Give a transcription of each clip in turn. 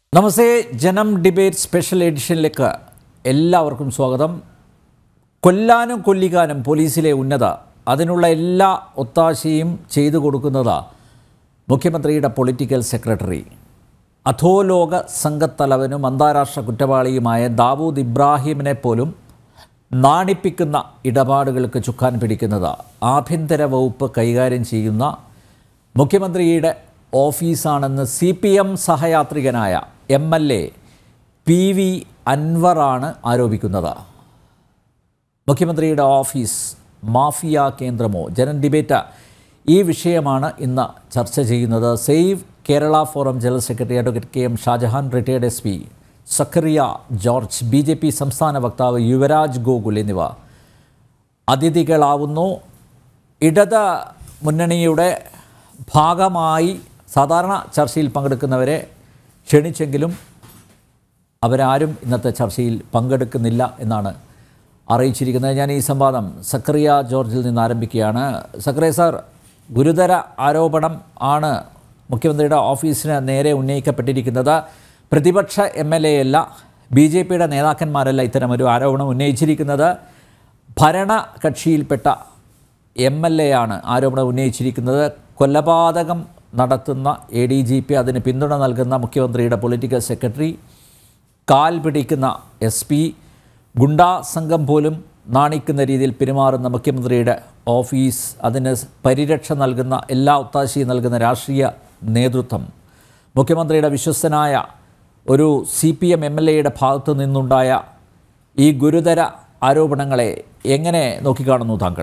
നമസ്തേ ജനം debate special എഡിഷനിലേക്ക് എല്ലാവർക്കും സ്വാഗതം കൊല്ലാനും കൊല്ലിക്കാനും പോലീസിലെ ഉന്നത അതിനുള്ള എല്ലാ ഒത്താശയും ചെയ്തു കൊടുക്കുന്നത് മുഖ്യമന്ത്രിയുടെ പൊളിറ്റിക്കൽ സെക്രട്ടറി അധോലോക സംഘത്തലവനും അന്താരാഷ്ട്ര കുറ്റവാളിയുമായ ദാവൂദ് ഇബ്രാഹിമിനെ പോലും നാണിപ്പിക്കുന്ന ഇടപാടുകൾക്ക് ചുക്കാൻ പിടിക്കുന്നത് ആഭ്യന്തര വകുപ്പ് കൈകാര്യം ചെയ്യുന്ന മുഖ്യമന്ത്രിയുടെ ഓഫീസാണെന്ന് സി പി എം സഹയാത്രികനായ M L A P V അൻവറാണ് ആരോപിക്കുന്നത് മുഖ്യമന്ത്രിയുടെ ഓഫീസ് മാഫിയ കേന്ദ്രമോ ജനൻ ഡിബേറ്റ് ഈ വിഷയമാണ് ഇന്ന് ചർച്ച ചെയ്യുന്നത് save Kerala forum general secretary advocate K M Shajahan retired S P Zachariah George B J P സംസ്ഥാന വക്താവ് യുവരാജ് ഗോകുൽ എന്നിവ അതിഥികളാവുന്നു ഇടത് മുന്നണിയുടെ ഭാഗമായി സാധാരണ ചർച്ചയിൽ പങ്കെടുക്കുന്നവരെ ക്ഷണിച്ചെങ്കിലും അവരാരും ഇന്നത്തെ ചർച്ചയിൽ പങ്കെടുക്കുന്നില്ല എന്നാണ് അറിയിച്ചിരിക്കുന്നത് ഞാൻ ഈ സംവാദം സക്രിയ ജോർജിൽ നിന്ന് ആരംഭിക്കുകയാണ് സക്രിയ സാർ ഗുരുതര ആരോപണം ആണ് മുഖ്യമന്ത്രിയുടെ ഓഫീസിന് നേരെ ഉന്നയിക്കപ്പെട്ടിരിക്കുന്നത് പ്രതിപക്ഷ എം എൽ എ അല്ല ബി ജെ പിയുടെ നേതാക്കന്മാരല്ല ഇത്തരമൊരു ആരോപണം ഉന്നയിച്ചിരിക്കുന്നത് ഭരണകക്ഷിയിൽപ്പെട്ട എം എൽ എ ആണ് ആരോപണം ഉന്നയിച്ചിരിക്കുന്നത് കൊലപാതകം നടത്തുന്ന എ ഡി ജി പി അതിന് പിന്തുണ നൽകുന്ന മുഖ്യമന്ത്രിയുടെ പൊളിറ്റിക്കൽ സെക്രട്ടറി കാൽ പിടിക്കുന്ന എസ് പി ഗുണ്ടാ സംഘം പോലും നാണിക്കുന്ന രീതിയിൽ പെരുമാറുന്ന മുഖ്യമന്ത്രിയുടെ ഓഫീസ് അതിന് പരിരക്ഷ നൽകുന്ന എല്ലാ ഒത്താശയും നൽകുന്ന രാഷ്ട്രീയ നേതൃത്വം മുഖ്യമന്ത്രിയുടെ വിശ്വസ്തനായ ഒരു C P M M L എയുടെ ഭാഗത്തു നിന്നുണ്ടായ ഈ ഗുരുതര ആരോപണങ്ങളെ എങ്ങനെ നോക്കിക്കാണുന്നു താങ്കൾ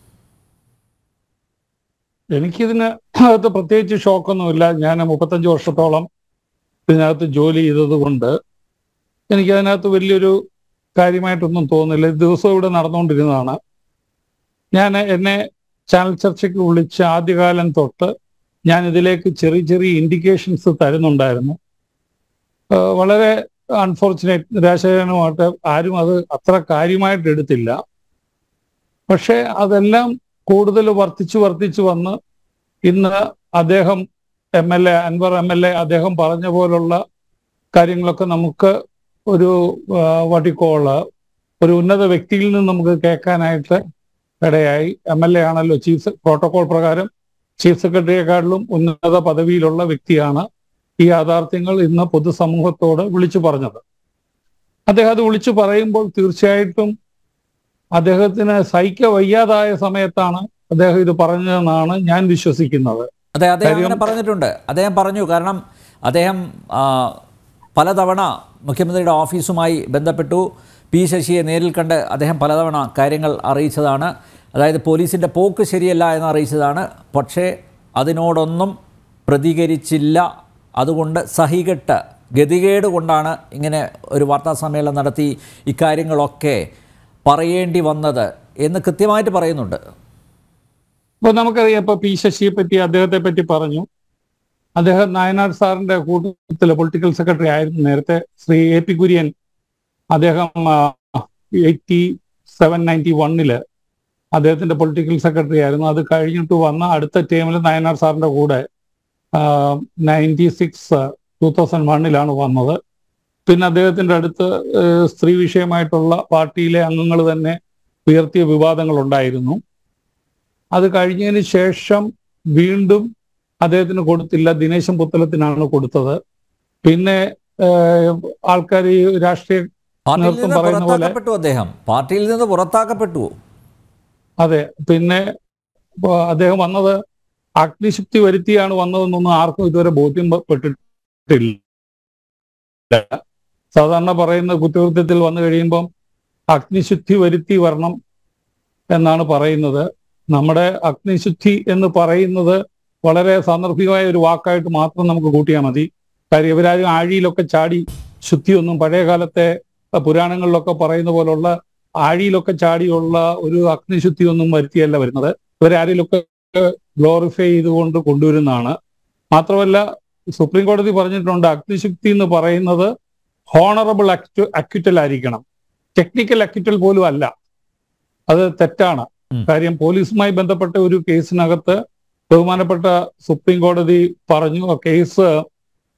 എനിക്കിതിന് അകത്ത് പ്രത്യേകിച്ച് ഷോക്കൊന്നുമില്ല ഞാൻ മുപ്പത്തഞ്ച് വർഷത്തോളം ഇതിനകത്ത് ജോലി ചെയ്തത് കൊണ്ട് എനിക്കതിനകത്ത് വലിയൊരു കാര്യമായിട്ടൊന്നും തോന്നുന്നില്ല ഇത് ദിവസവും ഇവിടെ നടന്നുകൊണ്ടിരുന്നതാണ് ഞാൻ എന്നെ ചാനൽ ചർച്ചയ്ക്ക് വിളിച്ച ആദ്യകാലം തൊട്ട് ഞാൻ ഇതിലേക്ക് ചെറിയ ചെറിയ ഇൻഡിക്കേഷൻസ് തരുന്നുണ്ടായിരുന്നു ആ, വളരെ അൺഫോർച്ചുനേറ്റ് നിരാശജനകമായിട്ട് ആരും അത് അത്ര കാര്യമായിട്ട് എടുത്തില്ല പക്ഷെ അതെല്ലാം കൂടുതൽ വർദ്ധിച്ചു വർദ്ധിച്ചു വന്ന് ഇന്ന് അദ്ദേഹം M L A Anwar M L A അദ്ദേഹം പറഞ്ഞ പോലുള്ള കാര്യങ്ങളൊക്കെ നമുക്ക് ഒരു വട്ടിക്കോള് ഒരു ഉന്നത വ്യക്തിയിൽ നിന്ന് നമുക്ക് കേൾക്കാനായിട്ട് ഇടയായി എം എൽ എ ആണല്ലോ ചീഫ് പ്രോട്ടോകോൾ പ്രകാരം ചീഫ് സെക്രട്ടറിയെക്കാട്ടിലും ഉന്നത പദവിയിലുള്ള വ്യക്തിയാണ് ഈ യാഥാർത്ഥ്യങ്ങൾ ഇന്ന് പൊതുസമൂഹത്തോട് വിളിച്ചു പറഞ്ഞത് അദ്ദേഹം അത് വിളിച്ചു പറയുമ്പോൾ തീർച്ചയായിട്ടും അദ്ദേഹത്തിന് സഹിക്ക വയ്യാതായ സമയത്താണ് അദ്ദേഹം ഇത് പറഞ്ഞതെന്നാണ് ഞാൻ വിശ്വസിക്കുന്നത് അതെ അദ്ദേഹം കാര്യം- അങ്ങനെ പറഞ്ഞിട്ടുണ്ട് അദ്ദേഹം പറഞ്ഞു കാരണം അദ്ദേഹം ആ, പലതവണ മുഖ്യമന്ത്രിയുടെ ഓഫീസുമായി ബന്ധപ്പെട്ടു പി ശശിയെ നേരിൽ കണ്ട് അദ്ദേഹം പലതവണ കാര്യങ്ങൾ അറിയിച്ചതാണ് അതായത് പോലീസിൻ്റെ പോക്ക് ശരിയല്ല എന്ന് അറിയിച്ചതാണ് പക്ഷേ അതിനോടൊന്നും പ്രതികരിച്ചില്ല അതുകൊണ്ട് സഹികെട്ട് ഗതികേട് കൊണ്ടാണ് ഇങ്ങനെ ഒരു വാർത്താ സമ്മേളനം നടത്തി ഇക്കാര്യങ്ങളൊക്കെ പറയേണ്ടി വന്നത് എന്ന് കൃത്യമായിട്ട് പറയുന്നുണ്ട് ഇപ്പൊ നമുക്കറിയാം ഇപ്പൊ പി ശശിയെ പറ്റി അദ്ദേഹത്തെ പറ്റി പറഞ്ഞു അദ്ദേഹം നായനാർ സാറിന്റെ കൂട്ടത്തിലെ പൊളിറ്റിക്കൽ സെക്രട്ടറി ആയിരുന്നു നേരത്തെ ശ്രീ എ പി കുര്യൻ അദ്ദേഹം എയ്റ്റി സെവൻ നയൻറ്റി വണ്ണില് അദ്ദേഹത്തിന്റെ പൊളിറ്റിക്കൽ സെക്രട്ടറി ആയിരുന്നു അത് കഴിഞ്ഞിട്ട് വന്ന അടുത്ത ടൈമിൽ നായനാർ സാറിന്റെ കൂടെ നയൻറ്റി സിക്സ് ടൂ തൗസൻഡ് വണ്ണിലാണ് വന്നത് പിന്നെ അദ്ദേഹത്തിന്റെ അടുത്ത് ഏഹ്, സ്ത്രീ വിഷയമായിട്ടുള്ള പാർട്ടിയിലെ അംഗങ്ങൾ തന്നെ ഉയർത്തിയ വിവാദങ്ങൾ ഉണ്ടായിരുന്നു അത് കഴിഞ്ഞതിന് ശേഷം വീണ്ടും അദ്ദേഹത്തിന് കൊടുത്തില്ല ദിനേശൻ പുത്തലത്തിനാണ് കൊടുത്തത് പിന്നെ ആൾക്കാർ ഈ രാഷ്ട്രീയ പാർട്ടിയിൽ നേതൃത്വം നിന്ന് പറയുന്ന പോലെ- പുറത്താക്കപ്പെട്ടു അദ്ദേഹം പാർട്ടിയിൽ നിന്ന് പുറത്താക്കപ്പെട്ടു അതെ പിന്നെ ഇപ്പൊ അദ്ദേഹം വന്നത് അഗ്നിശുക്തി വരുത്തിയാണ് വന്നതെന്നൊന്നും ആർക്കും ഇതുവരെ ബോധ്യപ്പെട്ടിട്ടില്ല സാധാരണ പറയുന്ന കുറ്റകൃത്യത്തിൽ വന്നു കഴിയുമ്പം അഗ്നിശുദ്ധി വരുത്തി വരണം എന്നാണ് പറയുന്നത് നമ്മുടെ അഗ്നിശുദ്ധി എന്ന് പറയുന്നത് വളരെ സാന്ദർഭികമായ ഒരു വാക്കായിട്ട് മാത്രം നമുക്ക് കൂട്ടിയാൽ മതി കാര്യം ഇവരാരും ആഴിയിലൊക്കെ ചാടി ശുദ്ധിയൊന്നും പഴയ കാലത്തെ അഹ് പുരാണങ്ങളിലൊക്കെ പറയുന്ന പോലുള്ള ആഴിയിലൊക്കെ ചാടിയുള്ള ഒരു അഗ്നിശുദ്ധി ഒന്നും വരുത്തിയല്ല വരുന്നത് ഇവരാരിലൊക്കെ ഗ്ലോറിഫൈ ചെയ്തുകൊണ്ട് കൊണ്ടുവരുന്നതാണ് മാത്രമല്ല സുപ്രീം കോടതി പറഞ്ഞിട്ടുണ്ട് അഗ്നിശുദ്ധി എന്ന് പറയുന്നത് ഹോണറബിൾ അക്യു അക്വിറ്റൽ ആയിരിക്കണം ടെക്നിക്കൽ അക്വിറ്റൽ പോലും അല്ല അത് തെറ്റാണ് ഉം. കാര്യം പോലീസുമായി ബന്ധപ്പെട്ട ഒരു കേസിനകത്ത് ബഹുമാനപ്പെട്ട സുപ്രീം കോടതി പറഞ്ഞു ആ case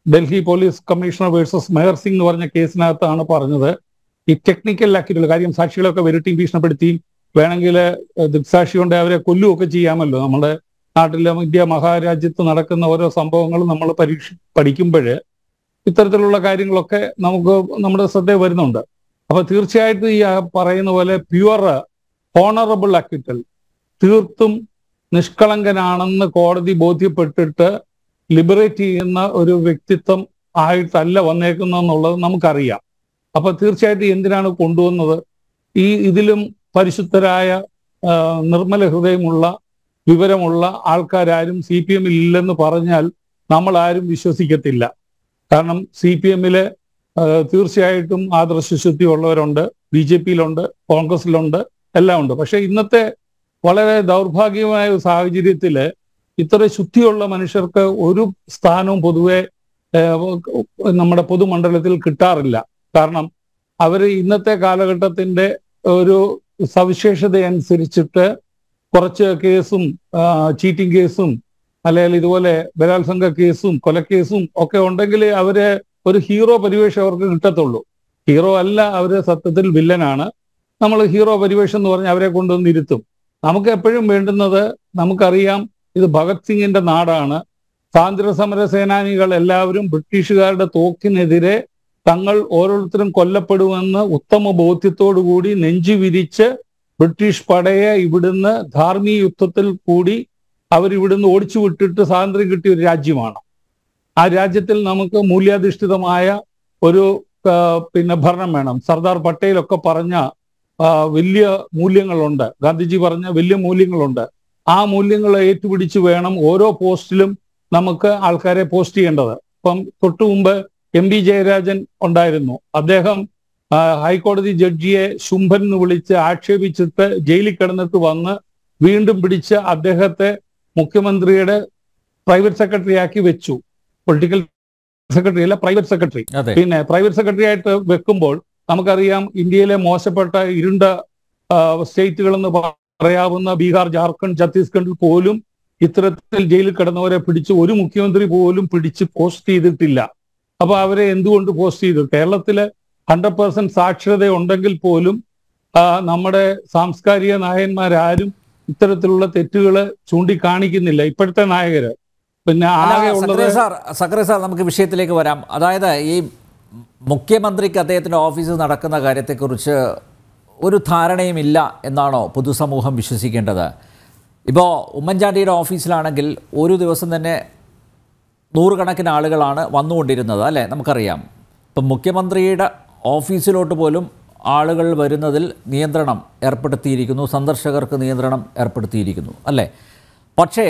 Delhi police commissioner versus Mehar Singh എന്ന് പറഞ്ഞ കേസിനകത്താണ് പറഞ്ഞത് ഈ ടെക്നിക്കൽ ആക്കിയിട്ടുള്ള കാര്യം സാക്ഷികളൊക്കെ വരട്ടിയും ഭീഷണിപ്പെടുത്തിയും വേണമെങ്കിൽ ദൃക്സാക്ഷി കൊണ്ട് അവരെ കൊല്ലുകയൊക്കെ ചെയ്യാമല്ലോ നമ്മുടെ നാട്ടിലെ ഇന്ത്യ മഹാരാജ്യത്ത് നടക്കുന്ന ഓരോ സംഭവങ്ങളും നമ്മൾ പരീക്ഷ പഠിക്കുമ്പോൾ ഇത്തരത്തിലുള്ള കാര്യങ്ങളൊക്കെ നമുക്ക് നമ്മുടെ ശ്രദ്ധയിൽ വരുന്നുണ്ട് അപ്പൊ തീർച്ചയായിട്ടും ഈ ആ പറയുന്ന പോലെ പ്യുവർ ഹോണറബിൾ അക്വിറ്റൽ തീർത്തും നിഷ്കളങ്കനാണെന്ന് കോടതി ബോധ്യപ്പെട്ടിട്ട് ലിബറേറ്റ് ചെയ്യുന്ന ഒരു വ്യക്തിത്വം ആയിട്ടല്ല വന്നേക്കുന്നതെന്നുള്ളത് നമുക്കറിയാം അപ്പൊ തീർച്ചയായിട്ടും എന്തിനാണ് കൊണ്ടുവന്നത് ഈ ഇതിലും പരിശുദ്ധരായ ആ, നിർമ്മല ഹൃദയമുള്ള വിവരമുള്ള ആൾക്കാരാരും സി പി എമ്മിൽ ഇല്ലെന്ന് പറഞ്ഞാൽ നമ്മൾ ആരും വിശ്വസിക്കത്തില്ല കാരണം സി പി എമ്മില് തീർച്ചയായിട്ടും ആദർശശുദ്ധി ഉള്ളവരുണ്ട് ബി ജെ പിയിലുണ്ട് കോൺഗ്രസിലുണ്ട് എല്ലാം ഉണ്ട് പക്ഷെ ഇന്നത്തെ വളരെ ദൗർഭാഗ്യമായ ഒരു സാഹചര്യത്തില് ഇത്ര ശുദ്ധിയുള്ള മനുഷ്യർക്ക് ഒരു സ്ഥാനവും പൊതുവെ ഏഹ്, നമ്മുടെ പൊതുമണ്ഡലത്തിൽ കിട്ടാറില്ല കാരണം അവർ ഇന്നത്തെ കാലഘട്ടത്തിന്റെ ഒരു സവിശേഷത അനുസരിച്ചിട്ട് കുറച്ച് കേസും ചീറ്റിംഗ് കേസും അല്ലെങ്കിൽ ഇതുപോലെ ബലാത്സംഗ കേസും കൊലക്കേസും ഒക്കെ ഉണ്ടെങ്കിൽ അവര് ഒരു ഹീറോ പരിവേഷം അവർക്ക് കിട്ടത്തുള്ളൂ ഹീറോ അല്ല അവര് സത്യത്തിൽ വില്ലനാണ് നമ്മൾ ഹീറോ പരിവേഷം എന്ന് പറഞ്ഞ് അവരെ കൊണ്ടുവന്ന് ഇരുത്തും നമുക്ക് എപ്പോഴും വേണ്ടുന്നത് നമുക്കറിയാം ഇത് ഭഗത് സിംഗിന്റെ നാടാണ് സ്വാതന്ത്ര്യ സമര സേനാനികൾ എല്ലാവരും ബ്രിട്ടീഷുകാരുടെ തോക്കിനെതിരെ തങ്ങൾ ഓരോരുത്തരും കൊല്ലപ്പെടുമെന്ന് ഉത്തമ ബോധ്യത്തോടു കൂടി നെഞ്ചു വിരിച്ച് ബ്രിട്ടീഷ് പടയെ ഇവിടുന്ന് ധാർമ്മിക യുദ്ധത്തിൽ കൂടി അവർ ഇവിടുന്ന് ഓടിച്ചു വിട്ടിട്ട് സ്വാതന്ത്ര്യം കിട്ടിയ ഒരു രാജ്യമാണ് ആ രാജ്യത്തിൽ നമുക്ക് മൂല്യാധിഷ്ഠിതമായ ഒരു ആ, പിന്നെ ഭരണം വേണം സർദാർ പട്ടേലൊക്കെ പറഞ്ഞ ആ, വലിയ മൂല്യങ്ങളുണ്ട് ഗാന്ധിജി പറഞ്ഞ വലിയ മൂല്യങ്ങളുണ്ട് ആ മൂല്യങ്ങൾ ഏറ്റുപിടിച്ച് വേണം ഓരോ പോസ്റ്റിലും നമുക്ക് ആൾക്കാരെ പോസ്റ്റ് ചെയ്യേണ്ടത് ഇപ്പം തൊട്ടു മുമ്പ് എം പി ജയരാജൻ ഉണ്ടായിരുന്നു അദ്ദേഹം ആ, ഹൈക്കോടതി ജഡ്ജിയെ ശുംഭൻ എന്ന് വിളിച്ച് ആക്ഷേപിച്ചിട്ട് ജയിലിൽ കിടന്നിട്ട് വന്ന് വീണ്ടും പിടിച്ച് അദ്ദേഹത്തെ മുഖ്യമന്ത്രിയുടെ പ്രൈവറ്റ് സെക്രട്ടറി ആക്കി വെച്ചു പൊളിറ്റിക്കൽ സെക്രട്ടറി അല്ല പ്രൈവറ്റ് സെക്രട്ടറി അതെ പിന്നെ പ്രൈവറ്റ് സെക്രട്ടറി ആയിട്ട് വെക്കുമ്പോൾ നമുക്കറിയാം ഇന്ത്യയിലെ മോശപ്പെട്ട ഇരുണ്ട സ്റ്റേറ്റുകൾ എന്ന് പറയാവുന്ന ബീഹാർ ജാർഖണ്ഡ് ഛത്തീസ്ഗഡിൽ പോലും ഇത്തരത്തിൽ ജയിലിൽ കിടന്നവരെ പിടിച്ച് ഒരു മുഖ്യമന്ത്രി പോലും പിടിച്ച് പോസ്റ്റ് ചെയ്തിട്ടില്ല അപ്പൊ അവരെ എന്തുകൊണ്ട് പോസ്റ്റ് ചെയ്തു കേരളത്തില് ഹൺഡ്രഡ് പെർസെന്റ് സാക്ഷരത ഉണ്ടെങ്കിൽ പോലും ആ, നമ്മുടെ സാംസ്കാരിക നായകന്മാരാരും ഇത്തരത്തിലുള്ള തെറ്റുകൾ ചൂണ്ടിക്കാണിക്കുന്നില്ല ഇപ്പോഴത്തെ നായകര് പിന്നെ ആകെ അല്ല, ഉള്ളത് സക്കറിയ സാർ സക്കറിയ സാർ നമുക്ക് വിഷയത്തിലേക്ക് വരാം അതായത് ഈ മുഖ്യമന്ത്രിക്ക് അദ്ദേഹത്തിൻ്റെ ഓഫീസിൽ നടക്കുന്ന കാര്യത്തെക്കുറിച്ച് ഒരു ധാരണയുമില്ല എന്നാണോ പൊതുസമൂഹം വിശ്വസിക്കേണ്ടത് ഇപ്പോൾ ഉമ്മൻചാണ്ടിയുടെ ഓഫീസിലാണെങ്കിൽ ഒരു ദിവസം തന്നെ നൂറുകണക്കിന് ആളുകളാണ് വന്നുകൊണ്ടിരുന്നത് അല്ലേ നമുക്കറിയാം ഇപ്പം മുഖ്യമന്ത്രിയുടെ ഓഫീസിലോട്ട് പോലും ആളുകൾ വരുന്നതിൽ നിയന്ത്രണം ഏർപ്പെടുത്തിയിരിക്കുന്നു സന്ദർശകർക്ക് നിയന്ത്രണം ഏർപ്പെടുത്തിയിരിക്കുന്നു അല്ലേ പക്ഷേ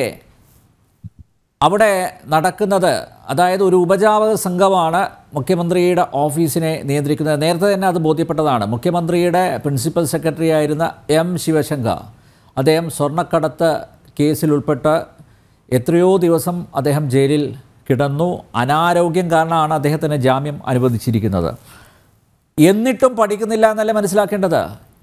അവിടെ നടക്കുന്നത് അതായത് ഒരു ഉപജാപക സംഘമാണ് മുഖ്യമന്ത്രിയുടെ ഓഫീസിനെ നിയന്ത്രിക്കുന്നത് നേരത്തെ തന്നെ അത് ബോധ്യപ്പെട്ടതാണ് മുഖ്യമന്ത്രിയുടെ പ്രിൻസിപ്പൽ സെക്രട്ടറി ആയിരുന്ന എം ശിവശങ്കർ അദ്ദേഹം സ്വർണ്ണക്കടത്ത് കേസിൽ ഉൾപ്പെട്ട് എത്രയോ ദിവസം അദ്ദേഹം ജയിലിൽ കിടന്നു അനാരോഗ്യം കാരണമാണ് അദ്ദേഹത്തിന് ജാമ്യം അനുവദിച്ചിരിക്കുന്നത് എന്നിട്ടും പഠിക്കുന്നില്ല എന്നല്ലേ മനസ്സിലാക്കേണ്ടത്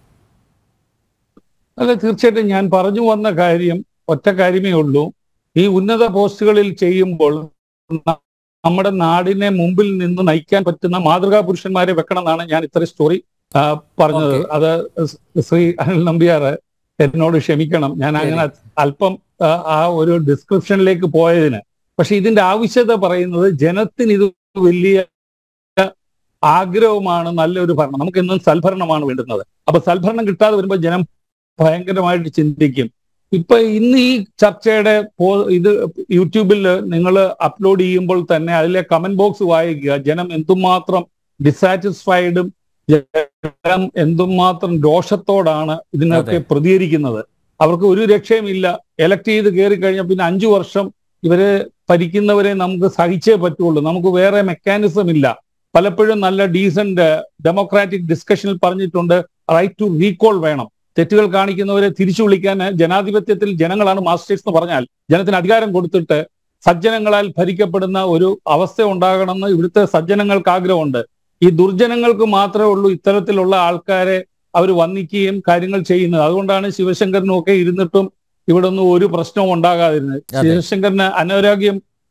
അല്ല തീർച്ചയായിട്ടും ഞാൻ പറഞ്ഞു വന്ന കാര്യം ഒറ്റ കാര്യമേ ഉള്ളൂ ഈ ഉന്നത പോസ്റ്റുകളിൽ ചെയ്യുമ്പോൾ ന- നമ്മുടെ നാടിനെ മുമ്പിൽ നിന്ന് നയിക്കാൻ പറ്റുന്ന മാതൃകാ പുരുഷന്മാരെ വെക്കണം എന്നാണ് ഞാൻ ഇത്ര സ്റ്റോറി ആ, പറഞ്ഞത് Okay. അത് സ് ശ്രീ അനിൽ നമ്പ്യാർ എന്നോട് ക്ഷമിക്കണം ഞാൻ അങ്ങനെ അല്പം ആ, ആ ഒരു ഡിസ്ക്രിപ്ഷനിലേക്ക് പോയതിന് പക്ഷെ ഇതിന്റെ ആവശ്യത പറയുന്നത് ജനത്തിന് ഇത് വലിയ ആഗ്രഹമാണ് നല്ലൊരു ഭരണം നമുക്ക് എന്നും സൽഭരണമാണ് വേണ്ടുന്നത് അപ്പൊ സൽഭരണം കിട്ടാതെ വരുമ്പോൾ ജനം ഭയങ്കരമായിട്ട് ചിന്തിക്കും ഇപ്പൊ ഇന്ന് ഈ ചർച്ചയുടെ പോ- ഇത് യൂട്യൂബിൽ നിങ്ങൾ അപ്ലോഡ് ചെയ്യുമ്പോൾ തന്നെ അതിലെ കമന്റ് ബോക്സ് വായിക്കുക ജനം എന്തുമാത്രം ഡിസാറ്റിസ്ഫൈഡും ജനം എന്തുമാത്രം രോഷത്തോടാണ് ഇതിനൊക്കെ അതെ. പ്രതികരിക്കുന്നത് അവർക്ക് ഒരു രക്ഷയുമില്ല എലക്ട് ചെയ്ത് കയറി കഴിഞ്ഞാൽ പിന്നെ അഞ്ചു വർഷം ഇവരെ ഭരിക്കുന്നവരെ നമുക്ക് സഹിച്ചേ പറ്റുള്ളൂ നമുക്ക് വേറെ മെക്കാനിസം ഇല്ല പലപ്പോഴും നല്ല ഡീസന്റ് ഡെമോക്രാറ്റിക് ഡിസ്കഷനിൽ പറഞ്ഞിട്ടുണ്ട് റൈറ്റ് ടു റീകോൾ വേണം തെറ്റുകൾ കാണിക്കുന്നവരെ തിരിച്ചു വിളിക്കാൻ ജനാധിപത്യത്തിൽ ജനങ്ങളാണ് മാസ്റ്റേഴ്സ് എന്ന് പറഞ്ഞാൽ ജനത്തിന് അധികാരം കൊടുത്തിട്ട് സജ്ജനങ്ങളാൽ ഭരിക്കപ്പെടുന്ന ഒരു അവസ്ഥ ഉണ്ടാകണമെന്ന് ഇവിടുത്തെ സജ്ജനങ്ങൾക്ക് ആഗ്രഹമുണ്ട് ഈ ദുർജനങ്ങൾക്ക് മാത്രമേ ഉള്ളൂ ഇത്തരത്തിലുള്ള ആൾക്കാരെ അവർ വന്നിക്കുകയും കാര്യങ്ങൾ ചെയ്യുന്നത് അതുകൊണ്ടാണ് ശിവശങ്കരനും ഒക്കെ ഇരുന്നിട്ടും ഇവിടെ ഒന്നും ഒരു പ്രശ്നവും ഉണ്ടാകാതിരുന്നത് അതെ. ശിവശങ്കരന് അനാരോഗ്യം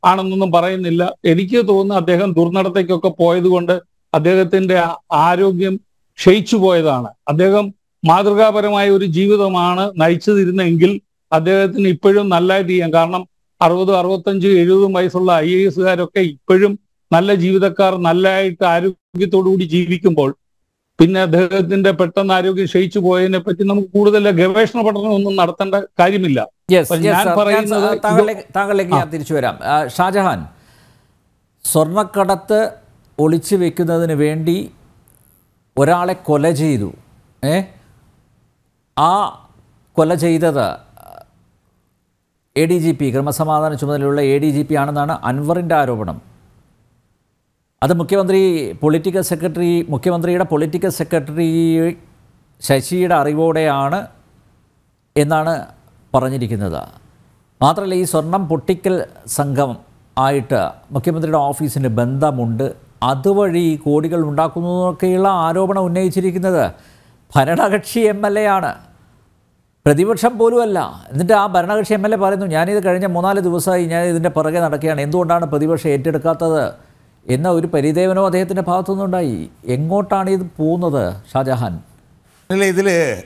ആണെന്നൊന്നും പറയുന്നില്ല എനിക്ക് തോന്നുന്നു അദ്ദേഹം ദുർനടത്തേക്കൊക്കെ പോയത് കൊണ്ട് അദ്ദേഹത്തിന്റെ ആ- ആരോഗ്യം ക്ഷയിച്ചു പോയതാണ് അദ്ദേഹം മാതൃകാപരമായ ഒരു ജീവിതമാണ് നയിച്ചതിരുന്നെങ്കിൽ അദ്ദേഹത്തിന് ഇപ്പോഴും നല്ലതായിട്ട് ചെയ്യാം കാരണം അറുപത് അറുപത്തഞ്ച് എഴുപതും വയസ്സുള്ള ഐ എ എസുകാരൊക്കെ ഇപ്പോഴും നല്ല ജീവിതക്കാർ നല്ലതായിട്ട് ആരോഗ്യത്തോടു കൂടി ജീവിക്കുമ്പോൾ പിന്നെ അദ്ദേഹത്തിന്റെ പെട്ടെന്ന് ആരോഗ്യം ക്ഷയിച്ചു പോയതിനെ പറ്റി നമുക്ക് കൂടുതൽ ഗവേഷണ പഠനം ഒന്നും നടത്തേണ്ട കാര്യമില്ല യെസ് അപ്പോൾ യെസ് ഞാൻ സർ. ഞാൻ പറയുന്നത് സ- താങ്കളിലേക്ക് താങ്കളിലേക്ക് ഞാൻ തിരിച്ചു വരാം ആ, ഷാജഹാൻ സ്വർണ്ണക്കടത്ത് ഒളിച്ചു വെക്കുന്നതിന് വേണ്ടി ഒരാളെ കൊല ചെയ്തു ഏ ആ കൊല ചെയ്തത് എ ഡി ജി പി ക്രമസമാധാന ചുമതലയുള്ള എ ഡി ജി പി ആണെന്നാണ് അൻവറിൻ്റെ ആരോപണം അത് മുഖ്യമന്ത്രി പൊളിറ്റിക്കൽ സെക്രട്ടറി മുഖ്യമന്ത്രിയുടെ പൊളിറ്റിക്കൽ സെക്രട്ടറി ശശിയുടെ അറിവോടെയാണ് എന്നാണ് പറഞ്ഞിരിക്കുന്നത് മാത്രമല്ല ഈ സ്വർണം പൊട്ടിക്കൽ സംഘം ആയിട്ട് മുഖ്യമന്ത്രിയുടെ ഓഫീസിന് ബന്ധമുണ്ട് അതുവഴി കോടികൾ ഉണ്ടാക്കുന്നതൊക്കെയുള്ള ആരോപണം ഉന്നയിച്ചിരിക്കുന്നത് ഭരണകക്ഷി എം എൽ എ ആണ് പ്രതിപക്ഷം പോലുമല്ല എന്നിട്ട് ആ ഭരണകക്ഷി എം എൽ എ പറയുന്നു ഞാനിത് കഴിഞ്ഞ മൂന്നാല് ദിവസമായി ഞാൻ ഇതിൻ്റെ പുറകെ നടക്കുകയാണ് എന്തുകൊണ്ടാണ് പ്രതിപക്ഷം ഏറ്റെടുക്കാത്തത് എന്ന ഒരു പരിദേവനോ അദ്ദേഹത്തിൻ്റെ ഭാഗത്തുനിന്നുണ്ടായി എങ്ങോട്ടാണ് ഇത് പോകുന്നത് ഷാജഹാൻ അല്ല ഇതിൽ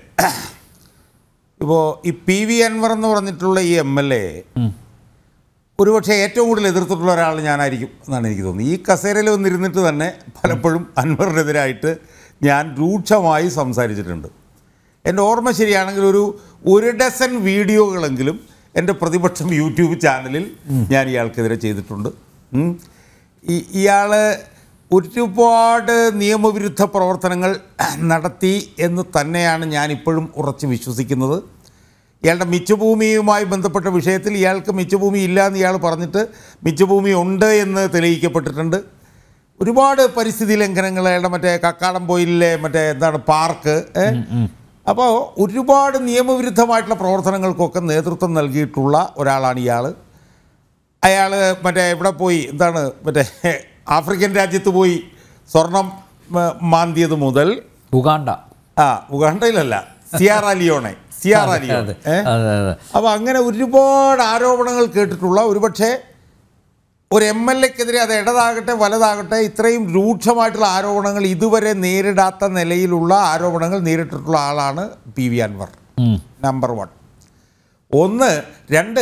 ഇപ്പോൾ ഈ പി വി അൻവർ എന്ന് പറഞ്ഞിട്ടുള്ള ഈ എം എൽ എ ഒരുപക്ഷെ ഏറ്റവും കൂടുതൽ എതിർത്തിട്ടുള്ള ഒരാൾ ഞാനായിരിക്കും എന്നാണ് എനിക്ക് തോന്നുന്നത് ഈ കസേരയിൽ വന്നിരുന്നിട്ട് തന്നെ പലപ്പോഴും അൻവറിനെതിരായിട്ട് ഞാൻ രൂക്ഷമായി സംസാരിച്ചിട്ടുണ്ട് എൻ്റെ ഓർമ്മ ശരിയാണെങ്കിൽ ഒരു ഒരു ഡസൻ വീഡിയോകളെങ്കിലും എൻ്റെ പ്രതിപക്ഷം യൂട്യൂബ് ചാനലിൽ ഞാൻ ഇയാൾക്കെതിരെ ചെയ്തിട്ടുണ്ട് ഉം. ഈ ഇയാൾ ഒരുപാട് നിയമവിരുദ്ധ പ്രവർത്തനങ്ങൾ നടത്തി എന്ന് തന്നെയാണ് ഞാനിപ്പോഴും ഉറച്ച് വിശ്വസിക്കുന്നത് ഇയാളുടെ മിച്ചഭൂമിയുമായി ബന്ധപ്പെട്ട വിഷയത്തിൽ ഇയാൾക്ക് മിച്ചഭൂമി ഇല്ല എന്ന് ഇയാൾ പറഞ്ഞിട്ട് മിച്ചഭൂമി ഉണ്ട് എന്ന് തെളിയിക്കപ്പെട്ടിട്ടുണ്ട് ഒരുപാട് പരിസ്ഥിതി ലംഘനങ്ങൾ അയാളുടെ മറ്റേ കക്കാടംപൊയിലെ മറ്റേ എന്താണ് പാർക്ക് അപ്പോൾ ഒരുപാട് നിയമവിരുദ്ധമായിട്ടുള്ള പ്രവർത്തനങ്ങൾക്കൊക്കെ നേതൃത്വം നൽകിയിട്ടുള്ള ഒരാളാണ് ഇയാൾ അയാൾ മറ്റേ ഇവിടെ പോയി എന്താണ് മറ്റേ ആഫ്രിക്കൻ രാജ്യത്ത് പോയി സ്വർണം മ- മാന്തിയത് മുതൽ ഉഗാണ്ട ആ ഉഗാണ്ടയിലല്ല സിയാറ ലിയോണെ സിയാറ അതെ ലിയോണെ അതെ ഏ? അതെ അതെ അപ്പോൾ അങ്ങനെ ഒരുപാട് ആരോപണങ്ങൾ കേട്ടിട്ടുള്ള ഒരുപക്ഷെ ഒരു എം എൽ എക്കെതിരെ അത് ഇടതാകട്ടെ വലതാകട്ടെ ഇത്രയും രൂക്ഷമായിട്ടുള്ള ആരോപണങ്ങൾ ഇതുവരെ നേരിടാത്ത നിലയിലുള്ള ആരോപണങ്ങൾ നേരിട്ടിട്ടുള്ള ആളാണ് പി വി അൻവർ ഉം. നമ്പർ വൺ ഒന്ന് രണ്ട്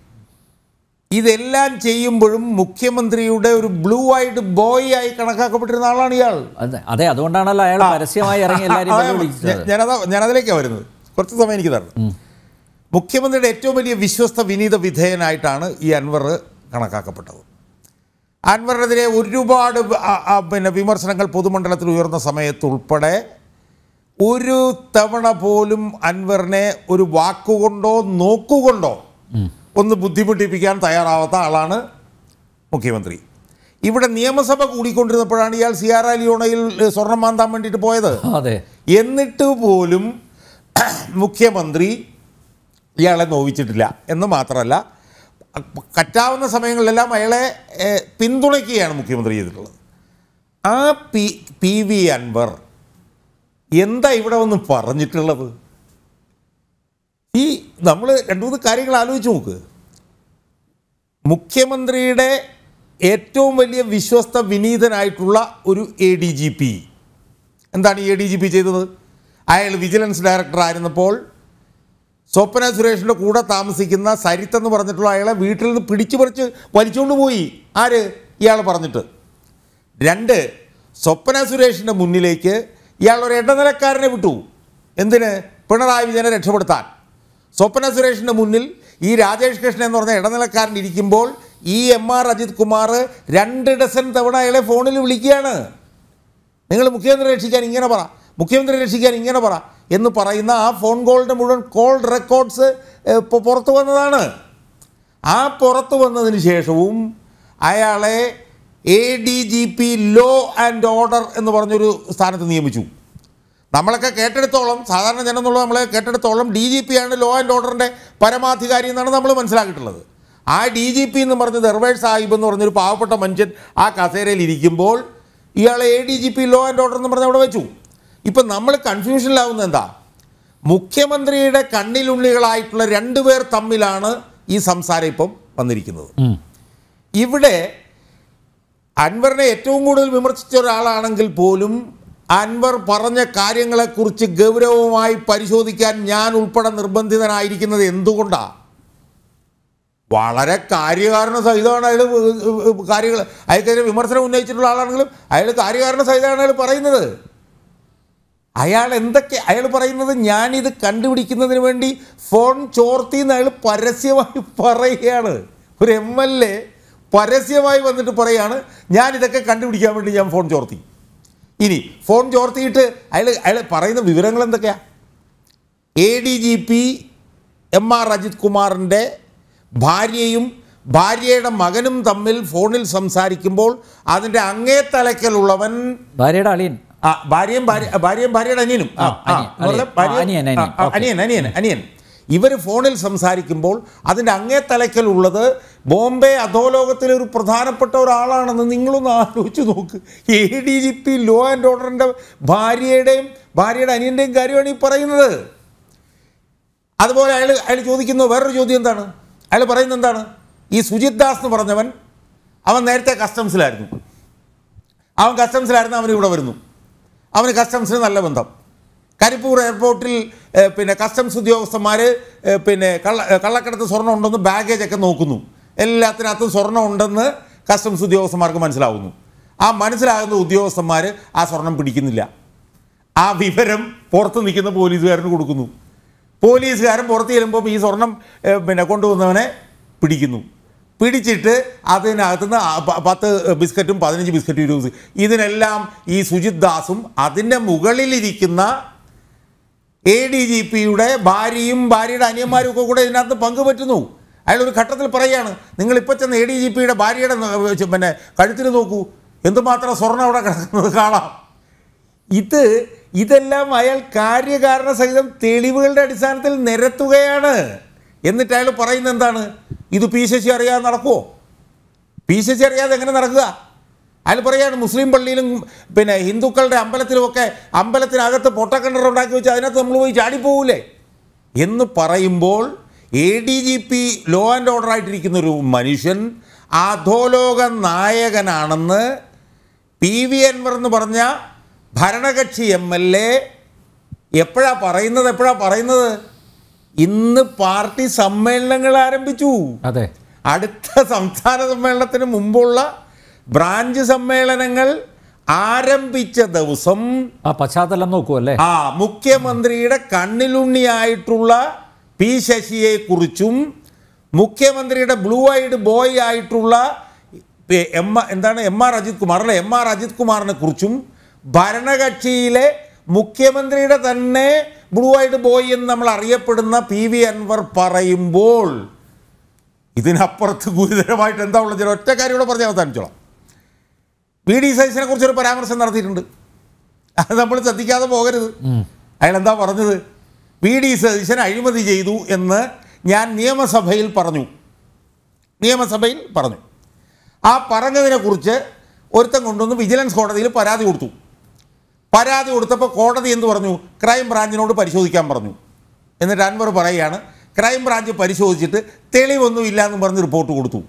ഇതെല്ലാം ചെയ്യുമ്പോഴും മുഖ്യമന്ത്രിയുടെ ഒരു ബ്ലൂ ഐഡ് ബോയ് ആയി കണക്കാക്കപ്പെട്ടിരുന്ന ആളാണ് ഇയാൾ അതെ അതെ അതുകൊണ്ടാണല്ലോ അയാൾ പരസ്യമായി ഇറങ്ങി എല്ലാവരും ആ, വെല്ലുവിളിച്ചത് ഞാൻ- ഞാനതാ ഞാനതിലേക്കാണ് വരുന്നത് കുറച്ച് സമയം എനിക്ക് തരണം മുഖ്യമന്ത്രിയുടെ ഏറ്റവും വലിയ വിശ്വസ്ത വിനീത വിധേയനായിട്ടാണ് ഈ അൻവർ കണക്കാക്കപ്പെട്ടത് അൻവറിനെതിരെ ഒരുപാട് വ- ആ- ആ പിന്നെ വിമർശനങ്ങൾ പൊതുമണ്ഡലത്തിൽ ഉയർന്ന സമയത്ത് ഉൾപ്പെടെ ഒരു തവണ പോലും അൻവറിനെ ഒരു വാക്കുകൊണ്ടോ നോക്കുകൊണ്ടോ ഒന്ന് ബുദ്ധിമുട്ടിപ്പിക്കാൻ തയ്യാറാവാത്ത ആളാണ് മുഖ്യമന്ത്രി ഇവിടെ നിയമസഭ കൂടിക്കൊണ്ടിരുന്നപ്പോഴാണ് ഇയാൾ സിയാറ ലിയോണയിൽ സ്വർണം മാന്താൻ വേണ്ടിയിട്ട് പോയത് അതെ എന്നിട്ട് പോലും മുഖ്യമന്ത്രി ഇയാളെ നോവിച്ചിട്ടില്ല എന്ന് മാത്രമല്ല കറ്റാവുന്ന സമയങ്ങളിലെല്ലാം അയാളെ ഏഹ്, പിന്തുണയ്ക്കുകയാണ് മുഖ്യമന്ത്രി ചെയ്തിട്ടുള്ളത് ആ പി പി വി അൻവർ എന്താ ഇവിടെ വന്ന് പറഞ്ഞിട്ടുള്ളത് ഈ നമ്മൾ രണ്ട് മൂന്ന് കാര്യങ്ങൾ ആലോചിച്ച് നോക്ക് മുഖ്യമന്ത്രിയുടെ ഏറ്റവും വലിയ വിശ്വസ്ത വിനീതനായിട്ടുള്ള ഒരു എ ഡി ജി പി എന്താണ് ഈ എ ഡി ജി പി ചെയ്തത് അയാൾ വിജിലൻസ് ഡയറക്ടർ ആയിരുന്നപ്പോൾ സ്വപ്ന സുരേഷിൻ്റെ കൂടെ താമസിക്കുന്ന സരിത്ത് എന്ന് പറഞ്ഞിട്ടുള്ള അയാളെ വീട്ടിൽ നിന്ന് പിടിച്ചു പറിച്ച് വലിച്ചുകൊണ്ട് പോയി ആര് ഇയാൾ പറഞ്ഞിട്ട് രണ്ട് സ്വപ്ന സുരേഷിൻ്റെ മുന്നിലേക്ക് ഇയാൾ ഒരു ഇടനിലക്കാരനെ വിട്ടു എന്തിന് പിണറായി വിജയനെ രക്ഷപ്പെടുത്താൻ സ്വപ്ന സുരേഷിൻ്റെ മുന്നിൽ ഈ രാജേഷ് കൃഷ്ണൻ എന്ന് പറഞ്ഞ ഇടനിലക്കാരൻ ഇരിക്കുമ്പോൾ ഈ എം ആർ അജിത് കുമാർ രണ്ട് ഡസൻ തവണ അയാളെ ഫോണിൽ വിളിക്കുകയാണ് നിങ്ങൾ മുഖ്യമന്ത്രി രക്ഷിക്കാൻ ഇങ്ങനെ പറ മുഖ്യമന്ത്രി രക്ഷിക്കാൻ ഇങ്ങനെ പറ എന്ന് പറയുന്ന ആ ഫോൺ കോളിൻ്റെ മുഴുവൻ കോൾ റെക്കോർഡ്സ് ഇപ്പോൾ പുറത്തു വന്നതാണ് ആ പുറത്തു വന്നതിന് ശേഷവും അയാളെ A D G P law and order എന്ന് പറഞ്ഞൊരു സ്ഥാനത്ത് നിയമിച്ചു നമ്മളൊക്കെ കേട്ടെടുത്തോളം സാധാരണ ജനം എന്നുള്ളത് നമ്മളെ കേട്ടെടുത്തോളം ഡി ജി പി ആണ് ലോ ആൻഡ് ഓർഡറിൻ്റെ പരമാധികാരി എന്നാണ് നമ്മൾ മനസ്സിലാക്കിയിട്ടുള്ളത് ആ ഡി ജി പി എന്ന് പറഞ്ഞത് ദർവേഷ് സാഹിബ് എന്ന് പറഞ്ഞൊരു പാവപ്പെട്ട മനുഷ്യൻ ആ കസേരയിൽ ഇരിക്കുമ്പോൾ ഇയാളെ A D G P law and order എന്ന് പറഞ്ഞ് അവിടെ വെച്ചു ഇപ്പം നമ്മൾ കൺഫ്യൂഷനിലാവുന്നത് എന്താ മുഖ്യമന്ത്രിയുടെ കണ്ണിലുണ്ണികളായിട്ടുള്ള രണ്ടുപേർ തമ്മിലാണ് ഈ സംസാരം ഇപ്പം വന്നിരിക്കുന്നത് ഉം. ഇവിടെ അൻവറിനെ ഏറ്റവും കൂടുതൽ വിമർശിച്ച ഒരാളാണെങ്കിൽ പോലും അൻവർ പറഞ്ഞ കാര്യങ്ങളെക്കുറിച്ച് ഗൗരവമായി പരിശോധിക്കാൻ ഞാൻ ഉൾപ്പെടെ നിർബന്ധിതനായിരിക്കുന്നത് എന്തുകൊണ്ടാണ് വളരെ കാര്യകാരണ സഹിതമാണ് അയാൾ കാര്യങ്ങൾ അയാൾക്കെതിരെ വിമർശനം ഉന്നയിച്ചിട്ടുള്ള ആളാണെങ്കിലും അയാൾ കാര്യകാരണ സഹിതമാണ് അയാൾ പറയുന്നത് അയാൾ എന്തൊക്കെ അയാൾ പറയുന്നത് ഞാനിത് കണ്ടുപിടിക്കുന്നതിന് വേണ്ടി ഫോൺ ചോർത്തി എന്ന് അയാൾ പരസ്യമായി പറയുകയാണ് ഒരു എം എൽ എ പരസ്യമായി വന്നിട്ട് പറയാണ് ഞാനിതൊക്കെ കണ്ടുപിടിക്കാൻ വേണ്ടി ഞാൻ ഫോൺ ചോർത്തി ഇനി ഫോൺ ചോർത്തിയിട്ട് അയാൾ അയാൾ പറയുന്ന വിവരങ്ങൾ എന്തൊക്കെയാണ് A D G P M R Ajith കുമാറിൻ്റെ ഭാര്യയും ഭാര്യയുടെ മകനും തമ്മിൽ ഫോണിൽ സംസാരിക്കുമ്പോൾ അതിൻ്റെ അങ്ങേ തലയ്ക്കലുള്ളവൻ ഭാര്യയുടെ അളിയൻ ആ ഭാര്യയും ഭാര്യ ഭാര്യയും ഭാര്യയുടെ അനിയനും ആ, ആ, അനിയൻ, എന്ന് പറഞ്ഞാൽ അനിയൻ. ഭാര്യ- ആ, അനിയൻ, അനിയൻ. ആ, ആ, ഓക്കേ. അനിയൻ അനിയൻ അനിയൻ ഇവർ ഫോണിൽ സംസാരിക്കുമ്പോൾ അതിൻ്റെ അങ്ങേ തലയ്ക്കലുള്ളത് ബോംബെ അധോലോകത്തിലെ ഒരു പ്രധാനപ്പെട്ട ഒരാളാണെന്ന് നിങ്ങളൊന്ന് ആലോചിച്ച് നോക്ക് A D G P law and ഓർഡറിൻ്റെ ഭാര്യയുടെയും ഭാര്യയുടെ അനിയൻ്റെയും കാര്യമാണ് ഈ പറയുന്നത് അതുപോലെ അയാൾ അയാൾ ചോദിക്കുന്ന വേറൊരു ചോദ്യം എന്താണ് അയാൾ പറയുന്നത് എന്താണ് ഈ സുജിത് ദാസ് എന്ന് പറഞ്ഞവൻ അവൻ നേരത്തെ കസ്റ്റംസിലായിരുന്നു അവൻ കസ്റ്റംസിലായിരുന്നു അവൻ ഇവിടെ വരുന്നു അവന് കസ്റ്റംസിന് നല്ല ബന്ധം കരിപ്പൂർ എയർപോർട്ടിൽ ഏഹ്, പിന്നെ കസ്റ്റംസ് ഉദ്യോഗസ്ഥന്മാർ ഏഹ്, പിന്നെ കള്ള ഏഹ്, കള്ളക്കടത്ത് സ്വർണ്ണം ഉണ്ടെന്ന് ബാഗേജ് ഒക്കെ നോക്കുന്നു എല്ലാത്തിനകത്തും സ്വർണ്ണം ഉണ്ടെന്ന് കസ്റ്റംസ് ഉദ്യോഗസ്ഥന്മാർക്ക് മനസ്സിലാവുന്നു ആ മനസ്സിലാകുന്ന ഉദ്യോഗസ്ഥന്മാർ ആ സ്വർണം പിടിക്കുന്നില്ല ആ വിവരം പുറത്ത് നിൽക്കുന്ന പോലീസുകാരന് കൊടുക്കുന്നു പോലീസുകാരൻ പുറത്ത് ചെല്ലുമ്പോൾ ഈ സ്വർണം ഏഹ്, പിന്നെ കൊണ്ടുവന്നവനെ പിടിക്കുന്നു പിടിച്ചിട്ട് അതിനകത്തുനിന്ന് ആ പ- പത്ത് ബിസ്ക്കറ്റും പതിനഞ്ച് ബിസ്ക്കറ്റും ഇരുപത് ബിസ്ക്കറ്റ് ഇതിനെല്ലാം ഈ സുജിത് ദാസും അതിൻ്റെ മുകളിലിരിക്കുന്ന എ ഡി ജി പിയുടെ ഭാര്യയും ഭാര്യയുടെ അനിയന്മാരും ഒക്കെ കൂടെ ഇതിനകത്ത് പങ്കുപറ്റുന്നു അയാൾ ഒരു ഘട്ടത്തിൽ പറയുകയാണ് നിങ്ങൾ ഇപ്പോൾ ചെന്ന് എ ഡി ജി പിയുടെ ഭാര്യയുടെ ന- പിന്നെ കഴുത്തിൽ നോക്കൂ എന്തുമാത്രം സ്വർണ്ണം അവിടെ കിടക്കുന്നത് കാണാം ഇത് ഇതെല്ലാം അയാൾ കാര്യകാരണ സഹിതം തെളിവുകളുടെ അടിസ്ഥാനത്തിൽ നിരത്തുകയാണ് എന്നിട്ട് അയാൾ പറയുന്നത് എന്താണ് ഇത് പി ശശി അറിയാതെ നടക്കുമോ പി ശശി അറിയാതെ എങ്ങനെ നടക്കുക അയാൾ പറയാണ് മുസ്ലിം പള്ളിയിലും പിന്നെ ഹിന്ദുക്കളുടെ അമ്പലത്തിലുമൊക്കെ അമ്പലത്തിനകത്ത് പൊട്ടക്കിണർ ഉണ്ടാക്കി വെച്ച് അതിനകത്ത് നമ്മൾ പോയി ചാടിപ്പോകൂലേ എന്ന് പറയുമ്പോൾ A D G P law and order ആയിട്ടിരിക്കുന്ന ഒരു മനുഷ്യൻ അധോലോക നായകനാണെന്ന് പി വി അൻവർ എന്ന് പറഞ്ഞ ഭരണകക്ഷി എം എൽ എ എപ്പോഴാ പറയുന്നത് എപ്പോഴാ പറയുന്നത് ഇന്ന് പാർട്ടി സമ്മേളനങ്ങൾ ആരംഭിച്ചു അതെ അടുത്ത സംസ്ഥാന സമ്മേളനത്തിന് മുമ്പുള്ള ബ്രാഞ്ച് സമ്മേളനങ്ങൾ ആരംഭിച്ച ദിവസം ആ പശ്ചാത്തലം നോക്കൂ അല്ലേ ആ മുഖ്യമന്ത്രിയുടെ കണ്ണിലുണ്ണിയായിട്ടുള്ള പി ശശിയെ കുറിച്ചും മുഖ്യമന്ത്രിയുടെ ബ്ലൂ ഐഡ് ബോയ് ആയിട്ടുള്ള പി- എം ആർ- എന്താണ് എം ആർ അജിത് കുമാർ അല്ലെ എം ആർ അജിത് കുമാറിനെ കുറിച്ചും ഭരണകക്ഷിയിലെ മുഖ്യമന്ത്രിയുടെ തന്നെ ബ്ലൂ ഐഡ് ബോയ് എന്ന് നമ്മൾ അറിയപ്പെടുന്ന പി വി അൻവർ പറയുമ്പോൾ ഇതിനപ്പുറത്ത് ഗുരുതരമായിട്ട് എന്താ ഉള്ളത് ചില ഒറ്റ കാര്യം കൂടെ പറഞ്ഞ് അവസാനിച്ചോളാം വി ഡി സതീശനെ കുറിച്ചൊരു പരാമർശം നടത്തിയിട്ടുണ്ട് അത് നമ്മൾ ശ്രദ്ധിക്കാതെ പോകരുത് അയാൾ എന്താ പറഞ്ഞത് വി ഡി സതീശൻ അഴിമതി ചെയ്തു എന്ന് ഞാൻ നിയമസഭയിൽ പറഞ്ഞു നിയമസഭയിൽ പറഞ്ഞു ആ പറഞ്ഞതിനെക്കുറിച്ച് ഒരുത്തൻ കൊണ്ടുവന്ന് വിജിലൻസ് കോടതിയിൽ പരാതി കൊടുത്തു പരാതി കൊടുത്തപ്പോൾ കോടതി എന്ത് പറഞ്ഞു ക്രൈം ബ്രാഞ്ചിനോട് പരിശോധിക്കാൻ പറഞ്ഞു എന്നിട്ട് അൻവർ പറയുകയാണ് ക്രൈം ബ്രാഞ്ച് പരിശോധിച്ചിട്ട് തെളിവൊന്നും ഇല്ല എന്ന് പറഞ്ഞ് റിപ്പോർട്ട് കൊടുത്തു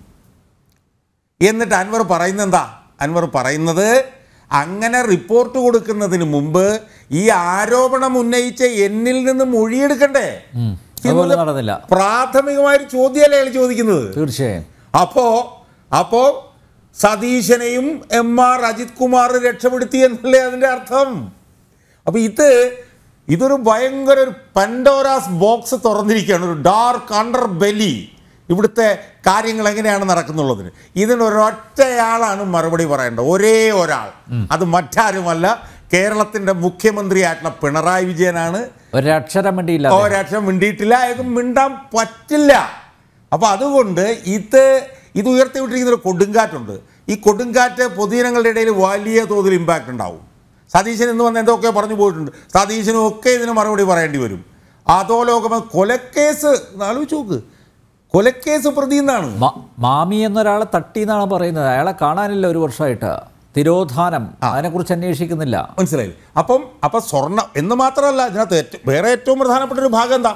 എന്നിട്ട് അൻവർ പറയുന്നത് എന്താ അൻവർ പറയുന്നത് അങ്ങനെ റിപ്പോർട്ട് കൊടുക്കുന്നതിന് മുമ്പ് ഈ ആരോപണം ഉന്നയിച്ച എന്നിൽ നിന്ന് മൊഴിയെടുക്കണ്ടേ ഉം. അതുപോലെ നടന്നില്ല പ്രാഥമികമായൊരു ചോദ്യമല്ലേ അയാൾ ചോദിക്കുന്നത് തീർച്ചയായും അപ്പോ അപ്പോ സതീശനെയും എം ആർ അജിത് കുമാർ രക്ഷപ്പെടുത്തി എന്നല്ലേ അതിൻ്റെ അർത്ഥം അപ്പൊ ഇത് ഇതൊരു ഭയങ്കര ഒരു പൻഡോറാസ് ബോക്സ് തുറന്നിരിക്കുകയാണ് ഒരു ഡാർക്ക് അണ്ടർ ബെലി ഇവിടുത്തെ കാര്യങ്ങൾ എങ്ങനെയാണ് നടക്കുന്നുള്ളതിന് ഇതിനൊരൊറ്റയാളാണ് മറുപടി പറയേണ്ടത് ഒരേ ഒരാൾ അത് മറ്റാരുമല്ല കേരളത്തിൻ്റെ മുഖ്യമന്ത്രിയായിട്ടുള്ള പിണറായി വിജയനാണ് ഒരക്ഷരം വേണ്ടിയില്ല ഒരക്ഷരം മിണ്ടിയിട്ടില്ല അയാൾക്ക് മിണ്ടാൻ പറ്റില്ല അപ്പോൾ അതുകൊണ്ട് ഇത് ഇത് ഉയർത്തിവിട്ടിരിക്കുന്ന ഒരു കൊടുങ്കാറ്റുണ്ട് ഈ കൊടുങ്കാറ്റ് പൊതുജനങ്ങളുടെ ഇടയിൽ വലിയ തോതിൽ ഇമ്പാക്റ്റ് ഉണ്ടാവും സതീശൻ എന്ന് വന്ന് എന്തൊക്കെ പറഞ്ഞു പോയിട്ടുണ്ട് സതീശനും ഒക്കെ ഇതിന് മറുപടി പറയേണ്ടി വരും അധോലോകം കൊലക്കേസ് ഒന്ന് ആലോചിച്ച് നോക്ക് കൊലക്കേസ് പ്രതി എന്നാണ് മ- മാമി എന്നൊരാളെ തട്ടി എന്നാണ് പറയുന്നത് അയാളെ കാണാനില്ല ഒരു വർഷമായിട്ട് തിരോധാനം അതിനെക്കുറിച്ച് അന്വേഷിക്കുന്നില്ല മനസ്സിലായില്ലേ അപ്പം അപ്പം സ്വർണം എന്ന് മാത്രമല്ല ഇതിനകത്ത് ഏറ്റവും വേറെ ഏറ്റവും പ്രധാനപ്പെട്ട ഒരു ഭാഗം എന്താ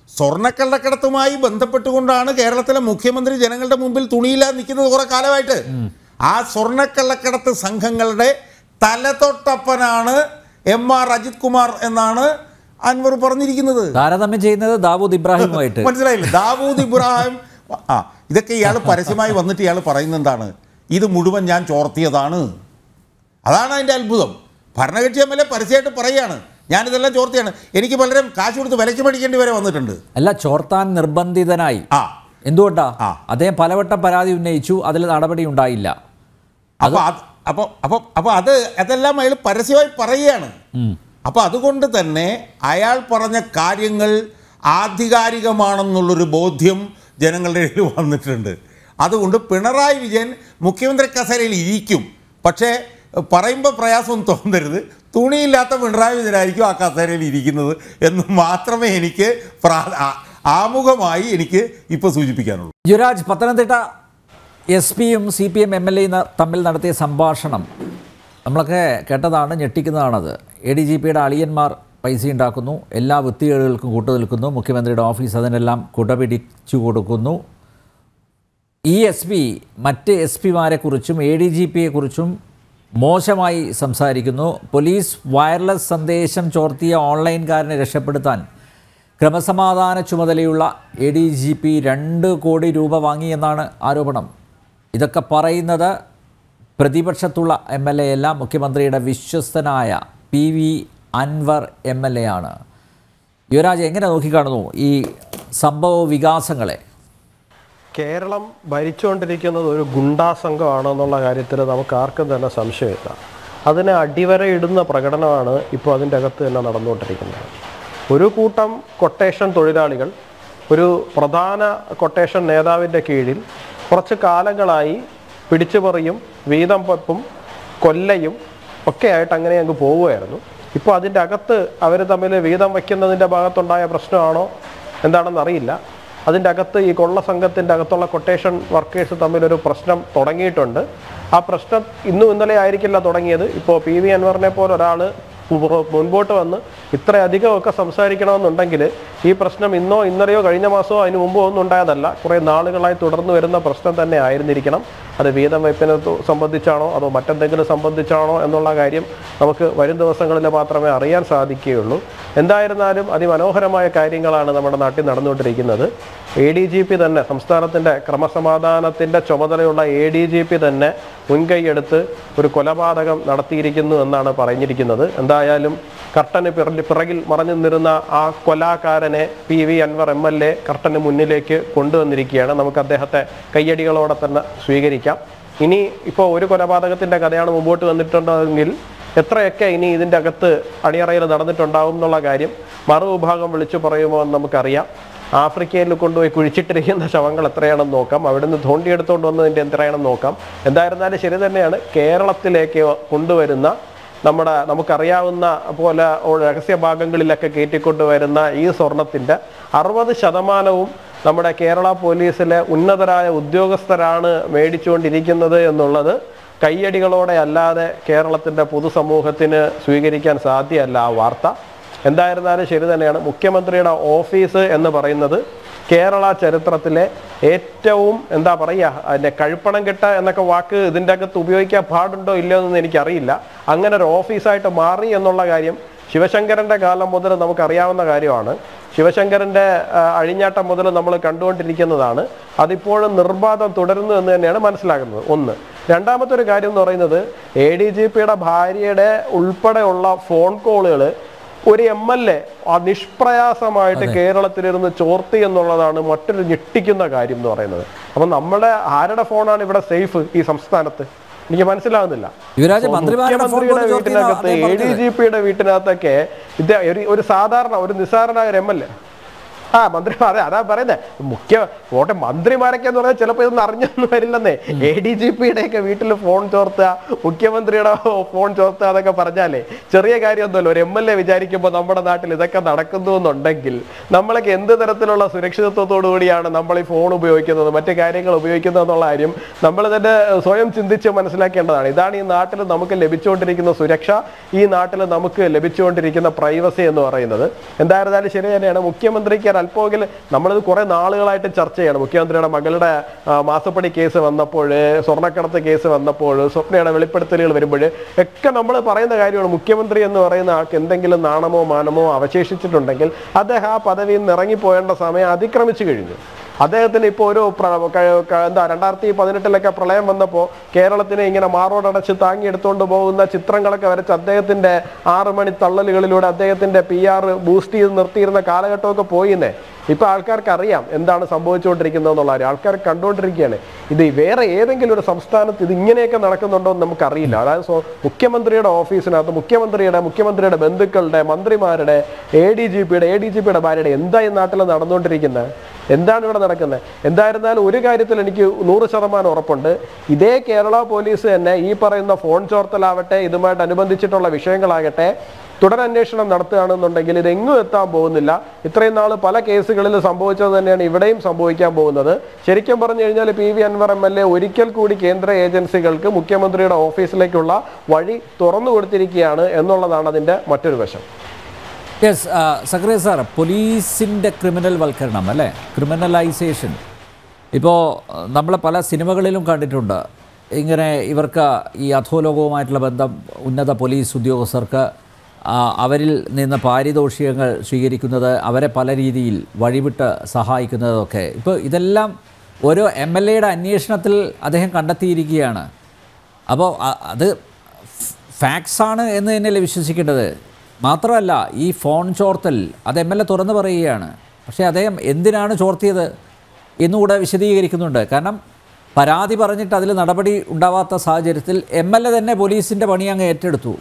സ്വർണ്ണക്കള്ളക്കടത്തുമായി ബന്ധപ്പെട്ടുകൊണ്ടാണ് കേരളത്തിലെ മുഖ്യമന്ത്രി ജനങ്ങളുടെ മുമ്പിൽ തുണിയില്ലാതെ നിൽക്കുന്നത് കുറെ കാലമായിട്ട് ആ സ്വർണ്ണക്കള്ളക്കടത്ത് സംഘങ്ങളുടെ തലതൊട്ടപ്പനാണ് എം ആർ അജിത് കുമാർ എന്നാണ് അൻവർ പറഞ്ഞിരിക്കുന്നത് താരതമ്യം ചെയ്യുന്നത് ദാവൂദ് ഇബ്രാഹിമുമായിട്ട് മനസ്സിലായില്ലേ ദാവൂദ് ഇബ്രാഹിം ആ ഇതൊക്കെ ഇയാൾ പരസ്യമായി വന്നിട്ട് ഇയാൾ പറയുന്നത് എന്താണ് ഇത് മുഴുവൻ ഞാൻ ചോർത്തിയതാണ് അതാണ് അതിൻ്റെ അത്ഭുതം ഭരണകക്ഷി എം എൽ എ പരസ്യമായിട്ട് പറയുകയാണ് ഞാനിതെല്ലാം ചോർത്തിയാണ് എനിക്ക് പലരും കാശ് കൊടുത്ത് വിലയ്ക്ക് മേടിക്കേണ്ടി വരെ വന്നിട്ടുണ്ട് അല്ല ചോർത്താൻ നിർബന്ധിതനായി ആ എന്തുകൊണ്ടാ ആ. അദ്ദേഹം പലവട്ടം പരാതി ഉന്നയിച്ചു അതിൽ നടപടി ഉണ്ടായില്ല അപ്പോൾ അത് അപ്പോൾ അപ്പോൾ അപ്പോൾ അത് അതെല്ലാം അയാൾ പരസ്യമായി പറയുകയാണ് അപ്പോൾ അതുകൊണ്ട് തന്നെ അയാൾ പറഞ്ഞ കാര്യങ്ങൾ ആധികാരികമാണെന്നുള്ളൊരു ബോധ്യം ജനങ്ങളുടെ ഇടയിൽ വന്നിട്ടുണ്ട് അതുകൊണ്ട് പിണറായി വിജയൻ മുഖ്യമന്ത്രി കസേരയിൽ ഇരിക്കും പക്ഷേ പറയുമ്പോൾ പ്രയാസം തോന്നരുത് തുണിയില്ലാത്ത പിണറായി വിജയനായിരിക്കും ആ കസേരയിൽ ഇരിക്കുന്നത് എന്ന് മാത്രമേ എനിക്ക് പ്രാ- ആ- ആമുഖമായി എനിക്ക് ഇപ്പോൾ സൂചിപ്പിക്കാനുള്ളൂ യുവരാജ് പത്തനംതിട്ട എസ് പിയും C P M M L എയും തമ്മിൽ നടത്തിയ സംഭാഷണം നമ്മളൊക്കെ കേട്ടതാണ് ഞെട്ടിക്കുന്നതാണത് എ ഡി ജി പിയുടെ അളിയന്മാർ പൈസ ഉണ്ടാക്കുന്നു എല്ലാ വൃത്തികേടുകൾക്കും കൂട്ടുനിൽക്കുന്നു മുഖ്യമന്ത്രിയുടെ ഓഫീസ് അതിനെല്ലാം കുടപിടിച്ചു കൊടുക്കുന്നു ഈ എസ് പി മറ്റ് എസ് പിമാരെക്കുറിച്ചും എ ഡി ജി പിയെക്കുറിച്ചും മോശമായി സംസാരിക്കുന്നു പോലീസ് വയർലെസ് സന്ദേശം ചോർത്തിയ ഓൺലൈൻകാരനെ രക്ഷപ്പെടുത്താൻ ക്രമസമാധാന ചുമതലയുള്ള എ ഡി ജി പി രണ്ട് കോടി രൂപ വാങ്ങിയെന്നാണ് ആരോപണം ഇതൊക്കെ പറയുന്നത് പ്രതിപക്ഷത്തുള്ള എം എൽ എ അല്ല മുഖ്യമന്ത്രിയുടെ വിശ്വസ്തനായ P V Anwar M L A ആണ് യുവരാജ് എങ്ങനെ നോക്കിക്കാണുന്നു ഈ സംഭവ വികാസങ്ങളെ കേരളം ഭരിച്ചുകൊണ്ടിരിക്കുന്നത് ഒരു ഗുണ്ടാ സംഘമാണെന്നുള്ള കാര്യത്തിൽ നമുക്ക് ആർക്കും തന്നെ സംശയമില്ല അതിനെ അടിവരയിടുന്ന പ്രകടനമാണ് ഇപ്പോൾ അതിൻ്റെ അകത്ത് തന്നെ നടന്നുകൊണ്ടിരിക്കുന്നത് ഒരു കൂട്ടം കൊട്ടേഷൻ തൊഴിലാളികൾ ഒരു പ്രധാന കൊട്ടേഷൻ നേതാവിൻ്റെ കീഴിൽ കുറച്ച് കാലങ്ങളായി പിടിച്ചുപറിയും വീതം വെപ്പും കൊല്ലയും ഒക്കെ ആയിട്ട് അങ്ങനെ അങ്ങ് പോവുകയായിരുന്നു ഇപ്പോൾ അതിൻ്റെ അകത്ത് അവർ തമ്മിൽ വീതം വയ്ക്കുന്നതിൻ്റെ ഭാഗത്തുണ്ടായ പ്രശ്നമാണോ എന്താണെന്ന് അറിയില്ല അതിൻ്റെ അകത്ത് ഈ കൊള്ള സംഘത്തിൻ്റെ അകത്തുള്ള കൊട്ടേഷൻ വർക്കേഴ്സ് തമ്മിലൊരു പ്രശ്നം തുടങ്ങിയിട്ടുണ്ട് ആ പ്രശ്നം ഇന്നും ഇന്നലെ ആയിരിക്കില്ല തുടങ്ങിയത് ഇപ്പോൾ പി വി അൻവറിനെ പോലെ ഒരാൾ മുൻപോട്ട് വന്ന് ഇത്രയധികമൊക്കെ സംസാരിക്കണമെന്നുണ്ടെങ്കിൽ ഈ പ്രശ്നം ഇന്നോ ഇന്നലെയോ കഴിഞ്ഞ മാസമോ അതിന് മുമ്പോ ഒന്നും ഉണ്ടായതല്ല കുറേ നാളുകളായി തുടർന്ന് വരുന്ന പ്രശ്നം തന്നെ ആയിരുന്നിരിക്കണം അത് വീതം വയ്പ്പിനെ തു- സംബന്ധിച്ചാണോ അതോ മറ്റെന്തെങ്കിലും സംബന്ധിച്ചാണോ എന്നുള്ള കാര്യം നമുക്ക് വരും ദിവസങ്ങളിൽ മാത്രമേ അറിയാൻ സാധിക്കുകയുള്ളൂ എന്തായിരുന്നാലും അതിമനോഹരമായ കാര്യങ്ങളാണ് നമ്മുടെ നാട്ടിൽ നടന്നുകൊണ്ടിരിക്കുന്നത് എ ഡി ജി പി തന്നെ സംസ്ഥാനത്തിൻ്റെ ക്രമസമാധാനത്തിൻ്റെ ചുമതലയുള്ള എ ഡി ജി പി തന്നെ മുൻകൈയെടുത്ത് ഒരു കൊലപാതകം നടത്തിയിരിക്കുന്നു എന്നാണ് പറഞ്ഞിരിക്കുന്നത് എന്തായാലും കർട്ടന് പിറകിൽ പിറകിൽ മറഞ്ഞു നിന്നിരുന്ന ആ കൊലാകാരനെ P V Anwar M L A കർട്ടന് മുന്നിലേക്ക് കൊണ്ടുവന്നിരിക്കുകയാണ് നമുക്ക് അദ്ദേഹത്തെ കയ്യടികളോടെ തന്നെ സ്വീകരിക്കാം ഇനി ഇപ്പോൾ ഒരു കൊലപാതകത്തിൻ്റെ കഥയാണ് മുമ്പോട്ട് വന്നിട്ടുണ്ടെങ്കിൽ എത്രയൊക്കെ ഇനി ഇതിൻ്റെ അകത്ത് അണിയറയിൽ നടന്നിട്ടുണ്ടാവും എന്നുള്ള കാര്യം മറുവിഭാഗം വിളിച്ചു പറയുമോ എന്ന് നമുക്കറിയാം ആഫ്രിക്കയിൽ കൊണ്ടുപോയി കുഴിച്ചിട്ടിരിക്കുന്ന ശവങ്ങൾ എത്രയാണെന്ന് നോക്കാം അവിടുന്ന് തോണ്ടിയെടുത്തുകൊണ്ട് വന്നതിൻ്റെ എത്രയാണെന്ന് നോക്കാം എന്തായിരുന്നാലും ശരി തന്നെയാണ് കേരളത്തിലേക്ക് കൊണ്ടുവരുന്ന നമ്മുടെ നമുക്കറിയാവുന്ന പോലെ ഓ- രഹസ്യ ഭാഗങ്ങളിലൊക്കെ കയറ്റിക്കൊണ്ടുവരുന്ന ഈ സ്വർണത്തിൻ്റെ അറുപത് ശതമാനവും നമ്മുടെ കേരള പോലീസിലെ ഉന്നതരായ ഉദ്യോഗസ്ഥരാണ് മേടിച്ചുകൊണ്ടിരിക്കുന്നത് എന്നുള്ളത് കയ്യടികളോടെ അല്ലാതെ കേരളത്തിൻ്റെ പൊതുസമൂഹത്തിന് സ്വീകരിക്കാൻ സാധ്യമല്ല ആ വാർത്ത എന്തായിരുന്നാലും ശരി തന്നെയാണ് മുഖ്യമന്ത്രിയുടെ ഓഫീസ് എന്ന് പറയുന്നത് കേരള ചരിത്രത്തിലെ ഏറ്റവും എന്താ പറയുക അതിൻ്റെ കഴുപ്പണം കെട്ട എന്നൊക്കെ വാക്ക് ഇതിൻ്റെ അകത്ത് ഉപയോഗിക്കാൻ പാടുണ്ടോ ഇല്ലയോ എന്ന് എനിക്കറിയില്ല അങ്ങനെ ഒരു ഓഫീസായിട്ട് മാറി എന്നുള്ള കാര്യം ശിവശങ്കരൻ്റെ കാലം മുതൽ നമുക്കറിയാവുന്ന കാര്യമാണ് ശിവശങ്കരൻ്റെ ആ, അഴിഞ്ഞാട്ടം മുതൽ നമ്മൾ കണ്ടുകൊണ്ടിരിക്കുന്നതാണ് അതിപ്പോഴും നിർബാധം തുടരുന്നു എന്ന് തന്നെയാണ് മനസ്സിലാകുന്നത് ഒന്ന് രണ്ടാമത്തെ ഒരു കാര്യം എന്ന് പറയുന്നത് എ ഡി ജി പിയുടെ ഭാര്യയുടെ ഉൾപ്പെടെയുള്ള ഫോൺ കോളുകൾ ഒരു എം എൽ എ നിഷ്പ്രയാസമായിട്ട് കേരളത്തിലിരുന്ന് ചോർത്തി എന്നുള്ളതാണ് മറ്റൊരു ഞെട്ടിക്കുന്ന കാര്യം എന്ന് പറയുന്നത് അപ്പം നമ്മുടെ ആരുടെ ഫോണാണ് ഇവിടെ സേഫ് ഈ സംസ്ഥാനത്ത് എനിക്ക് മനസ്സിലാവുന്നില്ല യുവരാജ് അപ്പോൾ മന്ത്രിമാരുടെ ഫോൺ മുഖ്യമന്ത്രിയുടെ കൊണ്ട് ചോർത്തിയെന്നാ വീട്ടിനകത്ത് അദ്ദേഹം എ ഡി പറഞ്ഞത്. ജി പിയുടെ വീട്ടിനകത്തൊക്കെ ഇത് ഒരു ഒരു സാധാരണ ഒരു നിസ്സാരനായ ഒരു എം എൽ എ ആ മന്ത്രി അതെ അതാ പറയുന്നത് മുഖ്യ പോട്ടെ മന്ത്രിമാരൊക്കെ എന്ന് പറഞ്ഞാൽ ചിലപ്പോൾ ഇതൊന്നും അറിഞ്ഞൊന്നും വരില്ലെന്നേ എ ഡി ജി പിയുടെ ഒക്കെ വീട്ടിൽ ഫോൺ ചോർത്തുക മുഖ്യമന്ത്രിയുടെ ഫോൺ ചോർത്തുക എന്നൊക്കെ പറഞ്ഞാലേ ചെറിയ കാര്യമൊന്നുമല്ല ഒരു എം എൽ എ വിചാരിക്കുമ്പോൾ നമ്മുടെ നാട്ടിൽ ഇതൊക്കെ നടക്കുന്നു എന്നുണ്ടെങ്കിൽ നമ്മളൊക്കെ എന്ത് തരത്തിലുള്ള സുരക്ഷിതത്വത്തോടു കൂടിയാണ് നമ്മൾ ഈ ഫോൺ ഉപയോഗിക്കുന്നത് മറ്റു കാര്യങ്ങൾ ഉപയോഗിക്കുന്നത് എന്നുള്ള കാര്യം നമ്മൾ തന്നെ സ്വയം ചിന്തിച്ച് മനസ്സിലാക്കേണ്ടതാണ് ഇതാണ് ഈ നാട്ടിൽ നമുക്ക് ലഭിച്ചുകൊണ്ടിരിക്കുന്ന സുരക്ഷ ഈ നാട്ടിൽ നമുക്ക് ലഭിച്ചുകൊണ്ടിരിക്കുന്ന പ്രൈവസി എന്ന് പറയുന്നത് എന്തായിരുന്നാലും ശരി തന്നെയാണ് മുഖ്യമന്ത്രിക്ക് ഒരു അല്പമെങ്കിലും നമ്മളിത് കുറെ നാളുകളായിട്ട് ചർച്ച ചെയ്യണം മുഖ്യമന്ത്രിയുടെ മകളുടെ ആ, മാസപ്പടി കേസ് വന്നപ്പോൾ സ്വർണ്ണക്കടത്ത് കേസ് വന്നപ്പോൾ സ്വപ്നയുടെ വെളിപ്പെടുത്തലുകൾ വരുമ്പോൾ ഒക്കെ നമ്മൾ പറയുന്ന കാര്യമാണ് മുഖ്യമന്ത്രി എന്ന് പറയുന്ന ആൾക്ക് എന്തെങ്കിലും നാണമോ മാനമോ അവശേഷിച്ചിട്ടുണ്ടെങ്കിൽ അദ്ദേഹം ആ പദവിയിൽ നിന്ന് ഇറങ്ങിപ്പോയേണ്ട സമയം അതിക്രമിച്ചു കഴിഞ്ഞു അദ്ദേഹത്തിന് ഇപ്പോൾ ഒരു പ്ര- ക- ക- എന്താ രണ്ടായിരത്തി പതിനെട്ടിലൊക്കെ പ്രളയം വന്നപ്പോൾ കേരളത്തിനെ ഇങ്ങനെ മാറോടടച്ച് താങ്ങിയെടുത്തുകൊണ്ട് പോകുന്ന ചിത്രങ്ങളൊക്കെ വരച്ച് അദ്ദേഹത്തിന്റെ ആറ് മണി തള്ളലുകളിലൂടെ അദ്ദേഹത്തിന്റെ പി ആർ ബൂസ്റ്റ് ചെയ്ത് നിർത്തിയിരുന്ന കാലഘട്ടമൊക്കെ പോയിന്നേ ഇപ്പൊ ആൾക്കാർക്ക് അറിയാം എന്താണ് സംഭവിച്ചുകൊണ്ടിരിക്കുന്നത് എന്നുള്ള കാര്യം ആൾക്കാർ കണ്ടുകൊണ്ടിരിക്കുകയാണ് ഇത് വേറെ ഏതെങ്കിലും ഒരു സംസ്ഥാനത്ത് ഇത് ഇങ്ങനെയൊക്കെ നടക്കുന്നുണ്ടോ എന്ന് നമുക്കറിയില്ല അതായത് സ്വ- മുഖ്യമന്ത്രിയുടെ ഓഫീസിനകത്ത് മുഖ്യമന്ത്രിയുടെ മുഖ്യമന്ത്രിയുടെ ബന്ധുക്കളുടെ മന്ത്രിമാരുടെ എ ഡി ജി പിയുടെ എ ഡി ജി പിയുടെ ഭാര്യയുടെ എന്താ ഈ നാട്ടിൽ നടന്നുകൊണ്ടിരിക്കുന്നത് എന്താണ് ഇവിടെ നടക്കുന്നത് എന്തായിരുന്നാലും ഒരു കാര്യത്തിൽ എനിക്ക് നൂറ് ശതമാനം ഉറപ്പുണ്ട് ഇതേ കേരള പോലീസ് തന്നെ ഈ പറയുന്ന ഫോൺ ചോർത്തലാവട്ടെ ഇതുമായിട്ട് അനുബന്ധിച്ചിട്ടുള്ള വിഷയങ്ങളാകട്ടെ തുടരന്വേഷണം നടത്തുകയാണെന്നുണ്ടെങ്കിൽ ഇത് എങ്ങും എത്താൻ പോകുന്നില്ല ഇത്രയും നാൾ പല കേസുകളിൽ സംഭവിച്ചത് തന്നെയാണ് ഇവിടെയും സംഭവിക്കാൻ പോകുന്നത് ശരിക്കും പറഞ്ഞു കഴിഞ്ഞാൽ P V Anwar M L A ഒരിക്കൽ കൂടി കേന്ദ്ര ഏജൻസികൾക്ക് മുഖ്യമന്ത്രിയുടെ ഓഫീസിലേക്കുള്ള വഴി തുറന്നു കൊടുത്തിരിക്കുകയാണ് എന്നുള്ളതാണ് അതിന്റെ മറ്റൊരു വശം യെസ് സക്രിയ സാർ പോലീസിൻ്റെ ക്രിമിനൽ വൽക്കരണം അല്ലേ ക്രിമിനലൈസേഷൻ ഇപ്പോൾ നമ്മൾ പല സിനിമകളിലും കണ്ടിട്ടുണ്ട് ഇങ്ങനെ ഇവർക്ക് ഈ അധോലോകവുമായിട്ടുള്ള ബന്ധം ഉന്നത പോലീസ് ഉദ്യോഗസ്ഥർക്ക് ആ, അവരിൽ നിന്ന് പാരിതോഷികങ്ങൾ സ്വീകരിക്കുന്നത് അവരെ പല രീതിയിൽ വഴിവിട്ട് സഹായിക്കുന്നതൊക്കെ ഇപ്പോൾ ഇതെല്ലാം ഓരോ എം എൽ എയുടെ അന്വേഷണത്തിൽ അദ്ദേഹം കണ്ടെത്തിയിരിക്കുകയാണ് അപ്പോൾ അ- അത് ഫാക്ട്സ് ആണ് എന്ന് തന്നെയല്ലേ വിശ്വസിക്കേണ്ടത് മാത്രമല്ല ഈ ഫോൺ ചോർത്തൽ അത് എം എൽ എ തുറന്നു പറയുകയാണ് പക്ഷേ അദ്ദേഹം എന്തിനാണ് ചോർത്തിയത് എന്നുകൂടെ വിശദീകരിക്കുന്നുണ്ട് കാരണം പരാതി പറഞ്ഞിട്ട് അതിൽ നടപടി ഉണ്ടാവാത്ത സാഹചര്യത്തിൽ എം എൽ എ തന്നെ പോലീസിൻ്റെ പണി അങ്ങ് ഏറ്റെടുത്തു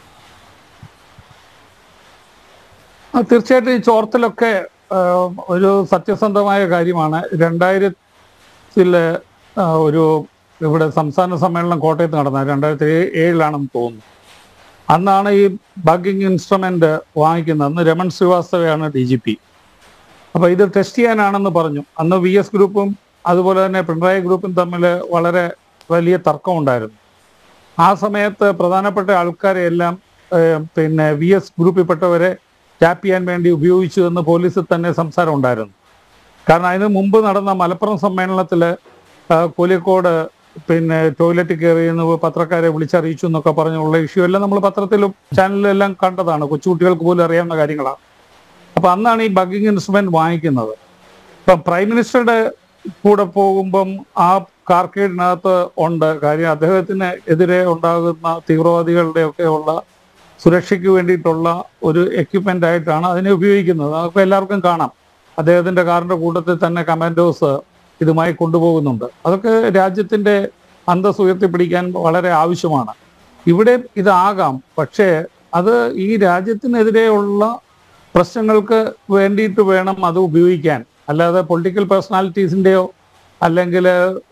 ആ, തീർച്ചയായിട്ടും ഈ ചോർത്തലൊക്കെ ആ, ഒരു സത്യസന്ധമായ കാര്യമാണ് രണ്ടായിരത്തില് ആ, ഒരു ഇവിടെ സംസ്ഥാന സമ്മേളനം കോട്ടയത്ത് നടന്നത് രണ്ടായിരത്തി ഏ- ഏഴിലാണെന്ന് തോന്നുന്നു അന്നാണ് ഈ ബഗ്ഗിങ് ഇൻസ്ട്രുമെന്റ് വാങ്ങിക്കുന്നത് അന്ന് രമൺ ശ്രീവാസ്തവയാണ് ഡി ജി പി അപ്പൊ ഇത് ടെസ്റ്റ് ചെയ്യാനാണെന്ന് പറഞ്ഞു അന്ന് വി എസ് ഗ്രൂപ്പും അതുപോലെ തന്നെ പിണറായി ഗ്രൂപ്പും തമ്മിൽ വളരെ വലിയ തർക്കം ഉണ്ടായിരുന്നു ആ സമയത്ത് പ്രധാനപ്പെട്ട ആൾക്കാരെ എല്ലാം ഏഹ്, പിന്നെ വി എസ് ഗ്രൂപ്പിൽപ്പെട്ടവരെ ടാപ്പ് ചെയ്യാൻ വേണ്ടി ഉപയോഗിച്ചു എന്ന് പോലീസിൽ തന്നെ സംസാരം ഉണ്ടായിരുന്നു കാരണം അതിന് മുമ്പ് നടന്ന മലപ്പുറം സമ്മേളനത്തിൽ കോലിക്കോട് പിന്നെ ടോയ്ലറ്റിൽ കയറി എന്ന് പത്രക്കാരെ വിളിച്ചറിയിച്ചു എന്നൊക്കെ പറഞ്ഞുള്ള ഇഷ്യൂ എല്ലാം നമ്മൾ പത്രത്തിലും ചാനലിലും എല്ലാം കണ്ടതാണ് കൊച്ചുകുട്ടികൾക്ക് പോലും അറിയാവുന്ന കാര്യങ്ങളാണ് അപ്പൊ അന്നാണ് ഈ ബഗ്ഗിങ് ഇൻസ്ട്രുമെന്റ് വാങ്ങിക്കുന്നത് ഇപ്പം പ്രൈം മിനിസ്റ്ററുടെ കൂടെ പോകുമ്പം ആ കാർക്കേഡിനകത്ത് ഉണ്ട് കാര്യം അദ്ദേഹത്തിന് എതിരെ ഉണ്ടാകുന്ന തീവ്രവാദികളുടെ ഒക്കെ ഉള്ള സുരക്ഷയ്ക്ക് വേണ്ടിയിട്ടുള്ള ഒരു എക്യുപ്മെന്റ് ആയിട്ടാണ് അതിനെ ഉപയോഗിക്കുന്നത് അതൊക്കെ എല്ലാവർക്കും കാണാം അദ്ദേഹത്തിന്റെ കാറിന്റെ കൂട്ടത്തിൽ തന്നെ കമാൻഡോസ് ഇതുമായി കൊണ്ടുപോകുന്നുണ്ട് അതൊക്കെ രാജ്യത്തിന്റെ അന്തസ് ഉയർത്തിപ്പിടിക്കാൻ വളരെ ആവശ്യമാണ് ഇവിടെ ഇതാകാം പക്ഷേ അത് ഈ രാജ്യത്തിനെതിരെയുള്ള പ്രശ്നങ്ങൾക്ക് വേണ്ടിയിട്ട് വേണം അത് ഉപയോഗിക്കാൻ അല്ലാതെ പൊളിറ്റിക്കൽ പേഴ്സണാലിറ്റീസിന്റെയോ അല്ലെങ്കിൽ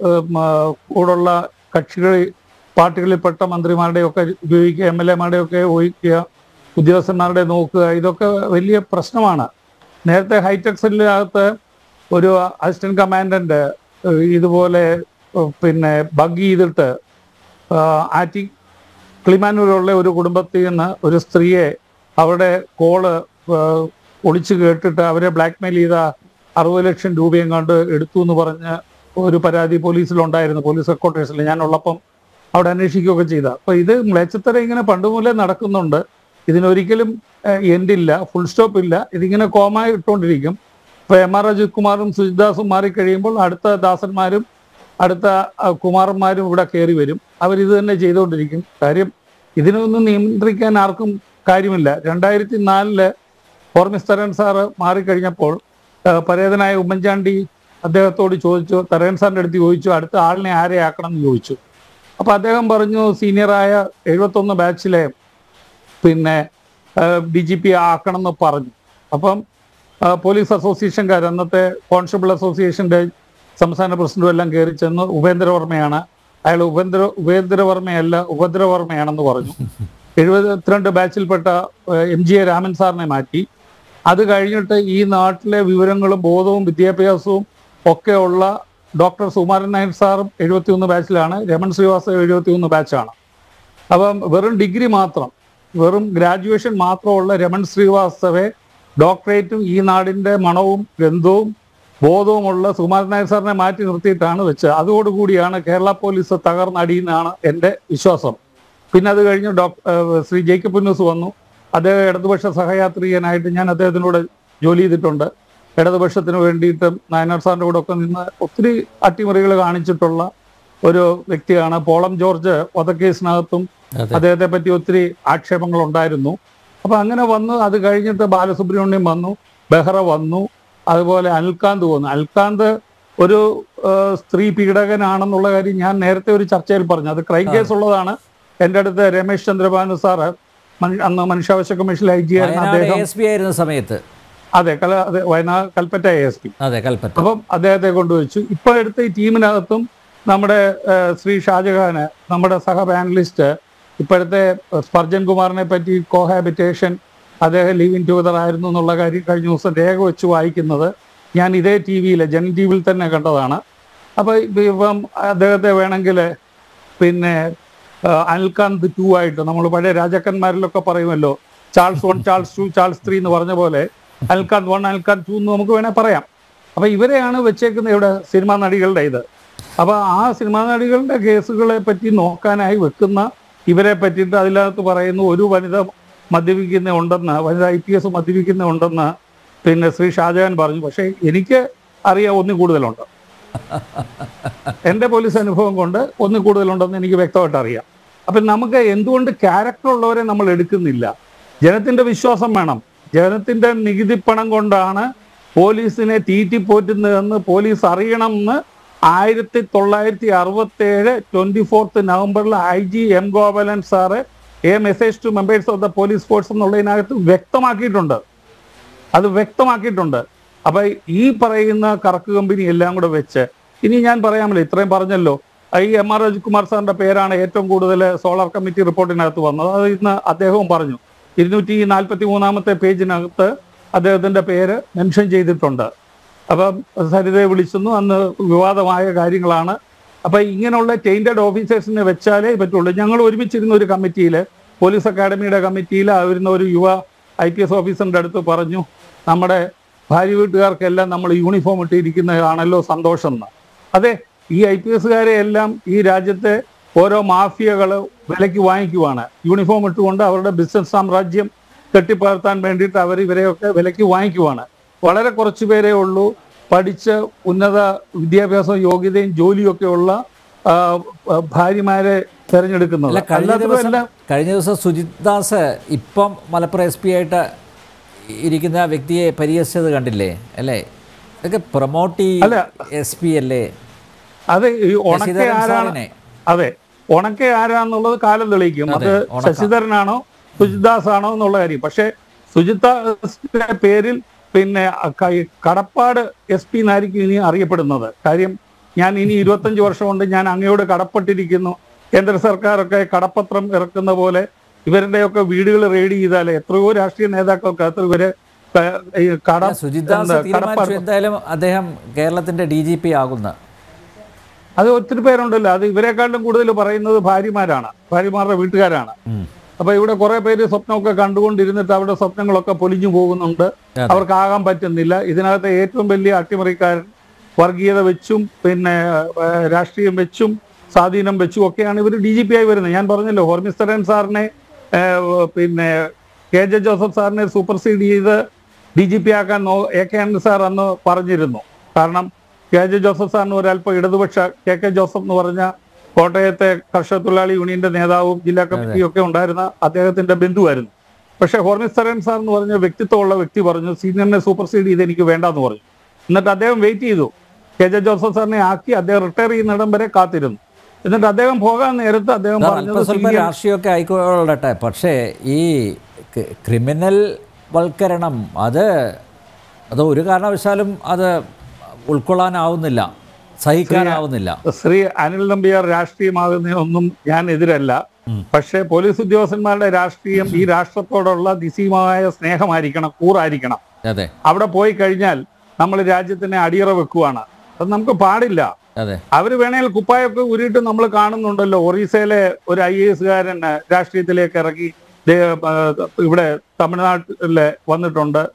കൂടുള്ള കക്ഷികൾ പാർട്ടികളിൽപ്പെട്ട മന്ത്രിമാരുടെയോ ഒക്കെ ഉപയോഗിക്കുക എം എൽ എമാരുടെയോ ഒക്കെ ഉപയോഗിക്കുക ഉദ്യോഗസ്ഥന്മാരുടെ നോക്കുക ഇതൊക്കെ വലിയ പ്രശ്നമാണ് നേരത്തെ ഹൈടെക് സെല്ലിനകത്ത് ഒരു അസിസ്റ്റന്റ് കമാൻഡന്റ് ഇതുപോലെ ഏഹ്, പിന്നെ ബഗ് ചെയ്തിട്ട് ആഹ്, ആറ്റി ക്ലിമാനൂരുള്ള ഒരു കുടുംബത്തിൽ നിന്ന് ഒരു സ്ത്രീയെ അവരുടെ കോള് ഏഹ്, ഒളിച്ചു കേട്ടിട്ട് അവരെ ബ്ലാക്ക്മെയിൽ ചെയ്ത അറുപത് ലക്ഷം രൂപയും കണ്ട് എടുത്തു എന്ന് പറഞ്ഞ് ഒരു പരാതി പോലീസിലുണ്ടായിരുന്നു പോലീസ് ഹെഡ്ക്വാർട്ടേഴ്സിൽ ഞാനുള്ളപ്പം അവിടെ അന്വേഷിക്കുകയൊക്കെ ചെയ്ത അപ്പൊ ഇത് മ്ലേച്ഛത്തര ഇങ്ങനെ പണ്ട് മുതലേ നടക്കുന്നുണ്ട് ഇതിനൊരിക്കലും എൻഡില്ല ഫുൾ സ്റ്റോപ്പ് ഇല്ല ഇതിങ്ങനെ കോമായി ഇട്ടുകൊണ്ടിരിക്കും ഇപ്പൊ എം ആർ അജിത് കുമാറും സുജിദാസും മാറിക്കഴിയുമ്പോൾ അടുത്ത ദാസന്മാരും അടുത്ത ആ, കുമാരന്മാരും ഇവിടെ കയറി വരും അവരിത് തന്നെ ചെയ്തുകൊണ്ടിരിക്കും കാര്യം ഇതിനൊന്നും നിയന്ത്രിക്കാൻ ആർക്കും കാര്യമില്ല രണ്ടായിരത്തി നാലില് ഹോർമിസ് തരൺ സാറ് മാറിക്കഴിഞ്ഞപ്പോൾ ആ, പരേതനായ ഉമ്മൻചാണ്ടി അദ്ദേഹത്തോട് ചോദിച്ചു തരൺ സാറിന്റെ അടുത്ത് ചോദിച്ചു അടുത്ത ആളിനെ ആരെ ആക്കണം എന്ന് ചോദിച്ചു അപ്പൊ അദ്ദേഹം പറഞ്ഞു സീനിയറായ എഴുപത്തൊന്ന് ബാച്ചിലെ പിന്നെ ഡി ജി പി ആക്കണം എന്ന് പറഞ്ഞു അപ്പം ആ, പോലീസ് അസോസിയേഷൻകാർ അന്നത്തെ കോൺസ്റ്റബിൾ അസോസിയേഷന്റെ സംസ്ഥാന പ്രസിഡന്റും എല്ലാം കയറി ചെന്ന് ഉപേന്ദ്രവർമ്മയാണ് അയാൾ ഉപേന്ദ്ര ഉപേന്ദ്രവർമ്മയല്ല ഉപദ്രവർമ്മയാണെന്ന് പറഞ്ഞു എഴുപത്തിരണ്ട് ബാച്ചിൽപ്പെട്ട എം ജി എ രാമൻ സാറിനെ മാറ്റി അത് കഴിഞ്ഞിട്ട് ഈ നാട്ടിലെ വിവരങ്ങളും ബോധവും വിദ്യാഭ്യാസവും ഒക്കെ ഉള്ള ഡോക്ടർ സുകുമാരൻ നായർ സാറും എഴുപത്തിയൊന്ന് ബാച്ചിലാണ് രമൺ ശ്രീവാസ്തവ് എഴുപത്തിയൊന്ന് ബാച്ചാണ് അപ്പം വെറും ഡിഗ്രി മാത്രം വെറും ഗ്രാജുവേഷൻ മാത്രമുള്ള രമൺ ശ്രീവാസ്തവെ ഡോക്ടറേറ്റും ഈ നാടിന്റെ മണവും ഗന്ധവും ബോധവുമുള്ള സുകുമാരൻ നായർ സാറിനെ മാറ്റി നിർത്തിയിട്ടാണ് വെച്ചത് അതോടുകൂടിയാണ് കേരള പോലീസ് തകർന്നടിയെന്നാണ് എൻ്റെ വിശ്വാസം പിന്നെ അത് കഴിഞ്ഞ് ഡോക്ടർ ശ്രീ ജേക്കബ് പുന്നൂസ് വന്നു അദ്ദേഹം ഇടതുപക്ഷ സഹയാത്രികനായിട്ട് ഞാൻ അദ്ദേഹത്തിനോട് ജോലി ചെയ്തിട്ടുണ്ട് ഇടതുപക്ഷത്തിന് വേണ്ടിയിട്ടും നായനാർ സാറിൻ്റെ കൂടെ ഒക്കെ നിന്ന് ഒത്തിരി അട്ടിമറികൾ കാണിച്ചിട്ടുള്ള ഒരു വ്യക്തിയാണ് പോളം ജോർജ് വധക്കേസിനകത്തും അതെ. അദ്ദേഹത്തെ പറ്റി ഒത്തിരി ആക്ഷേപങ്ങൾ ഉണ്ടായിരുന്നു അപ്പൊ അങ്ങനെ വന്ന് അത് കഴിഞ്ഞിട്ട് ബാലസുബ്രഹ്മണ്യം വന്നു ബെഹ്റ വന്നു അതുപോലെ അൽകാന്ത് വന്നു അൽകാന്ത് ഒരു ആ, സ്ത്രീ പീഡകനാണെന്നുള്ള കാര്യം ഞാൻ നേരത്തെ ഒരു ചർച്ചയിൽ പറഞ്ഞു അത് ക്രൈം കേസ് ഉള്ളതാണ് എൻ്റെ അടുത്ത് രമേശ് ചന്ദ്രബാനു സാറ് മൻ- അന്ന് മനുഷ്യാവകാശ കമ്മീഷൻ ഐ ജി ആയിരുന്ന വയനാട് അദ്ദേഹം എസ് പി ആയിരുന്ന സമയത്ത് അതെ കല അതെ Wayanad Kalpetta A S P അതെ കൽപ്പറ്റ അപ്പം അദ്ദേഹത്തെ കൊണ്ടുവച്ചു ഇപ്പോൾ എടുത്ത ഈ ടീമിനകത്തും നമ്മുടെ ഏഹ്, ശ്രീ ഷാജഹാന് നമ്മുടെ സഹ പാനലിസ്റ്റ് ഇപ്പോഴത്തെ സ്പർജൻ കുമാറിനെ പറ്റി കോഹാബിറ്റേഷൻ അദ്ദേഹം ലിവിൻ ടുഗദർ ആയിരുന്നു എന്നുള്ള കാര്യം കഴിഞ്ഞ ദിവസം രേഖ വെച്ച് വായിക്കുന്നത് ഞാൻ ഇതേ ടി വിയിൽ ജൻ ടി വിയിൽ തന്നെ കണ്ടതാണ് അപ്പോൾ ഇപ്പം അദ്ദേഹത്തെ വേണമെങ്കിൽ പിന്നെ ഏഹ്, അനിൽകാന്ത് ടു ആയിട്ട് നമ്മൾ പഴയ രാജാക്കന്മാരിലൊക്കെ പറയുമല്ലോ Charles one Charles two Charles three എന്ന് പറഞ്ഞ പോലെ അൽക്കാന്ത് വൺ അൽക്കാന്ത് ടു എന്ന് നമുക്ക് വേണേൽ പറയാം അപ്പൊ ഇവരെയാണ് വെച്ചേക്കുന്നത് ഇവിടെ സിനിമാ നടികളുടെ ഇത് അപ്പൊ ആ സിനിമാ നടികളുടെ കേസുകളെ പറ്റി നോക്കാനായി വെക്കുന്ന ഇവരെ പറ്റിയിട്ട് അതിനകത്ത് പറയുന്നു ഒരു വനിത മദ്യപിക്കുന്ന ഉണ്ടെന്ന് വനിത ഐ പി എസ് മദ്യപിക്കുന്ന ഉണ്ടെന്ന് പിന്നെ ശ്രീ ഷാജഹാൻ പറഞ്ഞു പക്ഷേ എനിക്ക് അറിയാം ഒന്നിൽ കൂടുതലുണ്ട് എൻ്റെ പോലീസ് അനുഭവം കൊണ്ട് ഒന്നിൽ കൂടുതലുണ്ടെന്ന് എനിക്ക് വ്യക്തമായിട്ട് അറിയാം അപ്പം നമുക്ക് എന്തുകൊണ്ട് ക്യാരക്ടർ ഉള്ളവരെ നമ്മൾ എടുക്കുന്നില്ല ജനത്തിന്റെ വിശ്വാസം വേണം ജനത്തിന്റെ നികുതി പണം കൊണ്ടാണ് പോലീസിനെ തീറ്റിപ്പോറ്റുന്നതെന്ന് പോലീസ് അറിയണം എന്ന് ആയിരത്തി തൊള്ളായിരത്തി അറുപത്തി ഏഴ് ട്വന്റി ഫോർത്ത് നവംബറിൽ I G M Gopalan sir a message to members of the police force എന്നുള്ളതിനകത്ത് വ്യക്തമാക്കിയിട്ടുണ്ട് അത് വ്യക്തമാക്കിയിട്ടുണ്ട് അപ്പൊ ഈ പറയുന്ന കറക്ക് കമ്പനി എല്ലാം കൂടെ വെച്ച് ഇനി ഞാൻ പറയാമല്ലോ ഇത്രയും പറഞ്ഞല്ലോ ഈ എം ആർ രജികുമാർ സാറിന്റെ പേരാണ് ഏറ്റവും കൂടുതൽ സോളാർ കമ്മിറ്റി റിപ്പോർട്ടിനകത്ത് വന്നത് അത് ഇന്ന് അദ്ദേഹവും പറഞ്ഞു ഇരുന്നൂറ്റി നാൽപ്പത്തി മൂന്നാമത്തെ പേജിനകത്ത് അദ്ദേഹത്തിന്റെ പേര് മെൻഷൻ ചെയ്തിട്ടുണ്ട് അപ്പം സരിതയെ വിളിച്ചെന്നു അന്ന് വിവാദമായ കാര്യങ്ങളാണ് അപ്പൊ ഇങ്ങനെയുള്ള ചെയിൻറ്റഡ് ഓഫീസേഴ്സിനെ വെച്ചാലേ പറ്റുള്ളൂ ഞങ്ങൾ ഒരുമിച്ചിരുന്ന ഒരു കമ്മിറ്റിയിൽ പോലീസ് അക്കാഡമിയുടെ കമ്മിറ്റിയിൽ വരുന്ന ഒരു യുവ ഐ പി എസ് ഓഫീസറിന്റെ അടുത്ത് പറഞ്ഞു നമ്മുടെ ഭാര്യ വീട്ടുകാർക്കെല്ലാം നമ്മൾ യൂണിഫോം ഇട്ടിരിക്കുന്നതാണല്ലോ സന്തോഷം എന്ന് അതെ ഈ ഐ പി എസുകാരെ എല്ലാം ഈ രാജ്യത്തെ ഓരോ മാഫിയകൾ വിലയ്ക്ക് വാങ്ങിക്കുവാണ് യൂണിഫോം ഇട്ടുകൊണ്ട് അവരുടെ ബിസിനസ് സാമ്രാജ്യം കെട്ടിപ്പകർത്താൻ വേണ്ടിയിട്ട് അവർ ഇവരെയൊക്കെ വിലയ്ക്ക് വാങ്ങിക്കുവാണ് വളരെ കുറച്ച് പേരേ ഉള്ളൂ പഠിച്ച് ഉന്നത വിദ്യാഭ്യാസവും യോഗ്യതയും ജോലിയും ഒക്കെ ഉള്ള ആ, ആ, ഭാര്യമാരെ തിരഞ്ഞെടുക്കുന്നത് അല്ല കഴിഞ്ഞ ദിവസം അല്ലാത്തവരെല്ലാം കഴിഞ്ഞ ദിവസം സുജിത് ദാസ് ഇപ്പം മലപ്പുറം എസ് പി ആയിട്ട് ഇരിക്കുന്ന വ്യക്തിയെ പരിഹസിച്ചത് കണ്ടില്ലേ അല്ലേ ഇതൊക്കെ പ്രൊമോട്ട് അല്ല. എസ് പി അല്ലേ അത് ഈ ഉണക്ക ശശിധരൻ ആരാണ് സാറിനെ. അതെ ഉണക്ക ആരാന്നുള്ളത് കാലം തെളിയിക്കും അത് അതെ, ഉണക്ക. ശശിധരനാണോ സുജിത്ദാസ് ആണോ എന്നുള്ള കാര്യം പക്ഷെ സുജിത്ദാസിന്റെ പേരിൽ പിന്നെ ക- കടപ്പാട് എസ് പി എന്നായിരിക്കും ഇനി അറിയപ്പെടുന്നത് കാര്യം ഞാൻ ഇനി ഇരുപത്തഞ്ച് വർഷം കൊണ്ട് ഞാൻ അങ്ങയോട് കടപ്പെട്ടിരിക്കുന്നു കേന്ദ്ര സർക്കാരൊക്കെ കടപ്പത്രം ഇറക്കുന്ന പോലെ ഇവരുടെയൊക്കെ വീടുകൾ റെയ്ഡ് ചെയ്താൽ എത്രയോ രാഷ്ട്രീയ നേതാക്കൾക്ക് അത്ര ഇവര് ക- ഈ കട സുജിത് ദാസ് എന്താ, തീരുമാനിച്ചു കടപ്പാട് എന്തായാലും അദ്ദേഹം കേരളത്തിന്റെ ഡി ജി പി ആകുന്ന അത് ഒത്തിരി പേരുണ്ടല്ലോ അത് ഇവരെക്കാളും കൂടുതൽ പറയുന്നത് ഭാര്യമാരാണ് ഭാര്യമാരുടെ വീട്ടുകാരാണ് അപ്പൊ ഇവിടെ കുറെ പേര് സ്വപ്നമൊക്കെ കണ്ടുകൊണ്ടിരുന്നിട്ട് അവരുടെ സ്വപ്നങ്ങളൊക്കെ പൊലിഞ്ഞു പോകുന്നുണ്ട് അതെ. അവർക്കാകാൻ പറ്റുന്നില്ല ഇതിനകത്ത് ഏറ്റവും വലിയ അട്ടിമറിക്കാരൻ വർഗീയത വെച്ചും പിന്നെ ഏഹ്, രാഷ്ട്രീയം വെച്ചും സ്വാധീനം വെച്ചും ഒക്കെയാണ് ഇവർ ഡി ജി പി ആയി വരുന്നത് ഞാൻ പറഞ്ഞല്ലോ ഹോർമിസ്തരൻ സാറിനെ ഏഹ്, പിന്നെ കെ ജെ ജോസഫ് സാറിനെ സൂപ്പർസീഡ് ചെയ്ത് ഡി ജി പി ആക്കാൻ no A K Anand sir അന്ന് പറഞ്ഞിരുന്നു കാരണം കെ ജെ ജോസഫ് സാറിന് ഒരല്പം ഇടതുപക്ഷ കെ കെ ജോസഫ് എന്ന് പറഞ്ഞ കോട്ടയത്തെ കർഷക തൊഴിലാളി യൂണിയന്റെ നേതാവും ജില്ലാ കമ്മിറ്റിയും ഒക്കെ ഉണ്ടായിരുന്ന അദ്ദേഹത്തിന്റെ ബന്ധുവായിരുന്നു പക്ഷേ ഹോർമിസ്തരൻ സാർ എന്ന് പറഞ്ഞ വ്യക്തിത്വമുള്ള വ്യക്തി പറഞ്ഞു സീനിയറിനെ സൂപ്പർസീഡ് ചെയ്ത് എനിക്ക് വേണ്ടെന്ന് പറഞ്ഞു എന്നിട്ട് അദ്ദേഹം വെയിറ്റ് ചെയ്തു കെ ജെ ജോസഫ് സാറിനെ ആക്കി അദ്ദേഹം റിട്ടയർ ചെയ്യുന്നിടം വരെ കാത്തിരുന്നു എന്നിട്ട് അദ്ദേഹം പോകാൻ നേരത്ത് അദ്ദേഹം സാർ, പറഞ്ഞത് അല്പസ്വല്പം senior- രാഷ്ട്രീയമൊക്കെ ആയിക്കൊള്ളട്ടെ പക്ഷേ ഈ ക- ക്രിമിനൽ വൽക്കരണം അത് അത് ഒരു കാരണവശാലും അത് ഉൾക്കൊള്ളാനാവുന്നില്ല സഹിക്കാനാവുന്നില്ല ശ്രീ അനിൽ നമ്പ്യാർ രാഷ്ട്രീയമാകുന്നതിനൊന്നും ഞാൻ എതിരല്ല പക്ഷേ പോലീസ് ഉദ്യോഗസ്ഥന്മാരുടെ രാഷ്ട്രീയം ഈ രാഷ്ട്രത്തോടുള്ള നിസീമായ സ്നേഹമായിരിക്കണം കൂറായിരിക്കണം അതെ അവിടെ പോയി കഴിഞ്ഞാൽ നമ്മൾ രാജ്യത്തിനെ അടിയറ വെക്കുവാണ് അത് നമുക്ക് പാടില്ല അതെ അവർ വേണേൽ കുപ്പായൊക്കെ ഉരുട്ട് നമ്മൾ കാണുന്നുണ്ടല്ലോ ഒറീസയിലെ ഒരു ഐ എ എസുകാരൻ രാഷ്ട്രീയത്തിലേക്ക് ഇറങ്ങി ദേ, ആ, ഇവിടെ തമിഴ്നാട്ടിലെ വന്നിട്ടുണ്ട്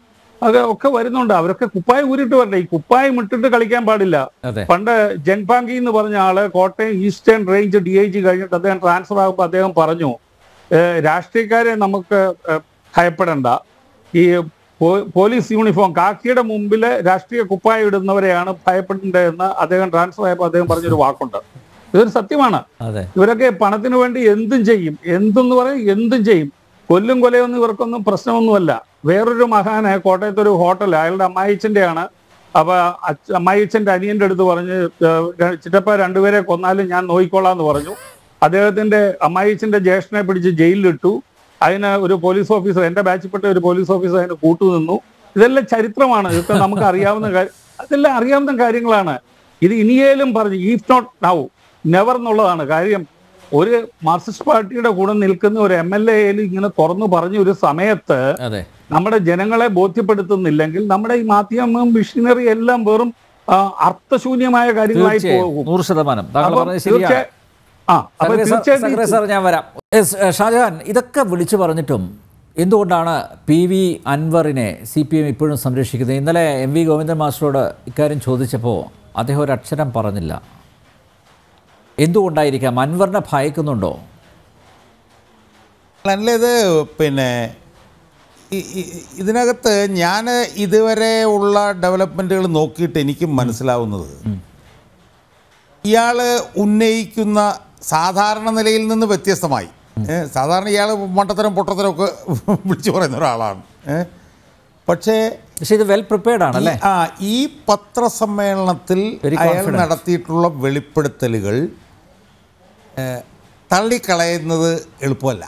അത് ഒക്കെ വരുന്നുണ്ട് അവരൊക്കെ കുപ്പായം ഊരിട്ട് വരട്ടെ ഈ കുപ്പായം ഇട്ടിട്ട് കളിക്കാൻ പാടില്ല അതെ പണ്ട് ജൻപാങ്കി എന്ന് പറഞ്ഞ ആള് Kottayam eastern range D I G കഴിഞ്ഞിട്ട് അദ്ദേഹം ട്രാൻസ്ഫർ ആകുമ്പോൾ അദ്ദേഹം പറഞ്ഞു "ഏഹ് രാഷ്ട്രീയക്കാരെ നമുക്ക് ഏഹ് ഭയപ്പെടണ്ട ഈ പോ- പോലീസ് യൂണിഫോം കാക്കിയുടെ മുമ്പിൽ രാഷ്ട്രീയ കുപ്പായം ഇടുന്നവരെയാണ് ഭയപ്പെടേണ്ടതെന്ന് അദ്ദേഹം ട്രാൻസ്ഫർ ആയപ്പോൾ അദ്ദേഹം പറഞ്ഞൊരു വാക്കുണ്ട് ഇതൊരു സത്യമാണ് അതെ ഇവരൊക്കെ പണത്തിന് വേണ്ടി എന്തും ചെയ്യും എന്തെന്ന് പറയും എന്തും ചെയ്യും കൊല്ലും കൊലയൊന്നും ഇവർക്കൊന്നും പ്രശ്നമൊന്നുമല്ല വേറൊരു മഹാന് കോട്ടയത്ത് ഒരു ഹോട്ടൽ അയാളുടെ അമ്മായിച്ചന്റെയാണ് അപ്പൊ അച്ഛ- അമ്മായിച്ചന്റെ അനിയന്റെ അടുത്ത് പറഞ്ഞ് ഏഹ്, ര- ചിറ്റപ്പ രണ്ടുപേരെ കൊന്നാലും ഞാൻ നോക്കിക്കോളാന്ന് പറഞ്ഞു അദ്ദേഹത്തിന്റെ അമ്മായിച്ചന്റെ ജ്യേഷ്ഠനെ പിടിച്ച് ജയിലിലിട്ടു അതിന് ഒരു പോലീസ് ഓഫീസർ എന്റെ ബാച്ചിൽപ്പെട്ട ഒരു പോലീസ് ഓഫീസർ അതിന് കൂട്ടുനിന്നു ഇതെല്ലാം ചരിത്രമാണ് ഇതൊക്കെ നമുക്ക് അറിയാവുന്ന കാര്യം അതെല്ലാം അറിയാവുന്ന കാര്യങ്ങളാണ് ഇത് ഇനിയേലും പറഞ്ഞു ഈഫ് നോട്ട് നൗ നെവർ എന്നുള്ളതാണ് കാര്യം ഒരു മാർക്സിസ്റ്റ് പാർട്ടിയുടെ കൂടെ നിൽക്കുന്ന ഒരു എം എൽ എയിൽ ഇങ്ങനെ തുറന്നു പറഞ്ഞ ഒരു സമയത്ത് അതെ നമ്മുടെ ജനങ്ങളെ ബോധ്യപ്പെടുത്തുന്നില്ലെങ്കിൽ നമ്മുടെ ഈ മാധ്യമം മിഷനറി എല്ലാം വെറും ആ, അർത്ഥശൂന്യമായ കാര്യങ്ങളായി തീർച്ചയായും പോകും നൂറ് ശതമാനം താങ്കൾ അപ്പം പറഞ്ഞത് ശരിയാണ് തീർച്ചയായും ആ അപ്പൊ സക്രിയ സാർ- സക്രിയ തീർച്ചയായിട്ടും സാർ ഞാൻ വരാം എസ്, ഏ, ഷാജഹാൻ ഇതൊക്കെ വിളിച്ചു പറഞ്ഞിട്ടും എന്തുകൊണ്ടാണ് പി വി അൻവറിനെ സി പി എം ഇപ്പോഴും സംരക്ഷിക്കുന്നത് ഇന്നലെ എം വി ഗോവിന്ദൻ മാസ്റ്ററോട് ഇക്കാര്യം ചോദിച്ചപ്പോൾ അദ്ദേഹം ഒരു അക്ഷരം പറഞ്ഞില്ല എന്തുകൊണ്ടായിരിക്കാം അൻവറിനെ ഭയക്കുന്നുണ്ടോ അല്ല ഇത് പിന്നെ ഈ- ഈ- ഇതിനകത്ത് ഞാൻ ഇതുവരെ ഉള്ള ഡെവലപ്മെൻറ്റുകൾ നോക്കിയിട്ട് എനിക്ക് മനസ്സിലാവുന്നത് ഇയാൾ ഉന്നയിക്കുന്ന സാധാരണ നിലയിൽ നിന്ന് വ്യത്യസ്തമായി ഏ, സാധാരണ ഇയാൾ മണ്ടത്തരം പൊട്ടത്തരം ഒക്കെ വിളിച്ചു പറയുന്ന ഒരാളാണ് ഏ. പക്ഷേ പക്ഷേ ഇത് വെൽ പ്രിപ്പയർഡ് ആണല്ലേ ഈ- ആ ഈ പത്രസമ്മേളനത്തിൽ Very അയാൾ confident. നടത്തിയിട്ടുള്ള വെളിപ്പെടുത്തലുകൾ ഏ, തള്ളിക്കളയുന്നത് എളുപ്പമല്ല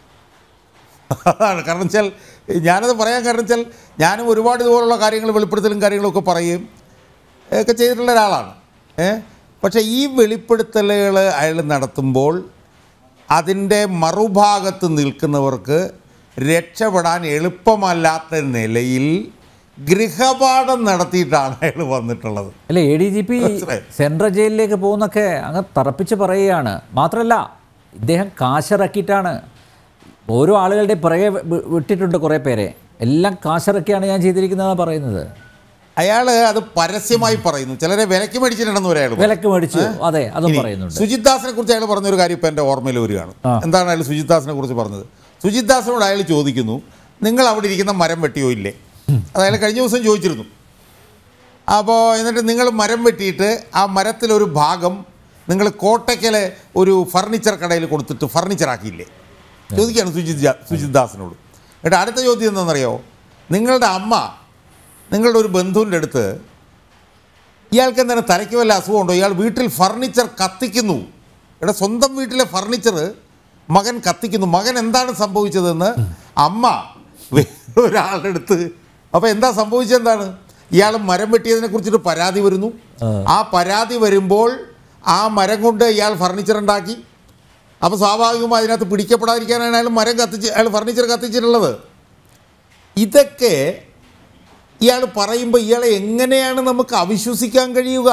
അതാണ് കാരണം വെച്ചാൽ ഞാനത് പറയാൻ കാരണം വെച്ചാൽ ഞാനും ഒരുപാട് ഇതുപോലുള്ള കാര്യങ്ങൾ വെളിപ്പെടുത്തലും കാര്യങ്ങളും ഒക്കെ പറയുകയും ഒക്കെ ചെയ്തിട്ടുള്ള ഒരാളാണ് ഏ പക്ഷേ ഈ വെളിപ്പെടുത്തലുകൾ അയാൾ നടത്തുമ്പോൾ അതിൻ്റെ മറുഭാഗത്ത് നിൽക്കുന്നവർക്ക് രക്ഷപ്പെടാൻ എളുപ്പമല്ലാത്ത നിലയിൽ ഗൃഹപാഠം നടത്തിയിട്ടാണ് അയാൾ വന്നിട്ടുള്ളത് അല്ലേ എ ഡി ജി പി മനസ്സിലായി. സെൻട്രൽ ജയിലിലേക്ക് പോകുന്നൊക്കെ അങ്ങ് തറപ്പിച്ച് പറയുകയാണ് മാത്രമല്ല ഇദ്ദേഹം കാശിറക്കിയിട്ടാണ് ഓരോ ആളുകളുടെ പിറകെ വി- വിട്ടിട്ടുണ്ട് കുറേ പേരെ എല്ലാം കാശിറക്കിയാണ് ഞാൻ ചെയ്തിരിക്കുന്നതെന്നാണ് പറയുന്നത് അയാൾ അത് പരസ്യമായി പറയുന്നു ചിലരെ വിലക്ക് മേടിച്ചിട്ടുണ്ടെന്ന് ഒരു അയാൾ പറഞ്ഞു. വിലക്ക് മേടിച്ചു അതെ അതും ഇനി പറയുന്നുണ്ട് സുജിത് ദാസിനെ കുറിച്ച് അയാൾ പറഞ്ഞൊരു കാര്യം ഇപ്പം എൻ്റെ ഓർമ്മയിൽ വരികയാണ് ആ. എന്താണ് അയാൾ സുജിത് ദാസിനെ കുറിച്ച് പറഞ്ഞത് സുജിത് ദാസിനോട് അയാൾ ചോദിക്കുന്നു നിങ്ങൾ അവിടെ ഇരിക്കുന്ന മരം വെട്ടിയോ ഇല്ലേ അത് അയാൾ കഴിഞ്ഞ ദിവസം ചോദിച്ചിരുന്നു അപ്പോൾ എന്നിട്ട് നിങ്ങൾ മരം വെട്ടിയിട്ട് ആ മരത്തിലൊരു ഭാഗം നിങ്ങൾ കോട്ടയ്ക്കലെ ഒരു ഫർണിച്ചർ കടയിൽ കൊടുത്തിട്ട് ഫർണിച്ചർ ആക്കിയില്ലേ ചോദിക്കുകയാണ് സുജിത് ജാ- സുജിത് ദാസിനോട് എന്നിട്ട് അടുത്ത ചോദ്യം എന്താണെന്നറിയോ നിങ്ങളുടെ അമ്മ നിങ്ങളുടെ ഒരു ബന്ധുവിൻ്റെ അടുത്ത് ഇയാൾക്ക് എന്താണ് തലയ്ക്ക് വല്ല അസുഖമുണ്ടോ ഇയാൾ വീട്ടിൽ ഫർണിച്ചർ കത്തിക്കുന്നു ഇവിടെ സ്വന്തം വീട്ടിലെ ഫർണിച്ചർ മകൻ കത്തിക്കുന്നു മകൻ എന്താണ് സംഭവിച്ചതെന്ന് അമ്മ വേറെ ഒരാളുടെ അടുത്ത് അപ്പോൾ എന്താ സംഭവിച്ചെന്താണ് ഇയാൾ മരം വെട്ടിയതിനെ കുറിച്ചിട്ട് പരാതി വരുന്നു ആ പരാതി വരുമ്പോൾ ആ മരം കൊണ്ട് ഇയാൾ ഫർണിച്ചർ ഉണ്ടാക്കി അപ്പോൾ സ്വാഭാവികമായി അതിനകത്ത് പിടിക്കപ്പെടാതിരിക്കാനാണ് അയാൾ മരം കത്തിച്ച് അയാൾ ഫർണിച്ചർ കത്തിച്ചിട്ടുള്ളത് ഇതൊക്കെ ഇയാൾ പറയുമ്പോൾ ഇയാളെ എങ്ങനെയാണ് നമുക്ക് അവിശ്വസിക്കാൻ കഴിയുക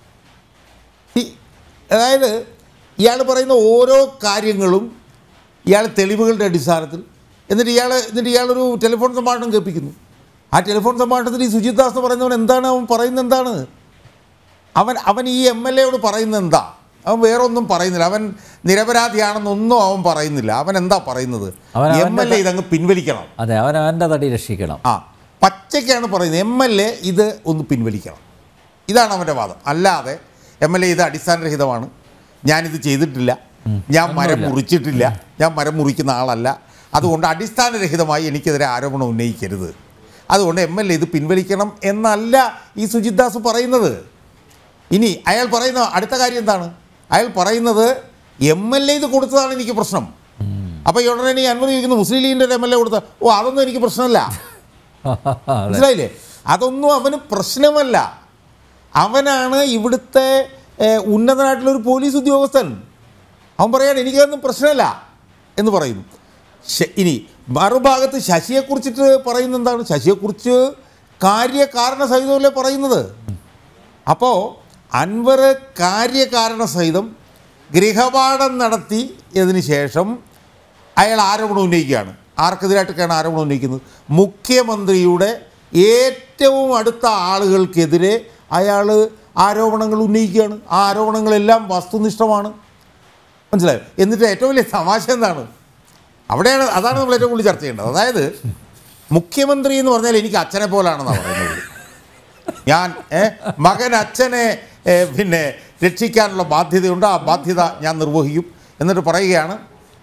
ഈ- അതായത് ഇയാൾ പറയുന്ന ഓരോ കാര്യങ്ങളും ഇയാൾ തെളിവുകളുടെ അടിസ്ഥാനത്തിൽ എന്നിട്ട് ഇയാൾ എന്നിട്ട് ഇയാളൊരു ടെലിഫോൺ സംഭാഷണം കേൾപ്പിക്കുന്നു ആ ടെലിഫോൺ സംഭാഷണത്തിൽ ഈ സുജിത് ദാസ് എന്ന് പറയുന്നവൻ എന്താണ് അവൻ പറയുന്നത് എന്താണ് അവൻ അവൻ ഈ എം എൽ എയോട് പറയുന്നത് എന്താ അവൻ വേറെ ഒന്നും പറയുന്നില്ല അവൻ നിരപരാധിയാണെന്നൊന്നും അവൻ പറയുന്നില്ല അവൻ എന്താ പറയുന്നത് അവൻ എം അവൻ്റെ എൽ എ ഇതങ്ങ് പിൻവലിക്കണം അതെ അവൻ അവൻ്റെ തടി രക്ഷിക്കണം ആ പച്ചയ്ക്കാണ് പറയുന്നത് എം എൽ എ ഇത് ഒന്ന് പിൻവലിക്കണം ഇതാണ് അവൻ്റെ വാദം അല്ലാതെ എം എൽ എ ഇത് അടിസ്ഥാനരഹിതമാണ് ഞാനിത് ചെയ്തിട്ടില്ല ഞാൻ മരം മുറിച്ചിട്ടില്ല ഞാൻ മരം മുറിക്കുന്ന ആളല്ല അതുകൊണ്ട് അടിസ്ഥാനരഹിതമായി എനിക്കെതിരെ ആരോപണം ഉന്നയിക്കരുത് അതുകൊണ്ട് എം എൽ എ ഇത് പിൻവലിക്കണം എന്നല്ല ഈ സുജിത് ദാസ് പറയുന്നത് ഇനി അയാൾ പറയുന്ന അടുത്ത കാര്യം എന്താണ് അയാൾ പറയുന്നത് എം എൽ എ ഇത് കൊടുത്തതാണ് എനിക്ക് പ്രശ്നം അപ്പോൾ ഈ ഉടനെ ഈ അൻവർ ചോദിക്കുന്നു മുസ്ലിം ലീഗിൻ്റെ ഒരു എം എൽ എ കൊടുത്ത ഓ അതൊന്നും എനിക്ക് പ്രശ്നമല്ല അതെ മനസ്സിലായില്ലേ അതൊന്നും അവന് പ്രശ്നമല്ല അവനാണ് ഇവിടുത്തെ ഏഹ്, ഉന്നതനായിട്ടുള്ളൊരു പോലീസ് ഉദ്യോഗസ്ഥൻ അവൻ പറയാണ് എനിക്കതൊന്നും പ്രശ്നമല്ല എന്ന് പറയുന്നു ശ- ഇനി മറുഭാഗത്ത് ശശിയെക്കുറിച്ചിട്ട് പറയുന്നത് എന്താണ് ശശിയെക്കുറിച്ച് കാര്യകാരണ സഹിതമല്ലേ പറയുന്നത് അപ്പോൾ അൻവർ കാര്യകാരണ സഹിതം ഗൃഹപാഠം നടത്തിയതിന് ശേഷം അയാൾ ആരോപണം ഉന്നയിക്കുകയാണ് ആർക്കെതിരായിട്ടൊക്കെയാണ് ആരോപണം ഉന്നയിക്കുന്നത് മുഖ്യമന്ത്രിയുടെ ഏറ്റവും അടുത്ത ആളുകൾക്കെതിരെ അയാൾ ആരോപണങ്ങൾ ഉന്നയിക്കുകയാണ് ആ ആരോപണങ്ങളെല്ലാം വസ്തുനിഷ്ഠമാണ് മനസ്സിലായോ എന്നിട്ട് ഏറ്റവും വലിയ തമാശ എന്താണ് അവിടെയാണ് അതാണ് നമ്മൾ ഏറ്റവും കൂടുതൽ ചർച്ച ചെയ്യേണ്ടത് അതായത് മുഖ്യമന്ത്രി എന്ന് പറഞ്ഞാൽ എനിക്ക് അച്ഛനെ പോലാണെന്നാണ് പറയുന്നത് ഞാൻ ഏ, മകൻ അച്ഛനെ ഏ, പിന്നെ രക്ഷിക്കാനുള്ള ബാധ്യതയുണ്ട് ആ ബാധ്യത ഞാൻ നിർവഹിക്കും എന്നിട്ട് പറയുകയാണ്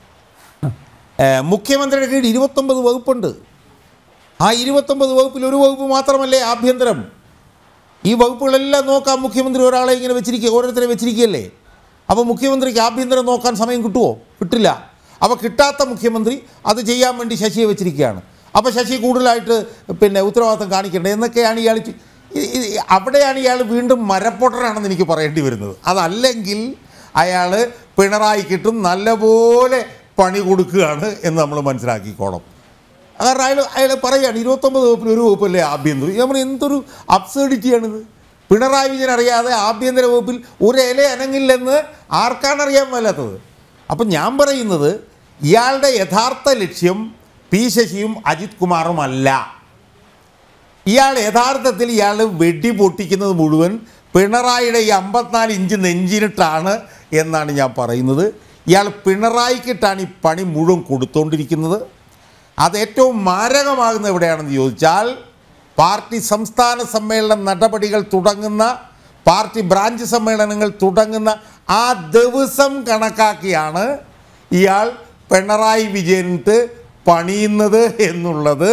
ഏ, മുഖ്യമന്ത്രിയുടെ കീഴിൽ ഇരുപത്തൊമ്പത് വകുപ്പുണ്ട് ആ ഇരുപത്തൊമ്പത് വകുപ്പിൽ ഒരു വകുപ്പ് മാത്രമല്ലേ ആഭ്യന്തരം ഈ വകുപ്പുകളെല്ലാം നോക്കാൻ മുഖ്യമന്ത്രി ഒരാളെ ഇങ്ങനെ വെച്ചിരിക്കുക ഓരോരുത്തരെ വെച്ചിരിക്കുകയല്ലേ അപ്പോൾ മുഖ്യമന്ത്രിക്ക് ആഭ്യന്തരം നോക്കാൻ സമയം കിട്ടുമോ കിട്ടില്ല അപ്പോൾ കിട്ടാത്ത മുഖ്യമന്ത്രി അത് ചെയ്യാൻ വേണ്ടി ശശിയെ വെച്ചിരിക്കുകയാണ് അപ്പോൾ ശശി കൂടുതലായിട്ട് പിന്നെ ഉത്തരവാദിത്തം കാണിക്കേണ്ടത് എന്നൊക്കെയാണ് ഇയാൾ ചി- ഇ- ഇ- അവിടെയാണ് ഇയാൾ വീണ്ടും മരപ്പൊട്ടനാണെന്ന് എനിക്ക് പറയേണ്ടി വരുന്നത് അതല്ലെങ്കിൽ അയാൾ പിണറായിക്കിട്ടും നല്ലപോലെ പണി കൊടുക്കുകയാണ് എന്ന് നമ്മൾ മനസ്സിലാക്കിക്കോണം കാരണം അയാൾ അയാൾ പറയുകയാണ് ഇരുപത്തൊമ്പത് വകുപ്പിൽ ഒരു വകുപ്പല്ലേ ആഭ്യന്തരം നമ്മൾ എന്തൊരു അബ്സേഡിറ്റിയാണിത് പിണറായി വിജയൻ അറിയാതെ ആഭ്യന്തര വകുപ്പിൽ ഒരു ഇല അനങ്ങില്ലെന്ന് ആർക്കാണ് അറിയാൻ മേലാത്തത് അപ്പം ഞാൻ പറയുന്നത് ഇയാളുടെ യഥാർത്ഥ ലക്ഷ്യം പി ശശിയും അജിത് കുമാറും അല്ല ഇയാൾ യഥാർത്ഥത്തിൽ ഇയാൾ വെടി പൊട്ടിക്കുന്നത് മുഴുവൻ പിണറായിയുടെ ഈ അമ്പത്തിനാല് ഇഞ്ച് നെഞ്ചിനിട്ടാണ് എന്നാണ് ഞാൻ പറയുന്നത് ഇയാൾ പിണറായിക്കിട്ടാണ് ഈ പണി മുഴുവൻ കൊടുത്തുകൊണ്ടിരിക്കുന്നത് അത് ഏറ്റവും മാരകമാകുന്ന എവിടെയാണെന്ന് ചോദിച്ചാൽ പാർട്ടി സംസ്ഥാന സമ്മേളന നടപടികൾ തുടങ്ങുന്ന പാർട്ടി ബ്രാഞ്ച് സമ്മേളനങ്ങൾ തുടങ്ങുന്ന ആ ദിവസം കണക്കാക്കിയാണ് ഇയാൾ പിണറായി വിജയനിട്ട് പണിയുന്നത് എന്നുള്ളത്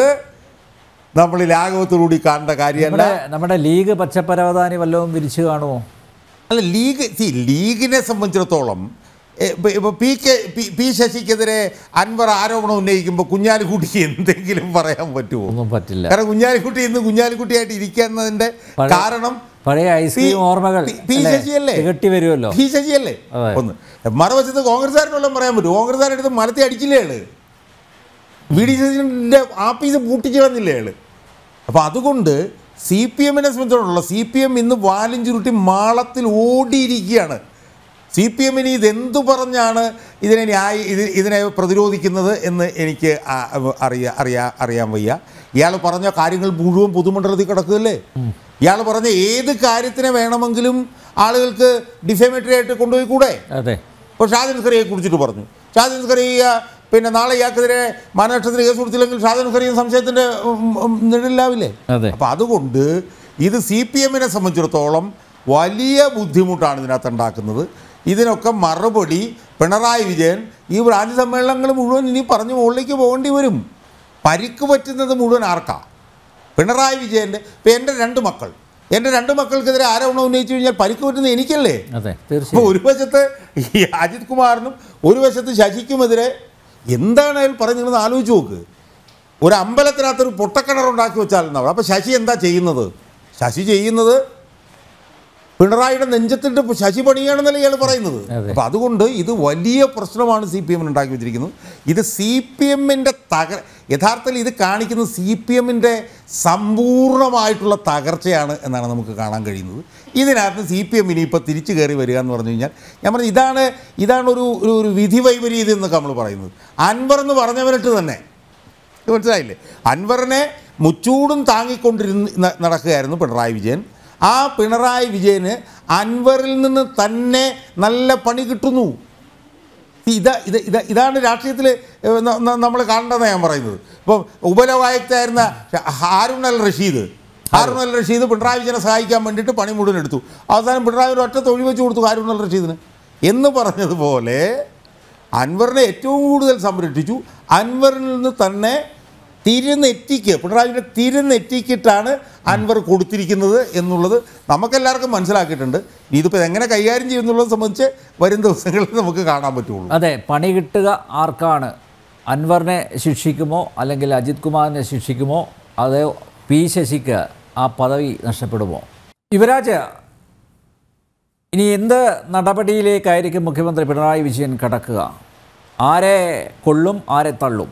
നമ്മൾ ലാഘവത്തോടുകൂടി കാണേണ്ട കാര്യമല്ല നമ്മുടെ നമ്മുടെ ലീഗ് പച്ചപ്പരവതാനി വല്ലതും വിരിച്ചു കാണുമോ അല്ല ലീഗ് സി ലീഗിനെ സംബന്ധിച്ചിടത്തോളം എ, ഇപ്പൊ- ഇപ്പൊ പി കെ പി- പി ശശിക്കെതിരെ അൻവർ ആരോപണം ഉന്നയിക്കുമ്പോൾ കുഞ്ഞാലിക്കുട്ടിക്ക് എന്തെങ്കിലും പറയാൻ പറ്റുമോ ഒന്നും പറ്റില്ല കാരണം കുഞ്ഞാലിക്കുട്ടി ഇന്ന് കുഞ്ഞാലിക്കുട്ടിയായിട്ട് ഇരിക്കുന്നതിന്റെ പഴയ- കാരണം പഴയ ഐസ്ക്രീം പി- ഓർമ്മകൾ പി- പി അല്ലേ? ശശിയല്ലേ? തികട്ടി വരുമല്ലോ പി ശശിയല്ലേ അതെ. ഒന്ന് മറുവശത്ത് കോൺഗ്രസ്സുകാരനെല്ലാം പറയാൻ പറ്റും കോൺഗ്രസ്സുകാരെടുത്ത് മലത്തി അടിച്ചില്ലേ ആള് വി ഡി സതീശൻ്റെ ആഫീസ് പൂട്ടിച്ച് കളഞ്ഞില്ലേ ആള് അപ്പോൾ അതുകൊണ്ട് സി പി എമ്മിനെ സംബന്ധിച്ചിടത്തോളം സി പി എം ഇന്ന് വാലും ചുരുട്ടി മാളത്തിൽ ഓടിയിരിക്കുകയാണ് സി പി എമ്മിന് ഇതെന്തു പറഞ്ഞാണ് ഇതിനെ ന്യായ ഇത് ഇതിനെ പ്രതിരോധിക്കുന്നത് എന്ന് എനിക്ക് ആ- അറിയാ അറിയാ അറിയാൻ വയ്യ ഇയാൾ പറഞ്ഞ കാര്യങ്ങൾ മുഴുവൻ പൊതുമണ്ഡലത്തിൽ കിടക്കുകയല്ലേ ഇയാൾ പറഞ്ഞ ഏത് കാര്യത്തിനെ വേണമെങ്കിലും ആളുകൾക്ക് ഡിഫേമേറ്ററി ആയിട്ട് കൊണ്ടുപോയി കൂടെ അതെ ഇപ്പോൾ ഷാജൻ ഖറിയെ കുറിച്ചിട്ട് പറഞ്ഞു ഷാജൻ ഖറിയ പിന്നെ നാളെ ഇയാൾക്കെതിരെ മാനനഷ്ടത്തിന് കേസ് കൊടുത്തില്ലെങ്കിൽ ഷാജൻ ഖറിയ സംശയത്തിൻ്റെ നിഴലിലാവില്ലേ അതെ അപ്പോൾ അതുകൊണ്ട് ഇത് സി പി എമ്മിനെ സംബന്ധിച്ചിടത്തോളം വലിയ ബുദ്ധിമുട്ടാണ് ഇതിനകത്ത് ഉണ്ടാക്കുന്നത് ഇതിനൊക്കെ മറുപടി പിണറായി വിജയൻ ഈ ബ്രാഞ്ച് സമ്മേളനങ്ങൾ മുഴുവൻ ഇനി പറഞ്ഞു മുകളിലേക്ക് പോകേണ്ടി വരും പരിക്ക് പറ്റുന്നത് മുഴുവൻ ആർക്കാ പിണറായി വിജയൻ്റെ ഇപ്പം എൻ്റെ രണ്ട് മക്കൾ എൻ്റെ രണ്ട് മക്കൾക്കെതിരെ ആരോപണം ഉന്നയിച്ചു കഴിഞ്ഞാൽ പരിക്ക് പറ്റുന്നത് എനിക്കല്ലേ അതെ അപ്പോൾ തീർച്ചയായും ഒരു വശത്ത് ഈ അജിത് കുമാറിനും ഒരു വശത്ത് ശശിക്കുമെതിരെ എന്താണ് അയാൾ പറയുന്നത് ആലോചിച്ച് നോക്ക് ഒരു അമ്പലത്തിനകത്തൊരു പൊട്ടക്കിണറുണ്ടാക്കി വെച്ചാൽ എന്നാവും അപ്പോൾ ശശി എന്താ ചെയ്യുന്നത് ശശി ചെയ്യുന്നത് പിണറായിയുടെ നെഞ്ചത്തിട്ട് ശശി പണിയാണെന്നല്ലേ ഇയാൾ പറയുന്നത് അതെ. അപ്പോൾ അതുകൊണ്ട് ഇത് വലിയ പ്രശ്നമാണ് സി പി എമ്മിന് ഉണ്ടാക്കി വെച്ചിരിക്കുന്നത് ഇത് സി പി എമ്മിൻ്റെ തക യഥാർത്ഥത്തിൽ ഇത് കാണിക്കുന്നത് സി പി എമ്മിൻ്റെ സമ്പൂർണ്ണമായിട്ടുള്ള തകർച്ചയാണ് എന്നാണ് നമുക്ക് കാണാൻ കഴിയുന്നത് ഇതിനകത്ത് സി പി എം ഇനിയിപ്പോൾ തിരിച്ചു കയറി വരിക എന്ന് പറഞ്ഞു കഴിഞ്ഞാൽ ഞാൻ പറഞ്ഞു ഇതാണ് ഇതാണ് ഒരു ഒരു ഒരു വിധി വൈപരീതി എന്നൊക്കെ നമ്മൾ പറയുന്നത് അൻവർ എന്ന് പറഞ്ഞവനിട്ട് തന്നെ ഇത് മനസ്സിലായില്ലേ അൻവറിനെ മുച്ചൂടും താങ്ങിക്കൊണ്ടിരുന്ന് ന- നടക്കുകയായിരുന്നു പിണറായി വിജയൻ ആ പിണറായി വിജയന് അൻവറിൽ നിന്ന് തന്നെ നല്ല പണി കിട്ടുന്നു ഇതാ ഇത് ഇതാ ഇതാണ് രാഷ്ട്രീയത്തിൽ നമ്മൾ കാണേണ്ടതെന്ന് ഞാൻ പറയുന്നത് ഇപ്പം ഉപലോകായുക്തായിരുന്ന ഹാരൂൺ അൽ റഷീദ് ഹാരൂൺ അൽ റഷീദ് പിണറായി വിജയനെ സഹായിക്കാൻ വേണ്ടിയിട്ട് പണി മുഴുവൻ എടുത്തു അവസാനം പിണറായി ഒരു ഒറ്റ തൊഴിൽ വെച്ച് കൊടുത്തു ഹാരൂൺ അൽ റഷീദിന് എന്ന് പറഞ്ഞതുപോലെ അൻവറിനെ ഏറ്റവും കൂടുതൽ സംരക്ഷിച്ചു അൻവറിൽ നിന്ന് തന്നെ തിരുനെറ്റിക്ക് പിണറായിയുടെ തിരുനെറ്റിക്കിട്ടാണ് അൻവർ കൊടുത്തിരിക്കുന്നത് എന്നുള്ളത് നമുക്കെല്ലാവർക്കും മനസ്സിലാക്കിയിട്ടുണ്ട് ഇതിപ്പോൾ എങ്ങനെ കൈകാര്യം ചെയ്യുന്നുള്ളത് സംബന്ധിച്ച് വരും ദിവസങ്ങളിൽ നമുക്ക് കാണാൻ പറ്റുള്ളൂ അതെ പണി കിട്ടുക ആർക്കാണ് അൻവറിനെ ശിക്ഷിക്കുമോ അല്ലെങ്കിൽ അജിത് കുമാറിനെ ശിക്ഷിക്കുമോ അതോ പി ശശിക്ക് ആ പദവി നഷ്ടപ്പെടുമോ യുവരാജ് ഇനി എന്ത് നടപടിയിലേക്കായിരിക്കും മുഖ്യമന്ത്രി പിണറായി വിജയൻ കടക്കുക ആരെ കൊള്ളും ആരെ തള്ളും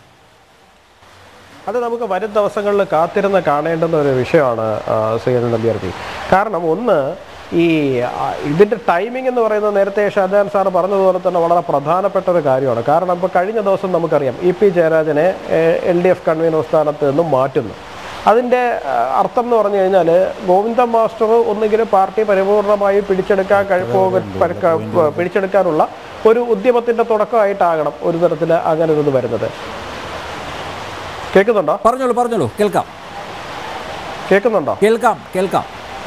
അത് നമുക്ക് വരും ദിവസങ്ങളിൽ കാത്തിരുന്ന് കാണേണ്ടുന്ന ഒരു വിഷയമാണ് ആ, ശ്രീധരൻ നമ്പ്യാർജി കാരണം ഒന്ന് ഈ ആ, ഇതിന്റെ ടൈമിംഗ് എന്ന് പറയുന്നത് നേരത്തെ ഷാജാൻ സാർ പറഞ്ഞതുപോലെ തന്നെ വളരെ പ്രധാനപ്പെട്ട ഒരു കാര്യമാണ് കാരണം ഇപ്പോൾ കഴിഞ്ഞ ദിവസം നമുക്കറിയാം ഇ പി ജയരാജനെ എൽ ഡി എഫ് കൺവീനർ സ്ഥാനത്ത് നിന്നും മാറ്റുന്നു അതിൻ്റെ ആ, അർത്ഥം എന്ന് പറഞ്ഞു കഴിഞ്ഞാൽ ഗോവിന്ദ മാസ്റ്റർ ഒന്നുകിൽ പാർട്ടി പരിപൂർണമായി പിടിച്ചെടുക്കാൻ കഴി പോക- പരക്ക- പിടിച്ചെടുക്കാനുള്ള ഒരു ഉദ്യമത്തിന്റെ തുടക്കമായിട്ടാകണം ഒരു തരത്തിൽ അങ്ങനെ ഒരു ഇത് വരുന്നത് കേൾക്കുന്നുണ്ടോ പറഞ്ഞോളൂ പറഞ്ഞോളൂ കേൾക്കാം കേൾക്കുന്നുണ്ടോ കേൾക്കാം കേൾക്കാം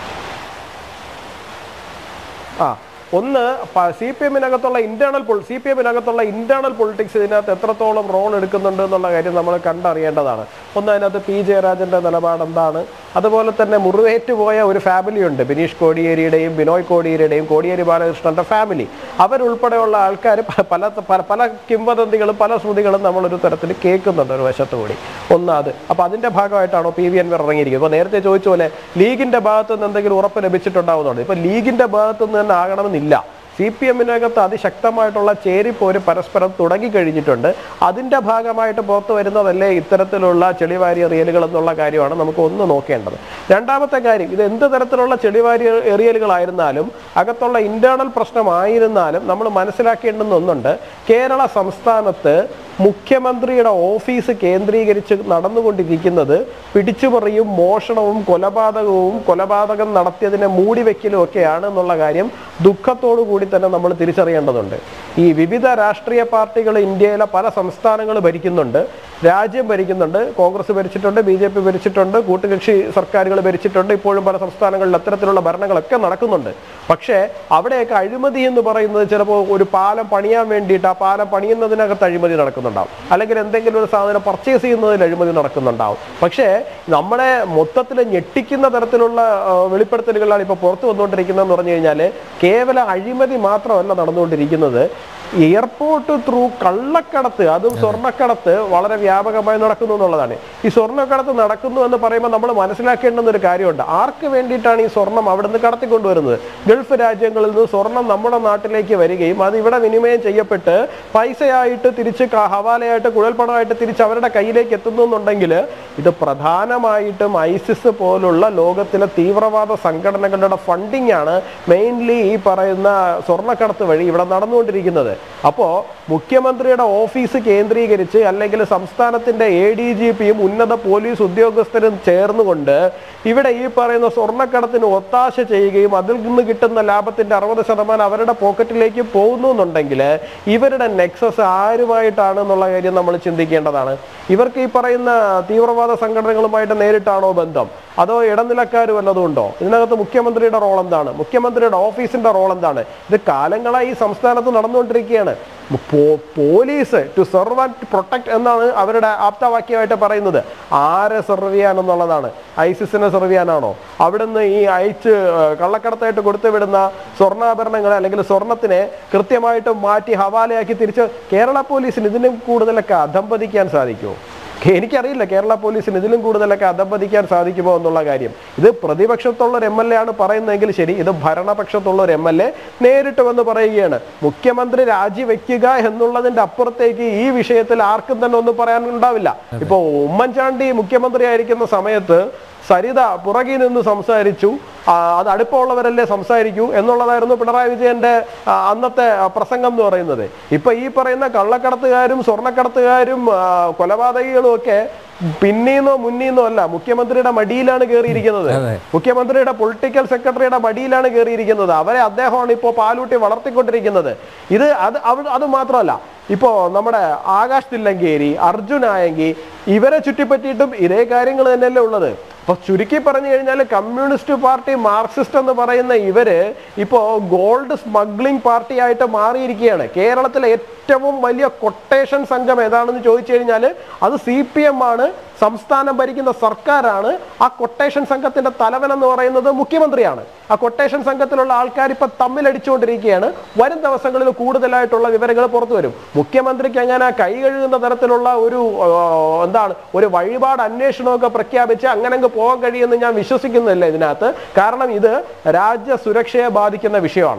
ആ ഒന്ന് സി പി എമ്മിനകത്തുള്ള ഇന്റേണൽ സി പി എമ്മിനകത്തുള്ള ഇന്റേണൽ പൊളിറ്റിക്സ് ഇതിനകത്ത് എത്രത്തോളം റോൾ എടുക്കുന്നുണ്ട് എന്നുള്ള കാര്യം നമ്മൾ കണ്ടറിയേണ്ടതാണ് ഒന്ന് അതിനകത്ത് പി ജയരാജന്റെ നിലപാട് എന്താണ് അതുപോലെ തന്നെ മുറിവേറ്റ് പോയ ഒരു ഫാമിലി ഉണ്ട് ബിനീഷ് കോടിയേരിയുടെയും ബിനോയ് കോടിയേരിയുടെയും കോടിയേരി ബാലകൃഷ്ണന്റെ ഫാമിലി അവരുൾപ്പെടെയുള്ള ആൾക്കാർ പല പല പല കിംവദന്തികളും പല ശ്രുതികളും നമ്മളൊരു തരത്തിൽ കേൾക്കുന്നുണ്ട് ഒരു വശത്ത് കൂടി ഒന്ന് അത് അപ്പൊ അതിന്റെ ഭാഗമായിട്ടാണോ പി വി അൻവർ ഇറങ്ങിയിരിക്കുന്നത് ഇപ്പൊ നേരത്തെ ചോദിച്ച പോലെ ലീഗിന്റെ ഭാഗത്ത് നിന്ന് എന്തെങ്കിലും ഉറപ്പ് ലഭിച്ചിട്ടുണ്ടാവുന്നുണ്ട് ഇപ്പൊ ലീഗിന്റെ ഭാഗത്ത് നിന്ന് തന്നെ ആകണമെന്നില്ല സി പി എമ്മിനകത്ത് അതിശക്തമായിട്ടുള്ള ചേരിപ്പോര് പരസ്പരം തുടങ്ങിക്കഴിഞ്ഞിട്ടുണ്ട് അതിന്റെ ഭാഗമായിട്ട് പുറത്തു വരുന്നതല്ലേ ഇത്തരത്തിലുള്ള ചെളിവാരി എറിയലുകൾ എന്നുള്ള കാര്യമാണ് നമുക്ക് ഒന്ന് നോക്കേണ്ടത് രണ്ടാമത്തെ കാര്യം ഇത് എന്ത് തരത്തിലുള്ള ചെളിവാരി എറിയലുകളായിരുന്നാലും അകത്തുള്ള ഇന്റേണൽ പ്രശ്നമായിരുന്നാലും നമ്മൾ മനസ്സിലാക്കേണ്ടുന്ന ഒന്നുണ്ട് കേരള സംസ്ഥാനത്ത് മുഖ്യമന്ത്രിയുടെ ഓഫീസ് കേന്ദ്രീകരിച്ച് നടന്നുകൊണ്ടിരിക്കുന്നത് പിടിച്ചുപറിയും മോഷണവും കൊലപാതകവും കൊലപാതകം നടത്തിയതിനെ മൂടിവെക്കലും ഒക്കെയാണ് എന്നുള്ള കാര്യം ദുഃഖത്തോടു കൂടി തന്നെ നമ്മൾ തിരിച്ചറിയേണ്ടതുണ്ട് ഈ വിവിധ രാഷ്ട്രീയ പാർട്ടികൾ ഇന്ത്യയിലെ പല സംസ്ഥാനങ്ങൾ ഭരിക്കുന്നുണ്ട് രാജ്യം ഭരിക്കുന്നുണ്ട് കോൺഗ്രസ് ഭരിച്ചിട്ടുണ്ട് ബി ജെ പി ഭരിച്ചിട്ടുണ്ട് കൂട്ടുകക്ഷി സർക്കാരുകൾ ഭരിച്ചിട്ടുണ്ട് ഇപ്പോഴും പല സംസ്ഥാനങ്ങളിൽ അത്തരത്തിലുള്ള ഭരണങ്ങളൊക്കെ നടക്കുന്നുണ്ട് പക്ഷേ അവിടെയൊക്കെ അഴിമതി എന്ന് പറയുന്നത് ചിലപ്പോൾ ഒരു പാലം പണിയാൻ വേണ്ടിയിട്ട് ആ പാലം പണിയുന്നതിനകത്ത് അഴിമതി നടക്കുന്നുണ്ടാവും അല്ലെങ്കിൽ എന്തെങ്കിലും ഒരു സാധനം പർച്ചേസ് ചെയ്യുന്നതിൽ അഴിമതി നടക്കുന്നുണ്ടാവും പക്ഷേ നമ്മളെ മൊത്തത്തിൽ ഞെട്ടിക്കുന്ന തരത്തിലുള്ള ആ, വെളിപ്പെടുത്തലുകളാണ് ഇപ്പോൾ പുറത്തു വന്നുകൊണ്ടിരിക്കുന്നതെന്ന് പറഞ്ഞു കഴിഞ്ഞാൽ കേവല അഴിമതി മാത്രമല്ല നടന്നുകൊണ്ടിരിക്കുന്നത് എയർപോർട്ട് ത്രൂ കള്ളക്കടത്ത് അതും സ്വർണ്ണക്കടത്ത് വളരെ വ്യാപകമായി നടക്കുന്നു എന്നുള്ളതാണ് ഈ സ്വർണ്ണക്കടത്ത് നടക്കുന്നു എന്ന് പറയുമ്പോൾ നമ്മൾ മനസ്സിലാക്കേണ്ടുന്ന ഒരു കാര്യമുണ്ട് ആർക്ക് വേണ്ടിയിട്ടാണ് ഈ സ്വർണം അവിടെ നിന്ന് കടത്തിക്കൊണ്ടുവരുന്നത് ഗൾഫ് രാജ്യങ്ങളിൽ നിന്ന് സ്വർണം നമ്മുടെ നാട്ടിലേക്ക് വരികയും അത് ഇവിടെ വിനിമയം ചെയ്യപ്പെട്ട് പൈസയായിട്ട് തിരിച്ച് ക- ഹവാലയായിട്ട് കുഴൽപ്പണമായിട്ട് തിരിച്ച് അവരുടെ കയ്യിലേക്ക് എത്തുന്നു എന്നുണ്ടെങ്കിൽ ഇത് പ്രധാനമായിട്ടും ഐസിസ് പോലുള്ള ലോകത്തിലെ തീവ്രവാദ സംഘടനകളുടെ ഫണ്ടിങ് ആണ് മെയിൻലി ഈ പറയുന്ന സ്വർണ്ണക്കടത്ത് വഴി ഇവിടെ നടന്നുകൊണ്ടിരിക്കുന്നത് അപ്പോൾ മുഖ്യമന്ത്രിയുടെ ഓഫീസ് കേന്ദ്രീകരിച്ച് അല്ലെങ്കിൽ സംസ്ഥാനത്തിന്റെ എ ഡി ജി പിയും ഉന്നത പോലീസ് ഉദ്യോഗസ്ഥരും ചേർന്നുകൊണ്ട് ഇവിടെ ഈ പറയുന്ന സ്വർണ്ണക്കടത്തിന് ഒത്താശ ചെയ്യുകയും അതിൽ നിന്ന് കിട്ടുന്ന ലാഭത്തിന്റെ അറുപത് ശതമാനം അവരുടെ പോക്കറ്റിലേക്ക് പോകുന്നു എന്നുണ്ടെങ്കിൽ ഇവരുടെ നെക്സസ് ആരുമായിട്ടാണ് എന്നുള്ള കാര്യം നമ്മൾ ചിന്തിക്കേണ്ടതാണ് ഇവർക്ക് ഈ പറയുന്ന തീവ്രവാദ സംഘടനകളുമായിട്ട് നേരിട്ടാണോ ബന്ധം അതോ ഇടനിലക്കാർ വല്ലതും ഉണ്ടോ ഇതിനകത്ത് മുഖ്യമന്ത്രിയുടെ റോൾ എന്താണ് മുഖ്യമന്ത്രിയുടെ ഓഫീസിന്റെ റോൾ എന്താണ് ഇത് കാലങ്ങളായി ഈ സംസ്ഥാനത്ത് നടന്നുകൊണ്ടിരിക്കുകയാണ് പോ- police to serve and protect എന്നാണ് അവരുടെ ആപ്തവാക്യമായിട്ട് പറയുന്നത് ആരെ സെർവ് ചെയ്യാൻ എന്നുള്ളതാണ് ഐസിസിനെ സെർവ് ചെയ്യാനാണോ അവിടുന്ന് ഈ അയച്ച് ആ, കള്ളക്കടത്തായിട്ട് കൊടുത്തു വിടുന്ന സ്വർണ്ണാഭരണങ്ങളെ അല്ലെങ്കിൽ സ്വർണത്തിനെ കൃത്യമായിട്ട് മാറ്റി ഹവാലയാക്കി തിരിച്ച് കേരള പോലീസിന് ഇതിനും കൂടുതലൊക്കെ അധംപതിക്കാൻ സാധിക്കുമോ എനിക്കറിയില്ല കേരള പോലീസിന് ഇതിലും കൂടുതലൊക്കെ അധംപതിക്കാൻ സാധിക്കുമോ എന്നുള്ള കാര്യം ഇത് പ്രതിപക്ഷത്തുള്ള ഒരു എം എൽ എ ആണ് പറയുന്നതെങ്കിൽ ശരി ഇത് ഭരണപക്ഷത്തുള്ള ഒരു എം എൽ എ നേരിട്ട് വന്ന് പറയുകയാണ് മുഖ്യമന്ത്രി രാജിവെക്കുക എന്നുള്ളതിന്റെ അപ്പുറത്തേക്ക് ഈ വിഷയത്തിൽ ആർക്കും തന്നെ ഒന്നും പറയാനുണ്ടാവില്ല ഇപ്പൊ ഉമ്മൻചാണ്ടി മുഖ്യമന്ത്രി ആയിരിക്കുന്ന സമയത്ത് സരിത പുറകിൽ നിന്ന് സംസാരിച്ചു ആ, അത് അടുപ്പമുള്ളവരല്ലേ സംസാരിക്കൂ എന്നുള്ളതായിരുന്നു പിണറായി വിജയന്റെ ആ, അന്നത്തെ ആ, പ്രസംഗം എന്ന് പറയുന്നത് ഇപ്പൊ ഈ പറയുന്ന കള്ളക്കടത്തുകാരും സ്വർണ്ണക്കടത്തുകാരും ആ, കൊലപാതകികളും ഒക്കെ പിന്നീന്നോ മുന്നീന്നോ അല്ല മുഖ്യമന്ത്രിയുടെ മടിയിലാണ് കയറിയിരിക്കുന്നത് അതെ. മുഖ്യമന്ത്രിയുടെ പൊളിറ്റിക്കൽ സെക്രട്ടറിയുടെ മടിയിലാണ് കയറിയിരിക്കുന്നത് അവരെ അദ്ദേഹമാണ് ഇപ്പോൾ പാലൂട്ടി വളർത്തിക്കൊണ്ടിരിക്കുന്നത് ഇത് അത് അവ- അത് മാത്രമല്ല ഇപ്പോ നമ്മുടെ ആകാശ് തില്ലങ്കേരി അർജുൻ ആയെങ്കിൽ ഇവരെ ചുറ്റിപ്പറ്റിയിട്ടും ഇതേ കാര്യങ്ങൾ തന്നെയല്ലേ ഉള്ളത് അപ്പൊ ചുരുക്കി പറഞ്ഞു കഴിഞ്ഞാൽ കമ്മ്യൂണിസ്റ്റ് പാർട്ടി മാർക്സിസ്റ്റ് എന്ന് പറയുന്ന ഇവര് ഇപ്പോ ഗോൾഡ് സ്മഗ്ലിംഗ് പാർട്ടി ആയിട്ട് മാറിയിരിക്കുകയാണ് കേരളത്തിലെ ഏറ്റവും വലിയ കൊട്ടേഷൻ സംഘം ഏതാണെന്ന് ചോദിച്ചു കഴിഞ്ഞാൽ അത് സി പി എം ആണ് സംസ്ഥാനം ഭരിക്കുന്ന സർക്കാരാണ് ആ കൊട്ടേഷൻ സംഘത്തിന്റെ തലവൻ എന്ന് പറയുന്നത് മുഖ്യമന്ത്രിയാണ് ആ കൊട്ടേഷൻ സംഘത്തിലുള്ള ആൾക്കാർ ഇപ്പൊ തമ്മിലടിച്ചുകൊണ്ടിരിക്കുകയാണ് വരും ദിവസങ്ങളിൽ കൂടുതലായിട്ടുള്ള വിവരങ്ങൾ പുറത്തു വരും മുഖ്യമന്ത്രിക്ക് അങ്ങനെ കൈ കഴുകുന്ന തരത്തിലുള്ള ഒരു ആ, എന്താണ് ഒരു വഴിപാട് അന്വേഷണമൊക്കെ പ്രഖ്യാപിച്ച് അങ്ങനെ അങ്ങ് പോകാൻ കഴിയുമെന്ന് ഞാൻ വിശ്വസിക്കുന്നില്ല ഇതിനകത്ത് കാരണം ഇത് രാജ്യ സുരക്ഷയെ ബാധിക്കുന്ന വിഷയമാണ്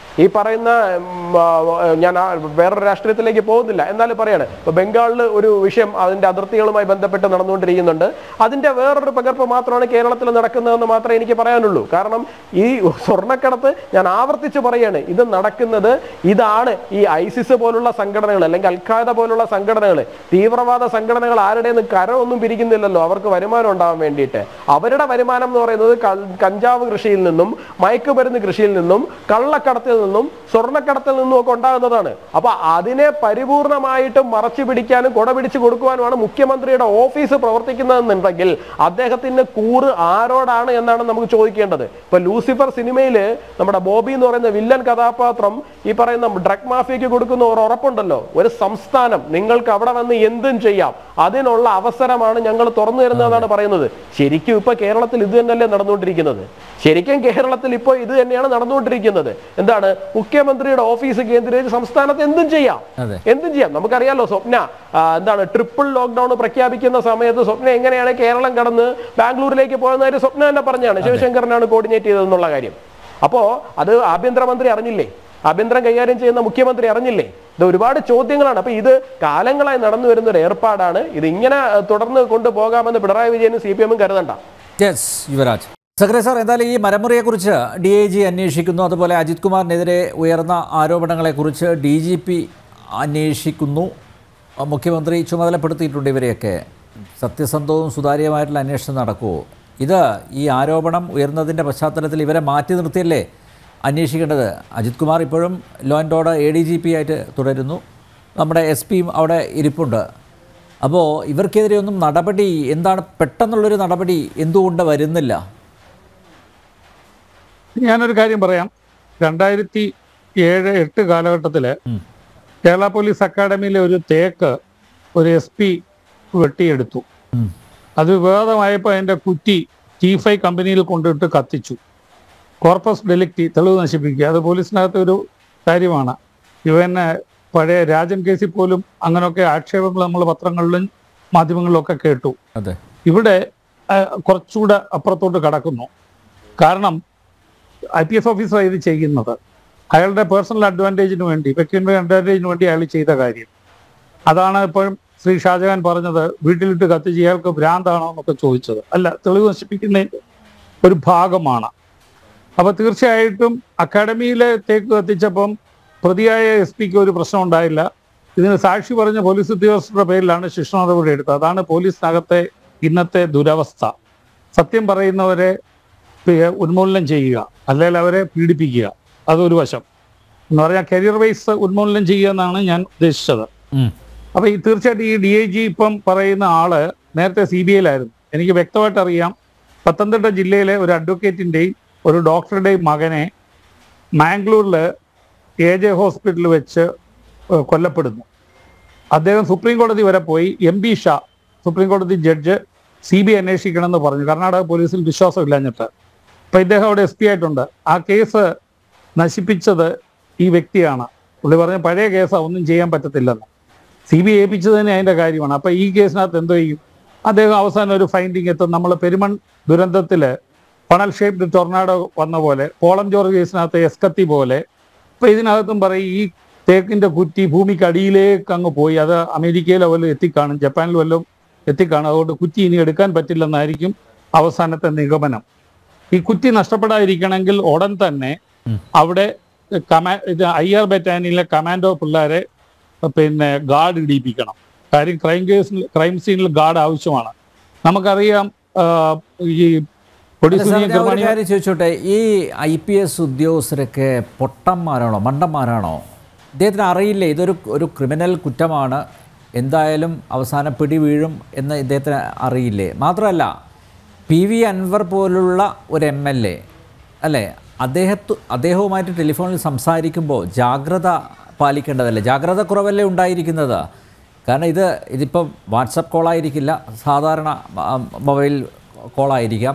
ഈ പറയുന്ന ഉം, ആ, ഞാൻ ആ വേറൊരു രാഷ്ട്രീയത്തിലേക്ക് പോകുന്നില്ല എന്നാലും പറയാണ് ഇപ്പൊ ബംഗാളിൽ ഒരു വിഷയം അതിന്റെ അതിർത്തികളുമായി ബന്ധപ്പെട്ട് നടന്നുകൊണ്ടിരിക്കുന്നുണ്ട് അതിന്റെ വേറൊരു പകർപ്പ് മാത്രമാണ് കേരളത്തിൽ നടക്കുന്നതെന്ന് മാത്രമേ എനിക്ക് പറയാനുള്ളൂ കാരണം ഈ സ്വർണ്ണക്കടത്ത് ഞാൻ ആവർത്തിച്ച് പറയാണ് ഇത് നടക്കുന്നത് ഇതാണ് ഈ ഐസിസ് പോലുള്ള സംഘടനകൾ അല്ലെങ്കിൽ അൽഖാദ പോലുള്ള സംഘടനകൾ തീവ്രവാദ സംഘടനകൾ ആരുടെയും കരമൊന്നും പിരിക്കുന്നില്ലല്ലോ അവർക്ക് വരുമാനം ഉണ്ടാവാൻ വേണ്ടിയിട്ട് അവരുടെ വരുമാനം എന്ന് പറയുന്നത് ക- കഞ്ചാവ് കൃഷിയിൽ നിന്നും മയക്കുമരുന്ന് കൃഷിയിൽ നിന്നും കള്ളക്കടത്തിൽ നിന്നും സ്വർണ്ണക്കടത്തിൽ നിന്നും ഒക്കെ ഉണ്ടാകുന്നതാണ് അപ്പൊ അതിനെ പരിപൂർണമായിട്ടും മറച്ചു പിടിക്കാനും കൊട പിടിച്ചു കൊടുക്കുവാനുമാണ് മുഖ്യമന്ത്രിയുടെ ഓഫീസ് പ്രവർത്തിക്കുന്നതെന്നുണ്ടെങ്കിൽ അദ്ദേഹത്തിന് കൂറ് ആരോടാണ് എന്നാണ് നമുക്ക് ചോദിക്കേണ്ടത് ഇപ്പൊ ലൂസിഫർ സിനിമയില് നമ്മുടെ ബോബി എന്ന് പറയുന്ന വില്ലൻ കഥാപാത്രം ഈ പറയുന്ന ഡ്രഗ് മാഫിയക്ക് കൊടുക്കുന്ന ഒരു ഉറപ്പുണ്ടല്ലോ ഒരു സംസ്ഥാനം നിങ്ങൾക്ക് അവിടെ വന്ന് എന്തും ചെയ്യാം അതിനുള്ള അവസരമാണ് ഞങ്ങൾ തുറന്നു തരുന്നതെന്നാണ് പറയുന്നത് ശരിക്കും ഇപ്പൊ കേരളത്തിൽ ഇത് തന്നെയല്ലേ നടന്നുകൊണ്ടിരിക്കുന്നത് ശരിക്കും കേരളത്തിൽ ഇപ്പോൾ ഇത് തന്നെയാണ് നടന്നുകൊണ്ടിരിക്കുന്നത് എന്താണ് മുഖ്യമന്ത്രിയുടെ ഓഫീസ് കേന്ദ്രീകരിച്ച് സംസ്ഥാനത്ത് എന്തും ചെയ്യാം അതെ. എന്തും ചെയ്യാം നമുക്കറിയാലോ സ്വപ്ന ആ, എന്താണ് ട്രിപ്പിൾ ലോക്ക്ഡൌൺ പ്രഖ്യാപിക്കുന്ന സമയത്ത് സ്വപ്ന എങ്ങനെയാണ് കേരളം കടന്ന് ബാംഗ്ലൂരിലേക്ക് പോകുന്ന കാര്യം സ്വപ്ന തന്നെ പറഞ്ഞാണ് ശിവശങ്കരനാണ് കോർഡിനേറ്റ് ചെയ്തതെന്നുള്ള കാര്യം അപ്പോ അത് ആഭ്യന്തരമന്ത്രി അറിഞ്ഞില്ലേ ആഭ്യന്തരം കൈകാര്യം ചെയ്യുന്ന മുഖ്യമന്ത്രി അറിഞ്ഞില്ലേ ഇത് ഒരുപാട് ചോദ്യങ്ങളാണ് അപ്പൊ ഇത് കാലങ്ങളായി നടന്നു വരുന്ന ഒരു ഏർപ്പാടാണ് ഇത് ഇങ്ങനെ ആ, തുടർന്ന് കൊണ്ടുപോകാമെന്ന് പിണറായി വിജയനും സി പി എമ്മും കരുതണ്ട യെസ് യുവരാജ് സക്രിയ സാർ എന്തായാലും ഈ മരമുറിയെക്കുറിച്ച് ഡി ഐ ജി അന്വേഷിക്കുന്നു അതുപോലെ അജിത് കുമാറിനെതിരെ ഉയർന്ന ആരോപണങ്ങളെക്കുറിച്ച് ഡി ജി പി അന്വേഷിക്കുന്നു മുഖ്യമന്ത്രി ചുമതലപ്പെടുത്തിയിട്ടുണ്ട് ഇവരെയൊക്കെ സത്യസന്ധവും സുതാര്യമായിട്ടുള്ള അന്വേഷണം നടക്കുമോ ഇത് ഈ ആരോപണം ഉയർന്നതിൻ്റെ പശ്ചാത്തലത്തിൽ ഇവരെ മാറ്റി നിർത്തിയല്ലേ അന്വേഷിക്കേണ്ടത് അജിത് കുമാർ ഇപ്പോഴും law and order A D G P ആയിട്ട് തുടരുന്നു നമ്മുടെ എസ് പിയും അവിടെ ഇരിപ്പുണ്ട് അപ്പോൾ ഇവർക്കെതിരെ ഒന്നും നടപടി എന്താണ് പെട്ടെന്നുള്ളൊരു നടപടി എന്തുകൊണ്ട് വരുന്നില്ല ഞാനൊരു കാര്യം പറയാം രണ്ടായിരത്തി ഏഴ് എട്ട് കാലഘട്ടത്തില് ഉം. കേരള പോലീസ് അക്കാഡമിയിലെ ഒരു തേക്ക് ഒരു എസ് പി വെട്ടിയെടുത്തു ഉം. അത് വിവാദമായപ്പോൾ അതിന്റെ കുറ്റി ടി ഫൈ കമ്പനിയിൽ കൊണ്ടിട്ട് കത്തിച്ചു കോർപ്പസ് ഡെലിക്റ്റി തെളിവ് നശിപ്പിക്കുക അത് പോലീസിനകത്ത് ഒരു കാര്യമാണ് ഇവന് പഴയ രാജൻ കേസിൽ പോലും അങ്ങനെയൊക്കെ ആക്ഷേപങ്ങൾ നമ്മൾ പത്രങ്ങളിലും മാധ്യമങ്ങളിലും ഒക്കെ കേട്ടു അതെ ഇവിടെ ആ, കുറച്ചുകൂടെ അപ്പുറത്തോട്ട് കടക്കുന്നു കാരണം ഐ പി എസ് ഓഫീസർ ഇത് ചെയ്യുന്നത് അയാളുടെ പേഴ്സണൽ അഡ്വാൻറ്റേജിന് വേണ്ടി വ്യക്തിയുടെ അഡ്വാൻറ്റേജിന് വേണ്ടി അയാൾ ചെയ്ത കാര്യം അതാണ് ഇപ്പോഴും ശ്രീ ഷാജഹാൻ പറഞ്ഞത് വീട്ടിലിട്ട് കത്തിച്ച് ഇയാൾക്ക് ഭ്രാന്താണോ എന്നൊക്കെ ചോദിച്ചത് അല്ല തെളിവ് നശിപ്പിക്കുന്നതിന്റെ ഒരു ഭാഗമാണ് അപ്പൊ തീർച്ചയായിട്ടും അക്കാഡമിയിലെ തേക്ക് കത്തിച്ചപ്പം പ്രതിയായ എസ് പിക്ക് ഒരു പ്രശ്നം ഉണ്ടായില്ല ഇതിന് സാക്ഷി പറഞ്ഞ പോലീസ് ഉദ്യോഗസ്ഥരുടെ പേരിലാണ് ശിക്ഷ നടപടി എടുത്തത് അതാണ് പോലീസിനകത്തെ ഇന്നത്തെ ദുരവസ്ഥ സത്യം പറയുന്നവരെ പി- ഉന്മൂലനം ചെയ്യുക അല്ലെങ്കിൽ അവരെ പീഡിപ്പിക്കുക അതൊരു വശം എന്ന് പറഞ്ഞാൽ കരിയർ വൈസ് ഉന്മൂലനം ചെയ്യുക എന്നാണ് ഞാൻ ഉദ്ദേശിച്ചത് ഉം. അപ്പൊ ഈ തീർച്ചയായിട്ടും ഈ ഡി ഐ ജി ഇപ്പം പറയുന്ന ആള് നേരത്തെ സി ബി ഐയിലായിരുന്നു എനിക്ക് വ്യക്തമായിട്ട് അറിയാം പത്തനംതിട്ട ജില്ലയിലെ ഒരു അഡ്വക്കേറ്റിന്റെയും ഒരു ഡോക്ടറുടെയും മകനെ മാംഗ്ലൂരില് എ ജെ ഹോസ്പിറ്റലിൽ വെച്ച് ഏഹ് കൊല്ലപ്പെടുന്നു അദ്ദേഹം സുപ്രീം കോടതി വരെ പോയി എം ബി ഷാ സുപ്രീം കോടതി ജഡ്ജ് സി ബി ഐ അന്വേഷിക്കണമെന്ന് പറഞ്ഞു കർണാടക പോലീസിൽ വിശ്വാസമില്ലാഞ്ഞിട്ട് അപ്പൊ ഇദ്ദേഹം അവിടെ എസ് പി ആയിട്ടുണ്ട് ആ കേസ് നശിപ്പിച്ചത് ഈ വ്യക്തിയാണ് പുള്ളി പറഞ്ഞ പഴയ കേസാണ് ഒന്നും ചെയ്യാൻ പറ്റത്തില്ലെന്ന് സി ബി ഐ ഏൽപ്പിച്ചത് തന്നെ അതിന്റെ കാര്യമാണ് അപ്പൊ ഈ കേസിനകത്ത് എന്തോ ചെയ്യും അദ്ദേഹം അവസാനം ഒരു ഫൈൻഡിങ് എത്തും നമ്മൾ പെരുമൺ ദുരന്തത്തില് പണൽ ഷേപ്ഡ് ടൊർണാഡോ വന്ന പോലെ പോളം ജോർജ് കേസിനകത്ത് എസ്കത്തി പോലെ ഇപ്പൊ ഇതിനകത്തും പറയും ഈ തേക്കിന്റെ കുറ്റി ഭൂമിക്ക് അടിയിലേക്ക് അങ്ങ് പോയി അത് അമേരിക്കയിലോ വല്ലതും എത്തിക്കാണും ജപ്പാനിൽ വല്ലതും എത്തിക്കാണും അതുകൊണ്ട് കുറ്റി ഇനി എടുക്കാൻ പറ്റില്ലെന്നായിരിക്കും അവസാനത്തെ നിഗമനം ഈ കുറ്റി നഷ്ടപ്പെടാതിരിക്കണമെങ്കിൽ ഉടൻ തന്നെ അവിടെ കമാ ഇത് ഐ ആർ ബറ്റാനിയിലെ കമാൻഡോ പിള്ളേരെ പിന്നെ ഗാർഡ് ഇടിയിപ്പിക്കണം കാര്യം ക്രൈം കേസിൽ ക്രൈം സീനിൽ ഗാർഡ് ആവശ്യമാണ് നമുക്കറിയാം ആ, ഈ അല്ല കൊടിസുനി സാർ, ഞാൻ ഒരു ഗർഭാണി കാര്യം ചോദിച്ചോട്ടെ ഈ ഐ പി എസ് ഉദ്യോഗസ്ഥരൊക്കെ പൊട്ടന്മാരാണോ മണ്ടന്മാരാണോ ഇദ്ദേഹത്തിന് അറിയില്ലേ ഇതൊരു ഒരു ക്രിമിനൽ കുറ്റമാണ് എന്തായാലും അവസാനം പിടി വീഴും എന്ന് ഇദ്ദേഹത്തിന് അറിയില്ലേ മാത്രമല്ല പി വി അൻവർ പോലുള്ള ഒരു എം എൽ എ അല്ലേ അദ്ദേഹത്തു അദ്ദേഹവുമായിട്ട് ടെലിഫോണിൽ സംസാരിക്കുമ്പോൾ ജാഗ്രത പാലിക്കേണ്ടതല്ലേ ജാഗ്രത കുറവല്ലേ ഉണ്ടായിരിക്കുന്നത് കാരണം ഇത് ഇതിപ്പം വാട്സപ്പ് കോളായിരിക്കില്ല സാധാരണ ആ, മൊബൈൽ കോളായിരിക്കാം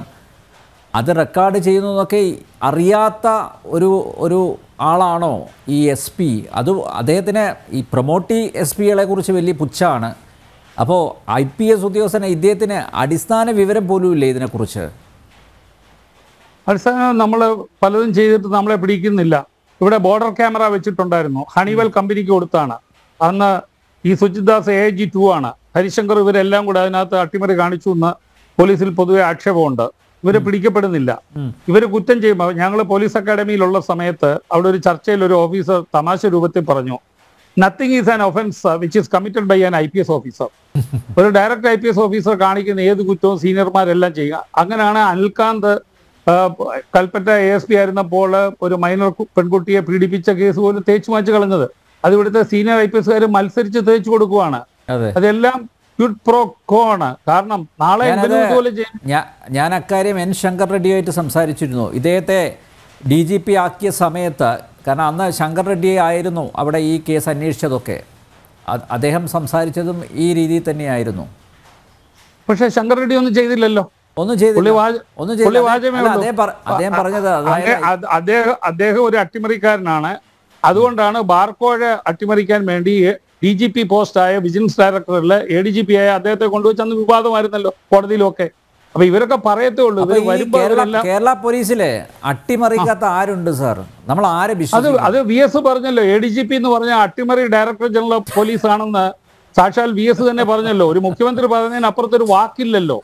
അത് റെക്കോർഡ് ചെയ്യുന്നതൊക്കെ അറിയാത്ത ഒരു ഒരു ആളാണോ ഈ എസ് പി അത് അദ്ദേഹത്തിന് ഈ പ്രൊമോട്ടി എസ് പികളെ കുറിച്ച് വലിയ പുച്ഛമാണ് അപ്പോൾ ഐ പി എസ് ഉദ്യോഗസ്ഥന് ഇദ്ദേഹത്തിന് അടിസ്ഥാന വിവരം പോലും ഇല്ലേ ഇതിനെക്കുറിച്ച് അവസാനം നമ്മൾ പലതും ചെയ്തിട്ട് നമ്മളെ പിടിക്കുന്നില്ല ഇവിടെ ബോർഡർ ക്യാമറ വെച്ചിട്ടുണ്ടായിരുന്നു ഹണിവെൽ കമ്പനിക്ക് കൊടുത്താണ് അന്ന് ഈ Sujith Das A G two ആണ് ഹരിശങ്കർ ഇവരെല്ലാം കൂടെ അതിനകത്ത് അട്ടിമറി കാണിച്ചു എന്ന് പോലീസിൽ പൊതുവെ ആക്ഷേപമുണ്ട് ഇവരെ പിടിക്കപ്പെടുന്നില്ല ഉം. ഇവര് കുറ്റം ചെയ്യുമ്പോൾ ഞങ്ങൾ പോലീസ് അക്കാഡമിയിലുള്ള സമയത്ത് അവിടെ ഒരു ചർച്ചയിൽ ഒരു ഓഫീസർ തമാശ രൂപത്തിൽ പറഞ്ഞു nothing is an offence which is committed by an I P S officer ഒരു direct I P S officer കാണിക്കുന്ന ഏത് കുറ്റവും സീനിയർമാരെല്ലാം ചെയ്യുക അങ്ങനെയാണ് അനിൽകാന്ത് ആ, കൽപ്പറ്റ എ എസ് പി ആയിരുന്നപ്പോൾ ഒരു മൈനർ കു- പെൺകുട്ടിയെ പീഡിപ്പിച്ച കേസ് പോലും തേച്ചു മാച്ച് കളഞ്ഞത് അത് ഇവിടുത്തെ സീനിയർ ഐ പി എസ്കാർ മത്സരിച്ച് തേച്ചു കൊടുക്കുവാണ് അതെ അതെല്ലാം ക്വിഡ് പ്രോ കോ ആണ് കാരണം നാളെ ഞാനത് എന്തിനും ഇതുപോലെ ചെയ്യും ഞാ- ഞാൻ അക്കാര്യം എൻ ശങ്കർ റെഡ്ഡിയുമായിട്ട് സംസാരിച്ചിരുന്നു ഇദ്ദേഹത്തെ ഡി ജി പി ആക്കിയ സമയത്ത് കാരണം അന്ന് ശങ്കർ റെഡ്ഡി ആയിരുന്നു അവിടെ ഈ കേസ് അന്വേഷിച്ചതൊക്കെ അ- അദ്ദേഹം സംസാരിച്ചതും ഈ രീതിയിൽ തന്നെയായിരുന്നു പക്ഷെ ശങ്കർ റെഡ്ഡി ഒന്നും ചെയ്തില്ലല്ലോ ഒന്നും പുള്ളി ചെയ്തില്ല വാച- ഒന്നും പുള്ളി ചെയ്തില്ല വാചകമേ അല്ല, ഉള്ളൂ. അദ്ദേഹം പറ- അദ്ദേഹം പറഞ്ഞത് അങ്ങ- അതായത് അത് അദ്ദേഹം അദ്ദേഹം ഒരു അട്ടിമറിക്കാരനാണ് അതുകൊണ്ടാണ് ബാർക്കോഴ അട്ടിമറിക്കാൻ വേണ്ടി ഡി ജി പി പോസ്റ്റായ വിജിലൻസ് ഡയറക്ടറിൽ എ ഡി ജി പി ആയ അദ്ദേഹത്തെ കൊണ്ടുവച്ച് അന്ന് വിവാദമായിരുന്നല്ലോ കോടതിയിലൊക്കെ അപ്പൊ ഇവരൊക്കെ പറയത്തേ ഉള്ളൂ അപ്പൊ ഇവർ ഈ വരുമ്പോ കേരള അവരെല്ലാം കേരള പോലീസിലെ അട്ടിമറിക്കാത്ത ആരുണ്ട് സാർ നമ്മൾ ആരെ അത് വിശ്വസിക്കും അത് വി എസ് പറഞ്ഞല്ലോ എ ഡി ജി പി എന്ന് പറഞ്ഞ അട്ടിമറി ഡയറക്ടർ ജനറൽ ഓഫ് പോലീസ് ആണെന്ന് സാക്ഷാൽ വി എസ് തന്നെ പറഞ്ഞല്ലോ ഒരു മുഖ്യമന്ത്രി പറഞ്ഞതിന് അപ്പുറത്തൊരു വാക്കില്ലല്ലോ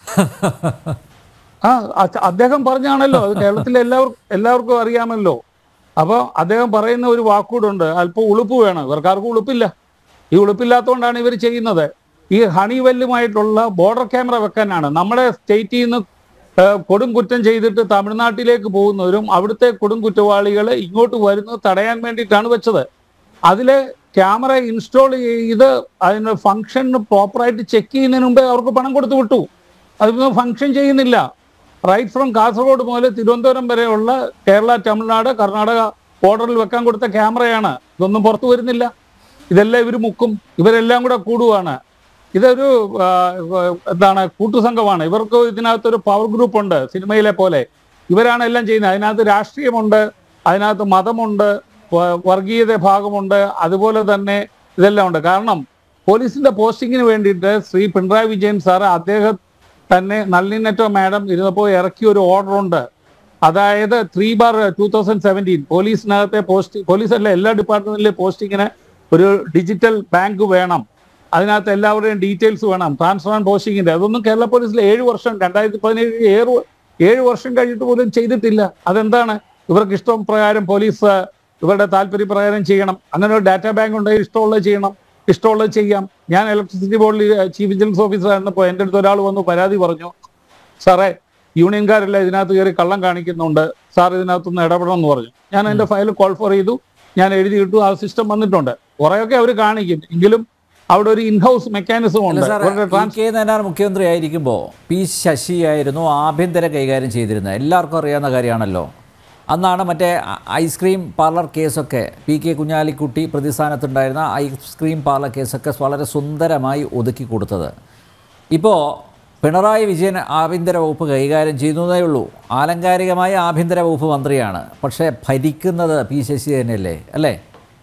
ആ അ- അദ്ദേഹം പറഞ്ഞാണല്ലോ അത് കേരളത്തിലെ എല്ലാവർക്കും എല്ലാവർക്കും അറിയാമല്ലോ അപ്പൊ അദ്ദേഹം പറയുന്ന ഒരു വാക്കൂടുണ്ട് അല്പം ഉളുപ്പ് വേണം ഇവർക്കാർക്കും ഉളുപ്പില്ല ഈ ഉളുപ്പില്ലാത്തതുകൊണ്ടാണ് ഇവർ ചെയ്യുന്നത് ഈ ഹണിവെല്ലുമായിട്ടുള്ള ബോർഡർ ക്യാമറ വെക്കാനാണ് നമ്മുടെ സ്റ്റേറ്റിൽ നിന്ന് ഏഹ്, കൊടും കുറ്റം ചെയ്തിട്ട് തമിഴ്നാട്ടിലേക്ക് പോകുന്നവരും അവിടുത്തെ കൊടും കുറ്റവാളികൾ ഇങ്ങോട്ട് വരുന്നത് തടയാൻ വേണ്ടിയിട്ടാണ് വെച്ചത് അതിലെ ക്യാമറ ഇൻസ്റ്റാൾ ചെയ്ത് അതിന്റെ ഫംഗ്ഷൻ പ്രോപ്പറായിട്ട് ചെക്ക് ചെയ്യുന്നതിന് മുമ്പേ അവർക്ക് പണം കൊടുത്തു വിട്ടു അതൊന്നും ഫംഗ്ഷൻ ചെയ്യുന്നില്ല റൈറ്റ് ഫ്രം കാസർഗോഡ് മുതൽ തിരുവനന്തപുരം വരെയുള്ള കേരള തമിഴ്നാട് കർണാടക ബോർഡറിൽ വെക്കാൻ കൊടുത്ത ക്യാമറയാണ് ഇതൊന്നും പുറത്തു വരുന്നില്ല ഇതെല്ലാം ഇവർ മുക്കും ഇവരെല്ലാം കൂടെ കൂടുവാണ് ഇതൊരു ആ, എന്താണ് കൂട്ടുസംഘമാണ് ഇവർക്ക് ഇതിനകത്തൊരു പവർ ഗ്രൂപ്പ് ഉണ്ട് സിനിമയിലെ പോലെ ഇവരാണ് എല്ലാം ചെയ്യുന്നത് അതിനകത്ത് രാഷ്ട്രീയമുണ്ട് അതിനകത്ത് മതമുണ്ട് വ- വർഗീയത ഭാഗമുണ്ട് അതുപോലെ തന്നെ ഇതെല്ലാം ഉണ്ട് കാരണം പോലീസിന്റെ പോസ്റ്റിങ്ങിന് വേണ്ടിയിട്ട് ശ്രീ പിണറായി വിജയൻ സാർ അദ്ദേഹം തന്നെ നളിനെറ്റോ മാഡം ഇരുന്നപ്പോൾ ഇറക്കിയ ഒരു ഓർഡർ ഉണ്ട് അതായത് three bar two thousand seventeen പോലീസിനകത്തെ പോസ്റ്റ് പോലീസല്ല എല്ലാ ഡിപ്പാർട്ട്മെന്റിലെ പോസ്റ്റിങ്ങിന് ഒരു ഡിജിറ്റൽ ബാങ്ക് വേണം അതിനകത്ത് എല്ലാവരുടെയും ഡീറ്റെയിൽസ് വേണം ട്രാൻസ്ഫർ ആൻഡ് പോസ്റ്റിങ്ങിന്റെ അതൊന്നും കേരള പോലീസിൽ ഏഴ് വർഷം രണ്ടായിരത്തി പതിനേഴ് ഏഴ് ഏഴ് വർഷം കഴിഞ്ഞിട്ട് പോലും ചെയ്തിട്ടില്ല അതെന്താണ് ഇവർക്ക് ഇഷ്ടം പ്രകാരം പോലീസ് ഇവരുടെ താല്പര്യപ്രകാരം ചെയ്യണം അങ്ങനെ ഒരു ഡാറ്റാ ബാങ്ക് ഉണ്ടെങ്കിൽ ഇഷ്ടമുള്ളത് ചെയ്യണം ഇഷ്ടമുള്ളത് ചെയ്യാം ഞാൻ ഇലക്ട്രിസിറ്റി ബോർഡിൽ ചീഫ് വിജിലൻസ് ഓഫീസർ ആയിരുന്നപ്പോൾ എൻ്റെ അടുത്ത് ഒരാൾ വന്നു പരാതി പറഞ്ഞു സാറേ യൂണിയൻകാരെല്ലാം ഇതിനകത്ത് കയറി കള്ളം കാണിക്കുന്നുണ്ട് സാർ ഇതിനകത്തൊന്ന് ഇടപെടണം എന്ന് പറഞ്ഞു ഞാൻ എൻ്റെ ഫയൽ കോൾ ഫോർ ചെയ്തു ഞാൻ എഴുതി ഇട്ടു ആ സിസ്റ്റം വന്നിട്ടുണ്ട് കുറേയൊക്കെ അവർ കാണിക്കും എങ്കിലും അവിടെ ഒരു ഇൻഹൗസ് മെക്കാനിസം അല്ല ഉണ്ട് സാർ അവരുടെ ഇ കെ നായനാർ മുഖ്യമന്ത്രി ആയിരിക്കുമ്പോൾ പി ശശിയായിരുന്നു ആഭ്യന്തര കൈകാര്യം ചെയ്തിരുന്നത് എല്ലാവർക്കും അറിയാവുന്ന കാര്യമാണല്ലോ അന്നാണ് മറ്റേ ഐ- ഐസ്ക്രീം പാർലർ കേസൊക്കെ പി കെ കുഞ്ഞാലിക്കുട്ടി പ്രതിസ്ഥാനത്തുണ്ടായിരുന്ന ഐസ്ക്രീം പാർലർ കേസൊക്കെ വളരെ സുന്ദരമായി ഒതുക്കി കൊടുത്തത് ഇപ്പോൾ പിണറായി വിജയൻ ആഭ്യന്തര വകുപ്പ് കൈകാര്യം ചെയ്യുന്നതേ ഉള്ളൂ ആലങ്കാരികമായ ആഭ്യന്തര വകുപ്പ് മന്ത്രിയാണ് പക്ഷേ ഭരിക്കുന്നത് പി ശശി തന്നെയല്ലേ അല്ലേ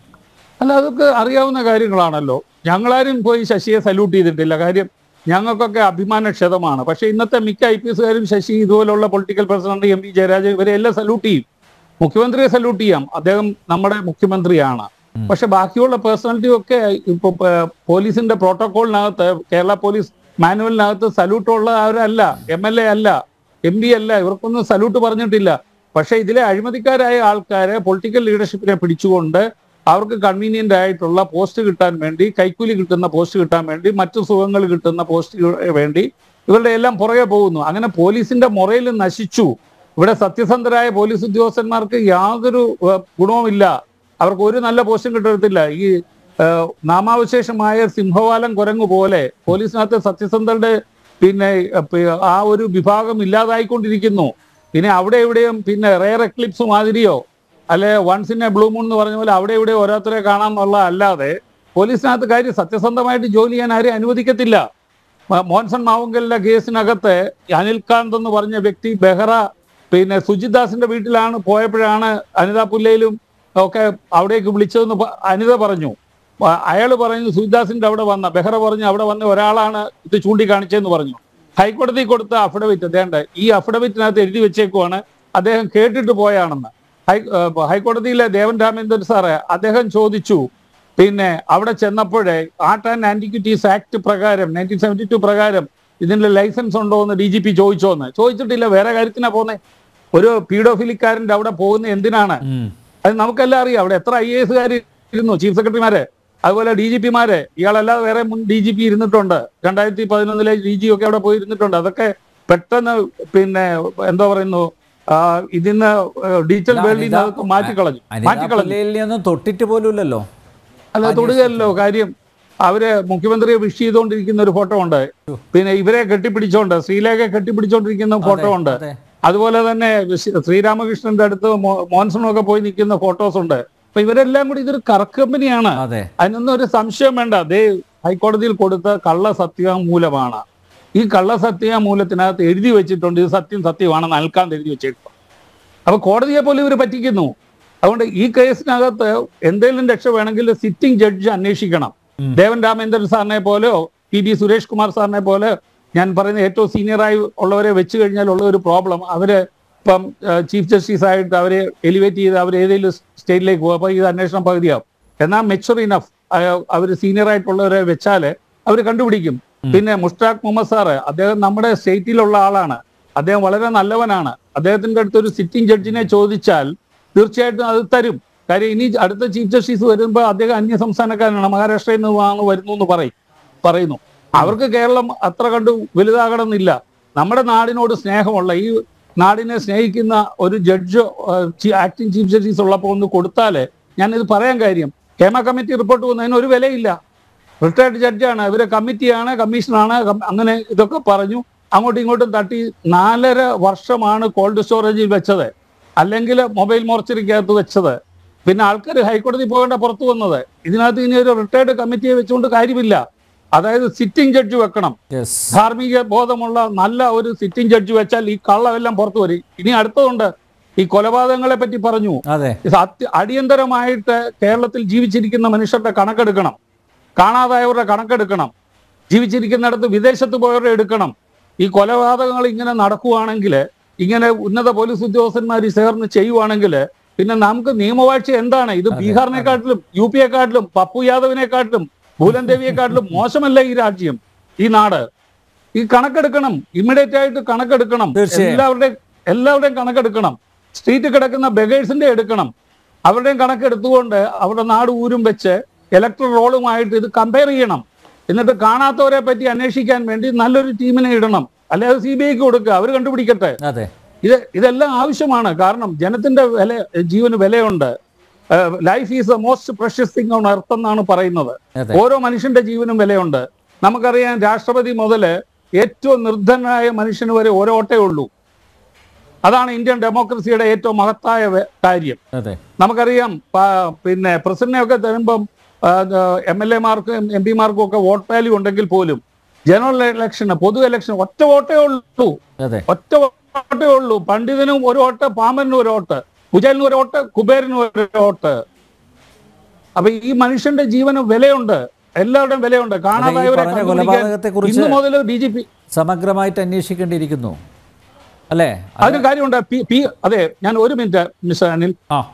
അല്ല അതൊക്കെ അറിയാവുന്ന കാര്യങ്ങളാണല്ലോ ഞങ്ങളാരും പോയി ശശിയെ സല്യൂട്ട് ചെയ്തിട്ടില്ല കാര്യം ഞങ്ങൾക്കൊക്കെ അഭിമാനക്ഷതമാണ് പക്ഷെ ഇന്നത്തെ മിക്ക ഐ പി എസുകാരും ശശി ഇതുപോലുള്ള political president M P Jayarajan ഇവരെ എല്ലാം സല്യൂട്ട് ചെയ്യും മുഖ്യമന്ത്രിയെ സല്യൂട്ട് ചെയ്യാം അദ്ദേഹം നമ്മുടെ മുഖ്യമന്ത്രിയാണ് പക്ഷെ ബാക്കിയുള്ള പേഴ്സണാലിറ്റി ഒക്കെ ഇപ്പൊ പ- പോലീസിന്റെ പ്രോട്ടോകോളിനകത്ത് കേരള പോലീസ് മാനുവലിനകത്ത് സല്യൂട്ട് ഉള്ള അവരല്ല എം എൽ എ അല്ല എം പി അല്ല ഇവർക്കൊന്നും സല്യൂട്ട് പറഞ്ഞിട്ടില്ല പക്ഷെ ഇതിലെ അഴിമതിക്കാരായ ആൾക്കാരെ പൊളിറ്റിക്കൽ ലീഡർഷിപ്പിനെ പിടിച്ചുകൊണ്ട് അവർക്ക് കൺവീനിയന്റ് ആയിട്ടുള്ള പോസ്റ്റ് കിട്ടാൻ വേണ്ടി കൈക്കൂലി കിട്ടുന്ന പോസ്റ്റ് കിട്ടാൻ വേണ്ടി മറ്റു സുഖങ്ങൾ കിട്ടുന്ന പോസ്റ്റ് വേണ്ടി ഇവരുടെ എല്ലാം പുറകെ പോകുന്നു അങ്ങനെ പോലീസിന്റെ മുറയിൽ നശിച്ചു ഇവിടെ സത്യസന്ധരായ പോലീസ് ഉദ്യോഗസ്ഥന്മാർക്ക് യാതൊരു ഏഹ്, ഗുണവുമില്ല അവർക്ക് ഒരു നല്ല പോസ്റ്റും കിട്ടത്തില്ല ഈ ഏഹ്, നാമാവശേഷമായ സിംഹവാലം കുരങ്ങു പോലെ പോലീസിനകത്ത് സത്യസന്ധരുടെ പിന്നെ ഏഹ്, പി- ആ ഒരു വിഭാഗം ഇല്ലാതായിക്കൊണ്ടിരിക്കുന്നു പിന്നെ അവിടെ എവിടെയും പിന്നെ റെയർ എക്ലിപ്സ് മാതിരിയോ അല്ലെ once in a blue moon എന്ന് പറഞ്ഞ പോലെ അവിടെ ഇവിടെ ഓരോരുത്തരെ കാണാമെന്നുള്ള അല്ലാതെ പോലീസിനകത്ത് കാര്യം സത്യസന്ധമായിട്ട് ജോലി ചെയ്യാൻ ആരെയും അനുവദിക്കത്തില്ല മ- മോൻസൺ മാവുങ്കലിന്റെ കേസിനകത്ത് അനിൽകാന്ത് എന്ന് പറഞ്ഞ വ്യക്തി ബെഹ്റ പിന്നെ സുജിത് ദാസിന്റെ വീട്ടിലാണ് പോയപ്പോഴാണ് അനിത പുല്ലയിലും ഒക്കെ അവിടേക്ക് വിളിച്ചതെന്ന് പ- അനിത പറഞ്ഞു അയാൾ പറഞ്ഞു സുജിദാസിന്റെ അവിടെ വന്ന ബെഹ്റ പറഞ്ഞു അവിടെ വന്ന ഒരാളാണ് ഇത് ചൂണ്ടിക്കാണിച്ചതെന്ന് പറഞ്ഞു ഹൈക്കോടതി കൊടുത്ത അഫിഡവിറ്റ് അതേണ്ട ഈ അഫിഡവിറ്റിനകത്ത് എഴുതി വെച്ചേക്കുവാണ് അദ്ദേഹം കേട്ടിട്ട് പോയാണെന്ന് ഹൈ ഏഹ് ഹൈക്കോടതിയിലെ ദേവൻ രാമേന്ദ്രൻ സാറ് അദ്ദേഹം ചോദിച്ചു പിന്നെ അവിടെ ചെന്നപ്പോഴേ ആർട്ട് ആൻഡ് ആന്റിക്വിറ്റീസ് ആക്ട് പ്രകാരം നയൻറ്റീൻ സെവൻറ്റി ടു പ്രകാരം ഇതിന്റെ ലൈസൻസ് ഉണ്ടോ എന്ന് ഡി ജി പി ചോദിച്ചോന്ന് ചോദിച്ചിട്ടില്ല വേറെ കാര്യത്തിനാ പോന്നെ ഒരു പീഡോഫിലിക്കാരൻ്റെ അവിടെ പോകുന്ന എന്തിനാണ് ഉം. അത് നമുക്കെല്ലാം അറിയാം അവിടെ എത്ര ഐ എ എസുകാർ ഇരുന്നു ചീഫ് സെക്രട്ടറിമാര് അതുപോലെ ഡി ജി പിമാര് ഇയാളല്ലാതെ വേറെ മുൻ ഡി ജി പി ഇരുന്നിട്ടുണ്ട് രണ്ടായിരത്തി പതിനൊന്നിലെ ഡി ജി ഒക്കെ അവിടെ പോയി ഇരുന്നിട്ടുണ്ട് അതൊക്കെ പെട്ടെന്ന് പിന്നെ എന്താ പറയുന്നു ആ, ഇതിന്ന് ഡിജിറ്റൽ വേൾഡിൽ നിന്ന് അതൊക്കെ മാറ്റിക്കളഞ്ഞു അനിതാ മാറ്റിക്കളഞ്ഞു പല്ലേലിനെയൊന്നും തൊട്ടിട്ട് പോലുമില്ലല്ലോ അല്ല തൊടുകയല്ലോ കാര്യം അവര് മുഖ്യമന്ത്രിയെ വിഷ് ചെയ്തുകൊണ്ടിരിക്കുന്ന ഒരു ഫോട്ടോ ഉണ്ട് പിന്നെ ഇവരെ കെട്ടിപ്പിടിച്ചോണ്ട് ശ്രീലേഖയെ കെട്ടിപ്പിടിച്ചോണ്ടിരിക്കുന്ന ഫോട്ടോ ഉണ്ട് അതെ. അതുപോലെ തന്നെ ശ്രീ- ശ്രീരാമകൃഷ്ണന്റെ അടുത്ത് മോ- മോൻസണും ഒക്കെ പോയി നിൽക്കുന്ന ഫോട്ടോസ് ഉണ്ട് അപ്പൊ ഇവരെല്ലാം കൂടി ഇതൊരു കറക്കമ്പനിയാണ് അതെ അതിനൊന്നും ഒരു സംശയം വേണ്ട അതേ ഹൈക്കോടതിയിൽ കൊടുത്ത കള്ള സത്യവാങ്മൂലമാണ് ഈ കള്ള സത്യവാങ്മൂലത്തിനകത്ത് എഴുതി വെച്ചിട്ടുണ്ട് ഇത് സത്യം സത്യമാണെന്ന് അൽക്കാണ്ട് എഴുതി വെച്ചിട്ടുണ്ട് അപ്പൊ കോടതിയെ പോലും ഇവർ പറ്റിക്കുന്നു അതുകൊണ്ട് ഈ കേസിനകത്ത് എന്തെങ്കിലും രക്ഷ വേണമെങ്കിൽ സിറ്റിംഗ് ജഡ്ജ് അന്വേഷിക്കണം ദേവൻ രാമേന്ദ്രൻ സാറിനെ പോലെയോ പി ബി സുരേഷ് കുമാർ സാറിനെ പോലെ ഞാൻ പറയുന്ന ഏറ്റവും സീനിയറായി ഉള്ളവരെ വെച്ച് കഴിഞ്ഞാൽ ഉള്ള ഒരു പ്രോബ്ലം അവര് ഇപ്പം ചീഫ് ജസ്റ്റിസ് ആയിട്ട് അവരെ എലിവേറ്റ് ചെയ്ത് അവർ ഏതെങ്കിലും സ്റ്റേറ്റിലേക്ക് പോകും അപ്പൊ ഇത് അന്വേഷണം പകുതിയാവും എന്നാൽ മെച്ചുർ ഇനഫ് അവർ സീനിയർ ആയിട്ടുള്ളവരെ വെച്ചാല് അവർ കണ്ടുപിടിക്കും പിന്നെ മുഷ്താഖ് മുഹമ്മദ് സാറ് അദ്ദേഹം നമ്മുടെ സ്റ്റേറ്റിലുള്ള ആളാണ് അദ്ദേഹം വളരെ നല്ലവനാണ് അദ്ദേഹത്തിന്റെ അടുത്ത് ഒരു സിറ്റിംഗ് ജഡ്ജിനെ ചോദിച്ചാൽ തീർച്ചയായിട്ടും അത് തരും കാര്യം ഇനി അടുത്ത ചീഫ് ജസ്റ്റിസ് വരുമ്പോൾ അദ്ദേഹം അന്യ സംസ്ഥാനക്കാരനാണ് മഹാരാഷ്ട്രയിൽ നിന്നാണ് വരുന്നു എന്ന് പറയും പറയുന്നു അവർക്ക് കേരളം അത്ര കണ്ട് വലുതാകണമെന്നില്ല നമ്മുടെ നാടിനോട് സ്നേഹമുള്ള ഈ നാടിനെ സ്നേഹിക്കുന്ന ഒരു ജഡ്ജ് ആക്ടിംഗ് ചീഫ് ജസ്റ്റിസ് ഉള്ളപ്പോൾ ഒന്ന് കൊടുത്താല് ഞാനിത് പറയാൻ കാര്യം ഹേമ കമ്മിറ്റി റിപ്പോർട്ട് പോകുന്നതിന് ഒരു വിലയില്ല റിട്ടയർഡ് ജഡ്ജാണ് ഇവരെ കമ്മിറ്റിയാണ് കമ്മീഷനാണ് കം- അങ്ങനെ ഇതൊക്കെ പറഞ്ഞു അങ്ങോട്ടും ഇങ്ങോട്ടും തട്ടി നാലര വർഷമാണ് കോൾഡ് സ്റ്റോറേജിൽ വെച്ചത് അല്ലെങ്കിൽ മൊബൈൽ മോർച്ചറിക്കകത്ത് വെച്ചത് പിന്നെ ആൾക്കാർ ഹൈക്കോടതി പോകേണ്ട പുറത്തു വന്നത് ഇതിനകത്ത് ഇനി ഒരു റിട്ടയർഡ് കമ്മിറ്റിയെ വെച്ചുകൊണ്ട് കാര്യമില്ല അതായത് സിറ്റിംഗ് ജഡ്ജ് വെക്കണം യെസ് ധാർമ്മിക ബോധമുള്ള നല്ല ഒരു സിറ്റിംഗ് ജഡ്ജ് വെച്ചാൽ ഈ കള്ളമെല്ലാം പുറത്തു വരും ഇനി അടുത്തതുണ്ട് ഈ കൊലപാതകങ്ങളെ പറ്റി പറഞ്ഞു അതെ ഇത് അത്യ- അടിയന്തരമായിട്ട് കേരളത്തിൽ ജീവിച്ചിരിക്കുന്ന മനുഷ്യരുടെ കണക്കെടുക്കണം കാണാതായവരുടെ കണക്കെടുക്കണം ജീവിച്ചിരിക്കുന്നിടത്ത് വിദേശത്ത് പോയവരുടെ എടുക്കണം ഈ കൊലപാതകങ്ങൾ ഇങ്ങനെ നടക്കുവാണെങ്കിൽ ഇങ്ങനെ ഉന്നത പോലീസ് ഉദ്യോഗസ്ഥന്മാർ ചേർന്ന് ചെയ്യുവാണെങ്കിൽ പിന്നെ നമുക്ക് നിയമവാഴ്ച എന്താണ് ഇത് ബീഹാറിനെക്കാട്ടിലും യു പിയെക്കാട്ടിലും പപ്പു യാദവിനെക്കാട്ടിലും ഭൂലൻ ദേവിയെക്കാട്ടിലും മോശമല്ല ഈ രാജ്യം ഈ നാട് ഈ കണക്കെടുക്കണം ഇമ്മീഡിയറ്റ് ആയിട്ട് കണക്കെടുക്കണം തീർച്ചയായും. എല്ലാവരുടെയും എല്ലാവരുടെയും കണക്കെടുക്കണം സ്ട്രീറ്റ് കിടക്കുന്ന ബെഗേഴ്സിന്റെ എടുക്കണം അവരുടെയും കണക്കെടുത്തുകൊണ്ട് അവരുടെ നാട് ഊരും വെച്ച് ഇലക്ട്രൽ റോളുമായിട്ട് ഇത് കമ്പയർ ചെയ്യണം എന്നിട്ട് കാണാത്തവരെ പറ്റി അന്വേഷിക്കാൻ വേണ്ടി നല്ലൊരു ടീമിനെ ഇടണം അല്ലാതെ സി ബി ഐക്ക് കൊടുക്കുക അവർ കണ്ടുപിടിക്കട്ടെ അതെ ഇത് ഇതെല്ലാം ആവശ്യമാണ് കാരണം ജനത്തിന്റെ വില ജീവന് വിലയുണ്ട് life is the most precious thing on earth എന്നാണ് പറയുന്നത് അതെ. ഓരോ മനുഷ്യന്റെ ജീവനും വിലയുണ്ട് നമുക്കറിയാം രാഷ്ട്രപതി മുതല് ഏറ്റവും നിർദ്ധനായ മനുഷ്യന് വരെ ഓരോട്ടേ ഉള്ളൂ അതാണ് ഇന്ത്യൻ ഡെമോക്രസിയുടെ ഏറ്റവും മഹത്തായ വെ- കാര്യം അതെ നമുക്കറിയാം പ- പിന്നെ പ്രസിഡന്റിനെ ഒക്കെ തരുമ്പം എം എൽ എമാർക്കും എം പിമാർക്കും ഒക്കെ വോട്ട് വാല്യൂ ഉണ്ടെങ്കിൽ പോലും ജനറൽ ഇലക്ഷന് പൊതു ഇലക്ഷൻ ഒറ്റ വോട്ടേ ഉള്ളൂ അതെ ഒറ്റ വോട്ടേ ഉള്ളൂ പണ്ഡിതനും ഒരു വോട്ട് പാമ്പനും ഒരു വോട്ട് കുചേലിനും ഒരു വോട്ട് കുബേരനും ഒരു വോട്ട് അപ്പൊ ഈ മനുഷ്യന്റെ ജീവന് വിലയുണ്ട് എല്ലാവരുടെയും വിലയുണ്ട് കാണാതായവരെ പറഞ്ഞ കണ്ടുപിടിക്കാൻ കൊലപാതകത്തെക്കുറിച്ച് ഇന്ന് മുതൽ ഡി ജി പി സമഗ്രമായിട്ട് അന്വേഷിക്കേണ്ടിയിരിക്കുന്നു അല്ലേ അതിന് കാര്യമുണ്ട് പി പി അതെ ഞാൻ ഒരു മിനിറ്റ് മിസ്റ്റർ അനിൽ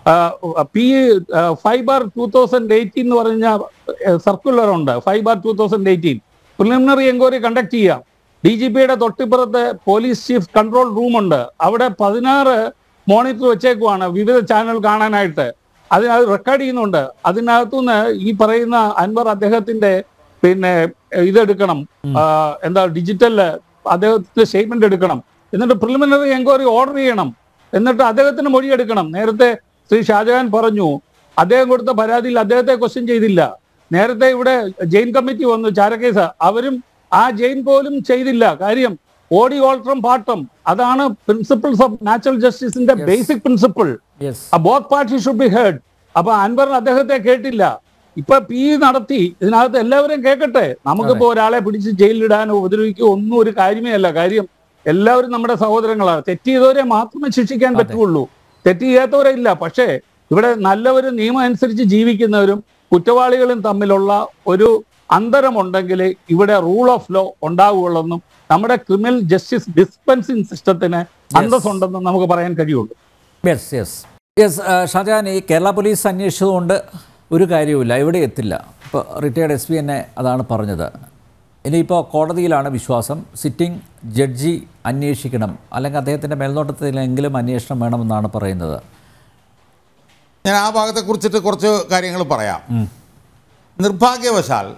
ആ P five bar two thousand eighteen എന്ന് പറഞ്ഞ സർക്കുലർ ഉണ്ട് five bar two thousand eighteen preliminary enquiry conduct ചെയ്യാം ഡി ജി പിയുടെ തൊട്ടിപ്പുറത്ത് പോലീസ് ചീഫ് കൺട്രോൾ റൂം ഉണ്ട് അവിടെ പതിനാറ് മോണിറ്റർ വെച്ചേക്കുവാണ് വിവിധ ചാനൽ കാണാനായിട്ട് അതിനകത്ത് റെക്കോർഡ് ചെയ്യുന്നുണ്ട് അതിനകത്തുനിന്ന് ഈ പറയുന്ന അൻവർ അദ്ദേഹത്തിന്റെ പിന്നെ ഇതെടുക്കണം ആ, എന്താ ഡിജിറ്റൽ അദ്ദേഹത്തിന്റെ സ്റ്റേറ്റ്മെന്റ് എടുക്കണം എന്നിട്ട് പ്രിലിമിനറി എൻക്വയറി ഓർഡർ ചെയ്യണം എന്നിട്ട് അദ്ദേഹത്തിന് മൊഴിയെടുക്കണം നേരത്തെ ശ്രീ ഷാജഹാൻ പറഞ്ഞു അദ്ദേഹം കൊടുത്ത പരാതിയിൽ അദ്ദേഹത്തെ ക്വസ്റ്റ്യൻ ചെയ്തില്ല നേരത്തെ ഇവിടെ ജെയിൻ കമ്മിറ്റി വന്നു ചാരക്കേസ് അവരും ആ ജെയിൻ പോലും ചെയ്തില്ല കാര്യം ഓടി ഓൾട്രം പാട്ടം അതാണ് പ്രിൻസിപ്പിൾസ് ഓഫ് നാച്ചുറൽ ജസ്റ്റിസിന്റെ basic principle yes both party should be heard അപ്പൊ അൻവർ അദ്ദേഹത്തെ കേട്ടില്ല ഇപ്പൊ പി നടത്തി ഇതിനകത്ത് എല്ലാവരും കേൾക്കട്ടെ നമുക്കിപ്പോ ഒരാളെ പിടിച്ച് ജയിലിലിടാനോ ഉപദ്രവിക്കോ ഒന്നും ഒരു കാര്യമേ അല്ല കാര്യം എല്ലാവരും നമ്മുടെ സഹോദരങ്ങളാണ് തെറ്റ് ചെയ്തവരെ മാത്രമേ ശിക്ഷിക്കാൻ പറ്റുള്ളൂ തെറ്റ് ചെയ്യാത്തവരെ ഇല്ല പക്ഷേ ഇവിടെ നല്ലവരും നിയമം അനുസരിച്ച് ജീവിക്കുന്നവരും കുറ്റവാളികളും തമ്മിലുള്ള ഒരു അന്തരമുണ്ടെങ്കിൽ ഇവിടെ റൂൾ ഓഫ് ലോ ഉണ്ടാവുകയുള്ളെന്നും നമ്മുടെ ക്രിമിനൽ ജസ്റ്റിസ് ഡിസ്പെൻസിങ് സിസ്റ്റത്തിന് അന്തസ്സുണ്ടെന്നും നമുക്ക് പറയാൻ കഴിയുള്ളൂ യെസ് യെസ് യെസ് ഷാജാൻ ഈ കേരള പോലീസ് അന്വേഷിച്ചതുകൊണ്ട് ഒരു കാര്യവുമില്ല എവിടെ എത്തില്ല ഇപ്പോൾ റിട്ടയർഡ് എസ് പി എന്നെ അതാണ് പറഞ്ഞത് ഇനിയിപ്പോൾ കോടതിയിലാണ് വിശ്വാസം സിറ്റിംഗ് ജഡ്ജി അന്വേഷിക്കണം അല്ലെങ്കിൽ അദ്ദേഹത്തിൻ്റെ മേൽനോട്ടത്തിലെങ്കിലും അന്വേഷണം വേണമെന്നാണ് പറയുന്നത് ഞാൻ ആ ഭാഗത്തെ കുറിച്ചിട്ട് കുറച്ച് കാര്യങ്ങൾ പറയാം നിർഭാഗ്യവശാൽ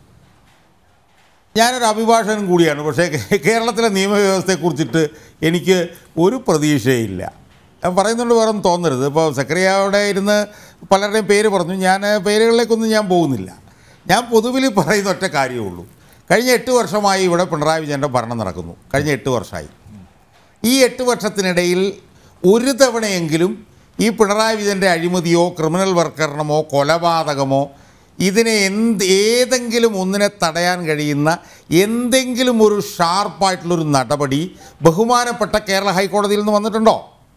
ഞാനൊരു അഭിഭാഷകനും കൂടിയാണ് പക്ഷേ കേ- കേരളത്തിലെ നിയമവ്യവസ്ഥയെക്കുറിച്ചിട്ട് എനിക്ക് ഒരു പ്രതീക്ഷയില്ല ഞാൻ പറയുന്നുണ്ട് വേറെ ഒന്നും തോന്നരുത് ഇപ്പോൾ സെക്രട്ടറിയുടെ ഇരുന്ന് പലരുടെയും പേര് പറഞ്ഞു ഞാൻ പേരുകളിലേക്കൊന്നും ഞാൻ പോകുന്നില്ല ഞാൻ പൊതുവിൽ പറയുന്ന ഒറ്റ കാര്യമേ ഉള്ളൂ കഴിഞ്ഞ എട്ട് വർഷമായി ഇവിടെ പിണറായി വിജയൻ്റെ ഭരണം നടക്കുന്നു കഴിഞ്ഞ എട്ട് വർഷമായി ഈ എട്ട് വർഷത്തിനിടയിൽ ഒരു തവണയെങ്കിലും ഈ പിണറായി വിജയൻ്റെ അഴിമതിയോ ക്രിമിനൽ വൽക്കരണമോ കൊലപാതകമോ ഇതിനെ എന്ത് ഏതെങ്കിലും ഒന്നിനെ തടയാൻ കഴിയുന്ന എന്തെങ്കിലും ഒരു ഷാർപ്പായിട്ടുള്ളൊരു നടപടി ബഹുമാനപ്പെട്ട കേരള ഹൈക്കോടതിയിൽ നിന്ന് വന്നിട്ടുണ്ടോ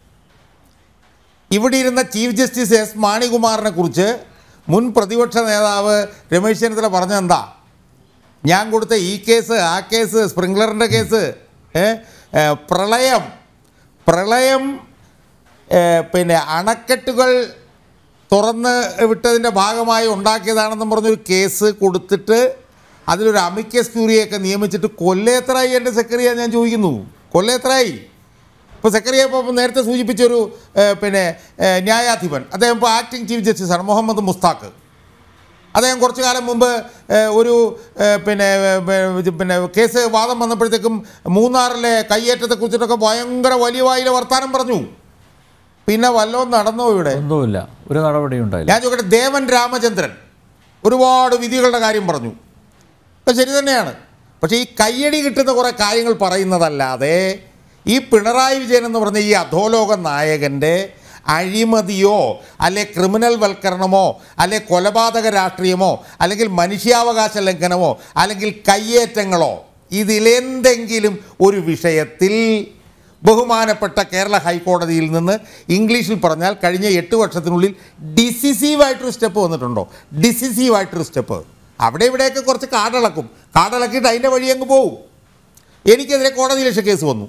ഇവിടെ ഇരുന്ന ചീഫ് ജസ്റ്റിസ് എസ് മാണികുമാറിനെ കുറിച്ച് മുൻ പ്രതിപക്ഷ നേതാവ് രമേശ് ചെന്നിത്തല പറഞ്ഞതെന്താ ഞാൻ കൊടുത്ത ഈ കേസ് ആ കേസ് സ്പ്രിംഗ്ലറിൻ്റെ കേസ് ഏ, ഏ, പ്രളയം പ്രളയം ഏ, പിന്നെ അണക്കെട്ടുകൾ തുറന്ന് വിട്ടതിൻ്റെ ഭാഗമായി ഉണ്ടാക്കിയതാണെന്നും പറഞ്ഞൊരു കേസ് കൊടുത്തിട്ട് അതിലൊരു അമിക്കസ് ക്യൂറിയൊക്കെ നിയമിച്ചിട്ട് കൊല്ലേത്രായി എൻ്റെ സെക്രട്ടറിയാണ് ഞാൻ ചോദിക്കുന്നു കൊല്ലേത്രായി ഇപ്പോൾ സെക്രട്ടറിയെ ഇപ്പോൾ നേരത്തെ സൂചിപ്പിച്ചൊരു ഏ, പിന്നെ ഏ, ന്യായാധിപൻ അദ്ദേഹം ഇപ്പോൾ ആക്ടിംഗ് ചീഫ് ജസ്റ്റിസാണ് മുഹമ്മദ് മുസ്താഖ് അദ്ദേഹം കുറച്ചു കാലം മുമ്പ് ഏഹ്, ഒരു ഏഹ്, പിന്നെ ഏഹ്, ഇത് പിന്നെ കേസ് വാദം വന്നപ്പോഴത്തേക്കും മൂന്നാറിലെ കയ്യേറ്റത്തെക്കുറിച്ചിട്ടൊക്കെ ഭയങ്കര വലിയ വായിലെ വർത്താനം പറഞ്ഞു പിന്നെ വല്ലതും നടന്നോ ഇവിടെ ഒന്നുമില്ല ഒരു നടപടിയും ഉണ്ടായില്ല ഞാൻ ചോദിക്കട്ടെ ദേവൻ രാമചന്ദ്രൻ ഒരുപാട് വിധികളുടെ കാര്യം പറഞ്ഞു അത് ശരി തന്നെയാണ് പക്ഷേ ഈ കയ്യടി കിട്ടുന്ന കുറേ കാര്യങ്ങൾ പറയുന്നതല്ലാതെ ഈ പിണറായി വിജയൻ എന്ന് പറഞ്ഞ ഈ അധോലോക നായകൻ്റെ അഴിമതിയോ അല്ലെ ക്രിമിനൽ വൽക്കരണമോ അല്ലെ കൊലപാതക രാഷ്ട്രീയമോ അല്ലെങ്കിൽ മനുഷ്യാവകാശ ലംഘനമോ അല്ലെങ്കിൽ കയ്യേറ്റങ്ങളോ ഇതിലെന്തെങ്കിലും ഒരു വിഷയത്തിൽ ബഹുമാനപ്പെട്ട കേരള ഹൈക്കോടതിയിൽ നിന്ന് ഇംഗ്ലീഷിൽ പറഞ്ഞാൽ കഴിഞ്ഞ എട്ട് വർഷത്തിനുള്ളിൽ ഡിസിസീവായിട്ടൊരു സ്റ്റെപ്പ് വന്നിട്ടുണ്ടോ ഡിസിസീവായിട്ടൊരു സ്റ്റെപ്പ് അവിടെ ഇവിടെയൊക്കെ കുറച്ച് കാടിളക്കും കാടിളക്കിയിട്ട് അതിൻ്റെ വഴി അങ്ങ് പോവും എനിക്കെതിരെ കോടതി ലക്ഷ്യ കേസ് വന്നു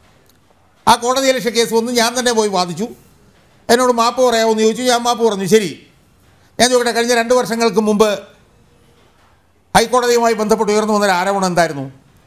ആ കോടതി ലക്ഷ്യ കേസ് വന്നു ഞാൻ തന്നെ പോയി വാദിച്ചു എന്നോട് മാപ്പ് പറയാമോ എന്ന് ചോദിച്ചു ഞാൻ മാപ്പ് പറഞ്ഞു ശരി ഞാൻ ചോദിക്കട്ടെ കഴിഞ്ഞ രണ്ട് വർഷങ്ങൾക്ക് മുമ്പ് ഹൈക്കോടതിയുമായി ബന്ധപ്പെട്ട് ഉയർന്നു വന്നൊരു ആരോപണം എന്തായിരുന്നു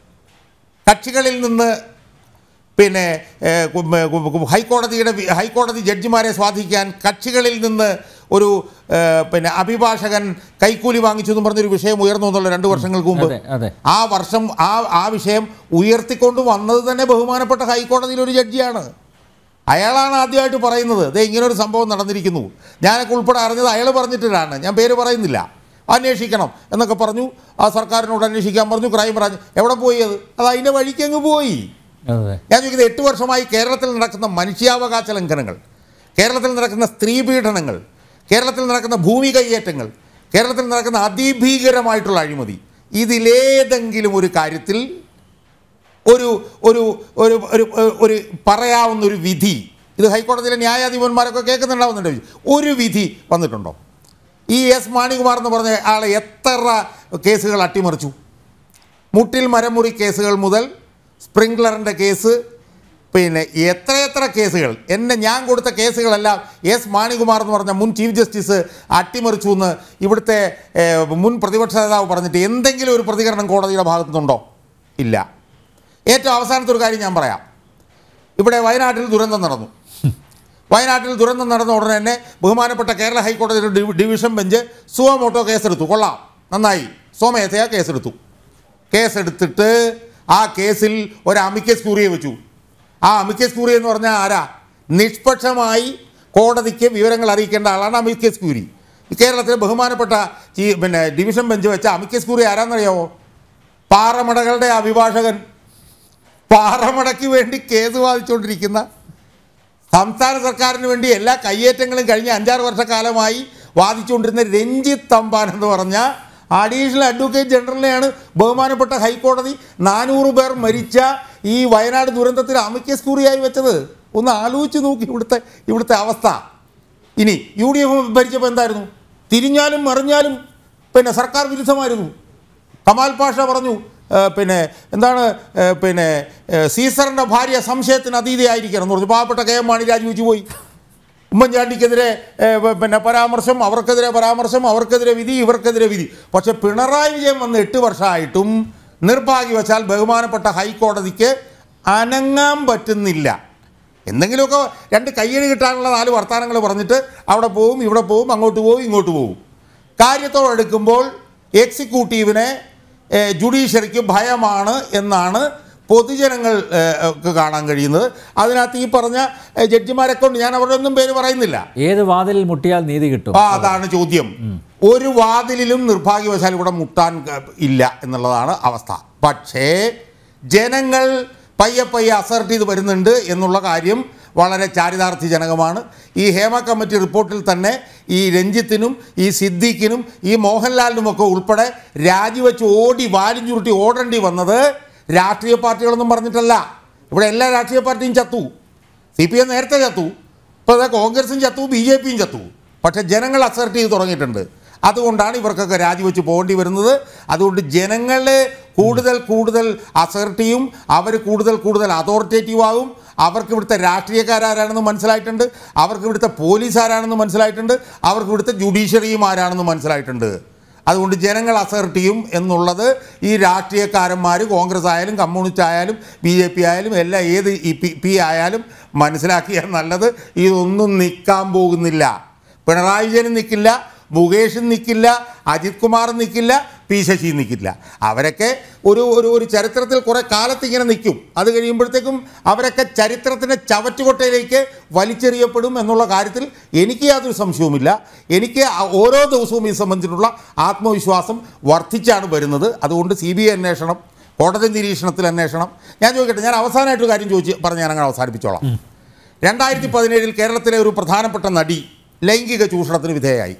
കക്ഷികളിൽ നിന്ന് പിന്നെ ഏഹ്, കു- കു- കു- ഹൈക്കോടതിയുടെ വി- ഹൈക്കോടതി ജഡ്ജിമാരെ സ്വാധീനിക്കാൻ കക്ഷികളിൽ നിന്ന് ഒരു ഏഹ്, പിന്നെ അഭിഭാഷകൻ കൈക്കൂലി വാങ്ങിച്ചു എന്ന് പറഞ്ഞൊരു വിഷയം ഉയർന്നു എന്നുള്ള രണ്ട് വർഷങ്ങൾക്ക് മുമ്പ് അതെ അതെ ആ വർഷം ആ ആ വിഷയം ഉയർത്തിക്കൊണ്ട് വന്നത് തന്നെ ബഹുമാനപ്പെട്ട ഹൈക്കോടതിയിലെ ഒരു ജഡ്ജിയാണ് അയാളാണ് ആദ്യമായിട്ട് പറയുന്നത് ദേ ഇങ്ങനെ ഒരു സംഭവം നടന്നിരിക്കുന്നു ഞാനൊക്കെ ഉൾപ്പെടെ അറിഞ്ഞത് അയാൾ പറഞ്ഞിട്ടാണ് ഞാൻ പേര് പറയുന്നില്ല അന്വേഷിക്കണം എന്നൊക്കെ പറഞ്ഞു ആ സർക്കാരിനോട് അന്വേഷിക്കാൻ പറഞ്ഞു ക്രൈം ബ്രാഞ്ച് എവിടെ പോയി അത് അത് അതിൻ്റെ വഴിക്ക് അങ്ങ് പോയി അതെ ഞാൻ ചോദിക്കുന്നത് എട്ട് വർഷമായി കേരളത്തിൽ നടക്കുന്ന മനുഷ്യാവകാശ ലംഘനങ്ങൾ കേരളത്തിൽ നടക്കുന്ന സ്ത്രീ പീഡനങ്ങൾ കേരളത്തിൽ നടക്കുന്ന ഭൂമി കയ്യേറ്റങ്ങൾ കേരളത്തിൽ നടക്കുന്ന അതിഭീകരമായിട്ടുള്ള അഴിമതി ഇതിലേതെങ്കിലും ഒരു കാര്യത്തിൽ ഒരു ഒരു ഒരു ഒരു ഒരു പറയാവുന്ന ഒരു വിധി ഇത് ഹൈക്കോടതിയിലെ ന്യായാധിപന്മാരൊക്കെ കേൾക്കുന്നുണ്ടാവുന്നുണ്ട് ഒരു വിധി വന്നിട്ടുണ്ടോ ഈ എസ് മാണികുമാർ എന്ന് പറഞ്ഞ ആളെ എത്ര കേസുകൾ അട്ടിമറിച്ചു മുട്ടിൽ മരമുറി കേസുകൾ മുതൽ സ്പ്രിംഗ്ലറിൻ്റെ കേസ് പിന്നെ എത്രയെത്ര കേസുകൾ എന്നെ ഞാൻ കൊടുത്ത കേസുകളെല്ലാം എസ് മാണികുമാർ എന്ന് പറഞ്ഞ മുൻ ചീഫ് ജസ്റ്റിസ് അട്ടിമറിച്ചു എന്ന് ഇവിടുത്തെ ഏഹ്, മുൻ പ്രതിപക്ഷ നേതാവ് പറഞ്ഞിട്ട് എന്തെങ്കിലും ഒരു പ്രതികരണം കോടതിയുടെ ഭാഗത്തു നിന്നുണ്ടോ ഇല്ല ഏറ്റവും അവസാനത്തെ ഒരു കാര്യം ഞാൻ പറയാം ഇവിടെ വയനാട്ടിൽ ദുരന്തം നടന്നു വയനാട്ടിൽ ദുരന്തം നടന്ന ഉടനെ തന്നെ ബഹുമാനപ്പെട്ട കേരള ഹൈക്കോടതിയുടെ ഡിവി- ഡിവിഷൻ ബെഞ്ച് സുവമോട്ടോ കേസെടുത്തു കൊള്ളാം നന്നായി സോമയത്തയ കേസെടുത്തു കേസെടുത്തിട്ട് ആ കേസിൽ ഒരു അമിക്കസ് ക്യൂറിയെ വെച്ചു ആ അമിക്കസ് ക്യൂറി എന്ന് പറഞ്ഞാൽ ആരാ നിഷ്പക്ഷമായി കോടതിക്ക് വിവരങ്ങൾ അറിയിക്കേണ്ട ആളാണ് അമിക്കസ് ക്യൂരി ഈ കേരളത്തിലെ ബഹുമാനപ്പെട്ട ഈ പിന്നെ ഡിവിഷൻ ബെഞ്ച് വെച്ച അമിക്കസ് ക്യൂറി ആരാന്നറിയാമോ പാറമടകളുടെ അഭിഭാഷകൻ പാറമടയ്ക്ക് വേണ്ടി കേസ് വാദിച്ചുകൊണ്ടിരിക്കുന്ന സംസ്ഥാന സർക്കാരിന് വേണ്ടി എല്ലാ കയ്യേറ്റങ്ങളും കഴിഞ്ഞ അഞ്ചാറ് വർഷക്കാലമായി വാദിച്ചുകൊണ്ടിരുന്ന രഞ്ജിത്ത് തമ്പാൻ എന്ന് പറഞ്ഞ അഡീഷണൽ അഡ്വക്കേറ്റ് ജനറലിനെയാണ് ബഹുമാനപ്പെട്ട ഹൈക്കോടതി നാനൂറ് പേർ മരിച്ച ഈ വയനാട് ദുരന്തത്തിൽ അമിക്കസ് കൂറിയായി വെച്ചത് ഒന്ന് ആലോചിച്ച് നോക്കി ഇവിടുത്തെ ഇവിടുത്തെ അവസ്ഥ ഇനി യു ഡി എഫ് ഭരിച്ചപ്പോൾ എന്തായിരുന്നു തിരിഞ്ഞാലും മറിഞ്ഞാലും പിന്നെ സർക്കാർ വിരുദ്ധമായിരുന്നു കമാൽ പാഷ പറഞ്ഞു ഏ, പിന്നെ എന്താണ് ഏ, പിന്നെ ഏ, സീസറിൻ്റെ ഭാര്യ സംശയത്തിന് അതീതയായിരിക്കണം എന്ന് പറഞ്ഞു പാവപ്പെട്ട കെ എം മാണി രാജിവെച്ച് പോയി ഉമ്മൻചാണ്ടിക്കെതിരെ ഏ, പ- പിന്നെ പരാമർശം അവർക്കെതിരെ പരാമർശം അവർക്കെതിരെ വിധി ഇവർക്കെതിരെ വിധി പക്ഷെ പിണറായി വിജയൻ വന്ന് എട്ട് വർഷമായിട്ടും നിർഭാഗ്യവശാൽ ബഹുമാനപ്പെട്ട ഹൈക്കോടതിക്ക് അനങ്ങാൻ പറ്റുന്നില്ല എന്തെങ്കിലുമൊക്കെ രണ്ട് കയ്യടി കിട്ടാനുള്ള നാല് വർത്തമാനങ്ങൾ പറഞ്ഞിട്ട് അവിടെ പോവും ഇവിടെ പോവും അങ്ങോട്ട് പോവും ഇങ്ങോട്ട് പോവും കാര്യത്തോടെടുക്കുമ്പോൾ എക്സിക്യൂട്ടീവിനെ ഏഹ്, ജുഡീഷ്യറിക്ക് ഭയമാണ് എന്നാണ് പൊതുജനങ്ങൾ ഏഹ്, ഒക്കെ കാണാൻ കഴിയുന്നത് അതിനകത്ത് ഈ പറഞ്ഞ ഏഹ്, ജഡ്ജിമാരെ കൊണ്ട് ഞാൻ അവരുടെ ഒന്നും പേര് പറയുന്നില്ല ഏത് വാതിലിൽ മുട്ടിയാൽ നീതി കിട്ടും ആ അതാണ് ചോദ്യം ഒരു വാതിലിലും നിർഭാഗ്യവശാൽ ഇവിടെ മുട്ടാൻ ക- ഇല്ല എന്നുള്ളതാണ് അവസ്ഥ പക്ഷേ ജനങ്ങൾ പയ്യെ പയ്യെ അസർട്ട് ചെയ്ത് വരുന്നുണ്ട് എന്നുള്ള കാര്യം വളരെ ചാരിതാർത്ഥ്യജനകമാണ് ഈ ഹേമ കമ്മിറ്റി റിപ്പോർട്ടിൽ തന്നെ ഈ രഞ്ജിത്തിനും ഈ സിദ്ദീഖിനും ഈ മോഹൻലാലിനുമൊക്കെ ഉൾപ്പെടെ രാജിവെച്ച് ഓടി വാലും ചുരുട്ടി ഓടേണ്ടി വന്നത് രാഷ്ട്രീയ പാർട്ടികളൊന്നും പറഞ്ഞിട്ടല്ല ഇവിടെ എല്ലാ രാഷ്ട്രീയ പാർട്ടിയും ചത്തു സി പി എം നേരത്തെ ചത്തു ഇപ്പോൾ അതെ കോൺഗ്രസും ചത്തു ബി ജെ പിയും ചത്തു പക്ഷേ ജനങ്ങൾ അസർട്ട് ചെയ്ത് തുടങ്ങിയിട്ടുണ്ട് അതുകൊണ്ടാണ് ഇവർക്കൊക്കെ രാജിവെച്ച് പോകേണ്ടി വരുന്നത് അതുകൊണ്ട് ജനങ്ങളെ കൂടുതൽ കൂടുതൽ അസർട്ട് ചെയ്യും അവർ കൂടുതൽ കൂടുതൽ അതോറിറ്റേറ്റീവ് ആകും അവർക്ക് ഇവിടുത്തെ രാഷ്ട്രീയക്കാരാരാണെന്ന് മനസ്സിലായിട്ടുണ്ട് അവർക്ക് ഇവിടുത്തെ പോലീസ് ആരാണെന്ന് മനസ്സിലായിട്ടുണ്ട് അവർക്ക് ഇവിടുത്തെ ജുഡീഷ്യറിയും ആരാണെന്ന് മനസ്സിലായിട്ടുണ്ട് അതുകൊണ്ട് ജനങ്ങൾ അസർട്ട് ചെയ്യും എന്നുള്ളത് ഈ രാഷ്ട്രീയക്കാരന്മാർ കോൺഗ്രസ് ആയാലും കമ്മ്യൂണിസ്റ്റ് ആയാലും ബി ജെ പി ആയാലും എല്ലാം ഏത് ഈ പി പി ആയാലും മനസ്സിലാക്കിയാൽ നല്ലത് ഇതൊന്നും നിൽക്കാൻ പോകുന്നില്ല പിണറായി വിജയനും നിൽക്കില്ല മുകേഷും നിൽക്കില്ല അജിത് കുമാറും നിൽക്കില്ല പി ശശിയും നിൽക്കില്ല അവരൊക്കെ ഒരു ഒരു ഒരു ചരിത്രത്തിൽ കുറേ കാലത്ത് ഇങ്ങനെ നിൽക്കും അത് കഴിയുമ്പോഴത്തേക്കും അവരൊക്കെ ചരിത്രത്തിൻ്റെ ചവറ്റുകൊട്ടയിലേക്ക് വലിച്ചെറിയപ്പെടും എന്നുള്ള കാര്യത്തിൽ എനിക്ക് യാതൊരു സംശയവുമില്ല എനിക്ക് ആ ഓരോ ദിവസവും ഇത് സംബന്ധിച്ചിട്ടുള്ള ആത്മവിശ്വാസം വർദ്ധിച്ചാണ് വരുന്നത് അതുകൊണ്ട് സി ബി ഐ അന്വേഷണം കോടതി നിരീക്ഷണത്തിൽ അന്വേഷണം ഞാൻ ചോദിക്കട്ടെ ഞാൻ അവസാനമായിട്ടൊരു കാര്യം ചോദിച്ച് പറഞ്ഞ് ഞാൻ അങ്ങനെ അവസാനിപ്പിച്ചോളാം രണ്ടായിരത്തി പതിനേഴിൽ കേരളത്തിലെ ഒരു പ്രധാനപ്പെട്ട നടി ലൈംഗിക ചൂഷണത്തിന് വിധേയമായി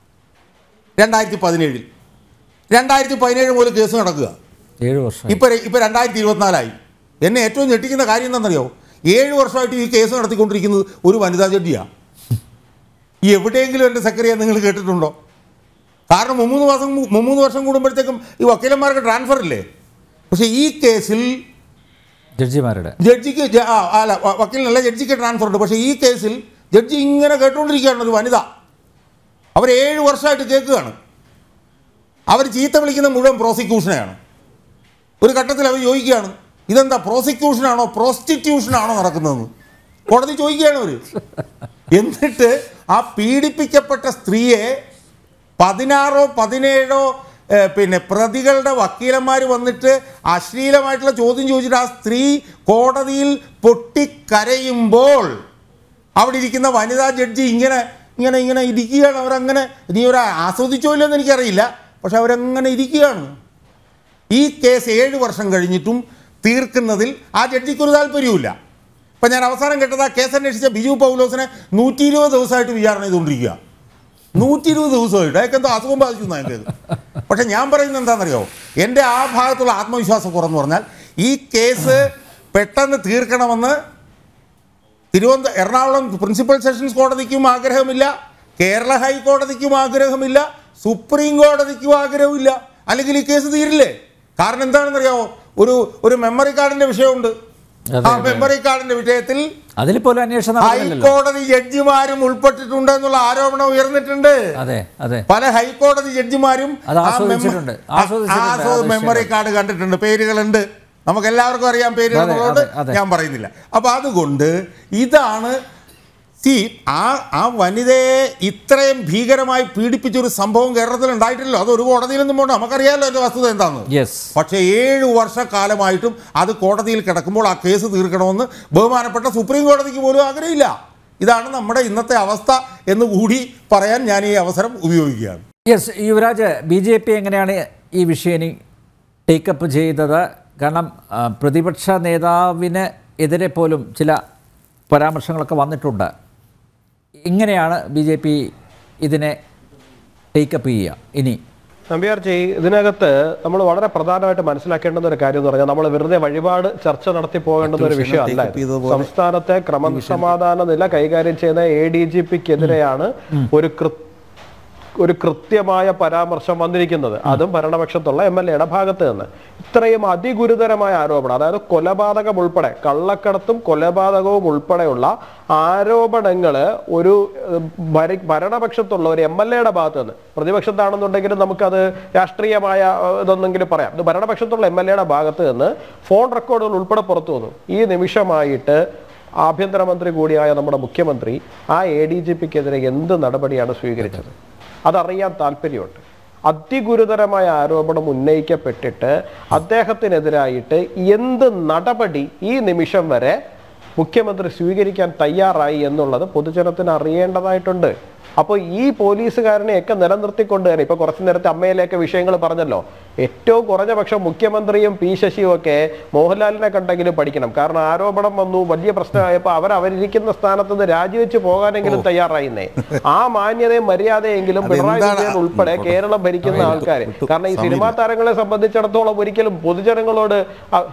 രണ്ടായിരത്തി പതിനേഴിൽ രണ്ടായിരത്തി പതിനേഴ് മുതൽ കേസ് നടക്കുക ഏഴ് വർഷം ഇപ്പൊ ഇപ്പൊ രണ്ടായിരത്തി ഇരുപത്തിനാലായി എന്നെ ഏറ്റവും ഞെട്ടിക്കുന്ന കാര്യം എന്താണെന്നറിയോ ഏഴ് വർഷമായിട്ട് ഈ കേസ് നടത്തിക്കൊണ്ടിരിക്കുന്നത് ഒരു വനിതാ ജഡ്ജിയാണ് ഈ എവിടെയെങ്കിലും എൻ്റെ സെക്രട്ടറിയെ നിങ്ങൾ കേട്ടിട്ടുണ്ടോ കാരണം മുമ്മൂന്ന് മാസം മു- മുമ്മൂന്ന് വർഷം കൂടുമ്പോഴത്തേക്കും ഈ വക്കീലന്മാർക്ക് ട്രാൻസ്ഫർ ഇല്ലേ പക്ഷേ ഈ കേസിൽ ജഡ്ജിമാരുടെ ജഡ്ജിക്ക് ജ- ആ, അല്ല വ- വക്കീലിനല്ല ജഡ്ജിക്ക് ട്രാൻസ്ഫർ ഉണ്ട് പക്ഷേ ഈ കേസിൽ ജഡ്ജി ഇങ്ങനെ കേട്ടുകൊണ്ടിരിക്കുകയാണ് ഒരു വനിത അവർ ഏഴ് വർഷമായിട്ട് കേൾക്കുകയാണ് അവർ ചീത്ത വിളിക്കുന്ന മുഴുവൻ പ്രോസിക്യൂഷനെയാണ് ഒരു ഘട്ടത്തിൽ അവർ ചോദിക്കുകയാണ് ഇതെന്താ പ്രോസിക്യൂഷനാണോ പ്രോസ്റ്റിറ്റ്യൂഷനാണോ നടക്കുന്നതെന്ന് കോടതി ചോദിക്കുകയാണ് അവർ എന്നിട്ട് ആ പീഡിപ്പിക്കപ്പെട്ട സ്ത്രീയെ പതിനാറോ പതിനേഴോ ഏഹ്, പിന്നെ പ്രതികളുടെ വക്കീലന്മാർ വന്നിട്ട് അശ്ലീലമായിട്ടുള്ള ചോദ്യം ചോദിച്ചിട്ട് ആ സ്ത്രീ കോടതിയിൽ പൊട്ടിക്കരയുമ്പോൾ അവിടെ ഇരിക്കുന്ന വനിതാ ജഡ്ജി ഇങ്ങനെ ഇങ്ങനെ ഇങ്ങനെ ഇരിക്കുകയാണ് അവരങ്ങനെ നീ ഒരു ആസ്വദിച്ചോ ഇല്ലെന്ന് എനിക്കറിയില്ല പക്ഷെ അവരങ്ങനെ ഇരിക്കുകയാണ് ഈ കേസ് ഏഴ് വർഷം കഴിഞ്ഞിട്ടും തീർക്കുന്നതിൽ ആ ജഡ്ജിക്ക് ഒരു താല്പര്യവുമില്ല ഇപ്പം ഞാൻ അവസാനം കേട്ടത് ആ കേസ് അന്വേഷിച്ച ബിജു പൗലോസിനെ നൂറ്റി ഇരുപത് ദിവസമായിട്ട് വിചാരണ ചെയ്തുകൊണ്ടിരിക്കുക നൂറ്റി ഇരുപത് ദിവസമായിട്ട് അയാൾക്ക് എന്തോ അസുഖം ബാധിച്ചു എന്നാണ് കേൾക്കുന്നത് പക്ഷെ ഞാൻ പറയുന്നത് എന്താണെന്നറിയോ എൻ്റെ ആ ഭാഗത്തുള്ള ആത്മവിശ്വാസം കുറവെന്ന് പറഞ്ഞാൽ ഈ കേസ് പെട്ടെന്ന് തീർക്കണമെന്ന് തിരുവനന്തപുരം എറണാകുളം പ്രിൻസിപ്പൽ സെഷൻസ് കോടതിക്കും ആഗ്രഹമില്ല കേരള ഹൈക്കോടതിക്കും ആഗ്രഹമില്ല സുപ്രീം കോടതിക്കും ആഗ്രഹമില്ല അല്ലെങ്കിൽ ഈ കേസ് തീരില്ലേ കാരണം എന്താണെന്നറിയാമോ ഒരു ഒരു മെമ്മറി കാർഡിന്റെ വിഷയമുണ്ട് അതെ, ആ അതെ. മെമ്മറി കാർഡിന്റെ വിഷയത്തിൽ അതിൽ പോലും അന്വേഷണം നടന്നില്ലല്ലോ ഹൈക്കോടതി ജഡ്ജിമാരും ഉൾപ്പെട്ടിട്ടുണ്ട് എന്നുള്ള ആരോപണം ഉയർന്നിട്ടുണ്ട് അതെ അതെ പല ഹൈക്കോടതി ജഡ്ജിമാരും അത് ആ ആസ്വദിച്ചിട്ടുണ്ട്. മെമ്മ- ആ- ആസ്വദിച്ചിട്ടുണ്ട്. ആസ്വ- അത് മെമ്മറി ശരിയാണ്. കാർഡ് കണ്ടിട്ടുണ്ട് പേരുകളുണ്ട് നമുക്ക് എല്ലാവർക്കും അറിയാം പേരുകളുള്ളതുകൊണ്ട് അതെ, അതെ. ഞാൻ പറയുന്നില്ല അപ്പൊ അതുകൊണ്ട് ഇതാണ് സി ആ ആ വനിതയെ ഇത്രയും ഭീകരമായി പീഡിപ്പിച്ച ഒരു സംഭവം കേരളത്തിൽ ഉണ്ടായിട്ടില്ലല്ലോ അത് ഒരു കോടതിയിലൊന്നും പോകണ്ട നമുക്കറിയാമല്ലോ എൻ്റെ വസ്തുത എന്താണെന്ന് യെസ് പക്ഷേ ഏഴ് വർഷക്കാലമായിട്ടും അത് കോടതിയിൽ കിടക്കുമ്പോൾ ആ കേസ് തീർക്കണമെന്ന് ബഹുമാനപ്പെട്ട സുപ്രീം കോടതിക്ക് പോലും ആഗ്രഹമില്ല ഇതാണ് നമ്മുടെ ഇന്നത്തെ അവസ്ഥ എന്ന് കൂടി പറയാൻ ഞാൻ ഈ അവസരം ഉപയോഗിക്കുകയാണ് yes Yuvaraj B J P എങ്ങനെയാണ് ഈ വിഷയം ടേക്കപ്പ് ചെയ്തത് കാരണം ആ, പ്രതിപക്ഷ നേതാവിന് എതിരെ പോലും ചില പരാമർശങ്ങളൊക്കെ വന്നിട്ടുണ്ട് എങ്ങനെയാണ് ബി ജെ പി ഇതിനെ ടേക്കപ്പ് ചെയ്യുക ഇനി നമ്പ്യാർ ചെയ് ഇതിനകത്ത് നമ്മൾ വളരെ പ്രധാനമായിട്ട് മനസ്സിലാക്കേണ്ടുന്ന ഒരു കാര്യം എന്ന് പറഞ്ഞാൽ നമ്മൾ വെറുതെ വഴിപാട് ചർച്ച നടത്തി പോകേണ്ടുന്ന ഒരു വിഷയമല്ല ഇത്. സംസ്ഥാനത്തെ ക്രമസമാധാന നില കൈകാര്യം ചെയ്യുന്ന എ ഡി ജി പിക്കെതിരെയാണ് ഒരു കൃ ഒരു കൃത്യമായ പരാമർശം വന്നിരിക്കുന്നത് അതും ഭരണപക്ഷത്തുള്ള എം എൽ എയുടെ ഭാഗത്ത് നിന്ന് ഇത്രയും അതിഗുരുതരമായ ആരോപണം അതായത് കൊലപാതകം ഉൾപ്പെടെ കള്ളക്കടത്തും കൊലപാതകവും ഉൾപ്പെടെയുള്ള ആരോപണങ്ങൾ ഒരു ഏഹ്, ഭര- ഭരണപക്ഷത്തുള്ള ഒരു എം എൽ എയുടെ ഭാഗത്ത് നിന്ന് പ്രതിപക്ഷത്താണെന്നുണ്ടെങ്കിലും നമുക്കത് രാഷ്ട്രീയമായ ഏഹ്, ഇതൊന്നെങ്കിലും പറയാം ഇത് ഭരണപക്ഷത്തുള്ള എം എൽ എയുടെ ഭാഗത്ത് നിന്ന് ഫോൺ റെക്കോർഡുകൾ ഉൾപ്പെടെ പുറത്തു വന്നു ഈ നിമിഷമായിട്ട് ആഭ്യന്തരമന്ത്രി കൂടിയായ നമ്മുടെ മുഖ്യമന്ത്രി ആ എ ഡി ജി പിക്കെതിരെ എന്ത് നടപടിയാണ് സ്വീകരിച്ചത് അതറിയാൻ താല്പര്യമുണ്ട് അതിഗുരുതരമായ ആരോപണം ഉന്നയിക്കപ്പെട്ടിട്ട് അദ്ദേഹത്തിനെതിരായിട്ട് എന്ത് നടപടി ഈ നിമിഷം വരെ മുഖ്യമന്ത്രി സ്വീകരിക്കാൻ തയ്യാറായി എന്നുള്ളത് പൊതുജനത്തിന് അറിയേണ്ടതായിട്ടുണ്ട് അപ്പോൾ ഈ പോലീസുകാരനെയൊക്കെ നിലനിർത്തിക്കൊണ്ട് തന്നെ ഇപ്പൊ കുറച്ചു നേരത്തെ അമ്മയിലേക്ക് വിഷയങ്ങൾ പറഞ്ഞല്ലോ ഏറ്റവും കുറഞ്ഞ പക്ഷം മുഖ്യമന്ത്രിയും പി ശശിയും ഒക്കെ മോഹൻലാലിനെ കണ്ടെങ്കിലും പഠിക്കണം കാരണം ആരോപണം വന്നു വലിയ പ്രശ്നമായപ്പോൾ അവർ അവരിരിക്കുന്ന സ്ഥാനത്ത് നിന്ന് രാജിവെച്ച് പോകാനെങ്കിലും തയ്യാറായിന്നേ ആ മാന്യതയും മര്യാദയെങ്കിലും പിണറായി അതെന്താണ് വിജയൻ ഉൾപ്പെടെ കേരളം ഭരിക്കുന്ന ആൾക്കാർ കാരണം ഈ സിനിമാ താരങ്ങളെ സംബന്ധിച്ചിടത്തോളം ഒരിക്കലും പൊതുജനങ്ങളോട് അ-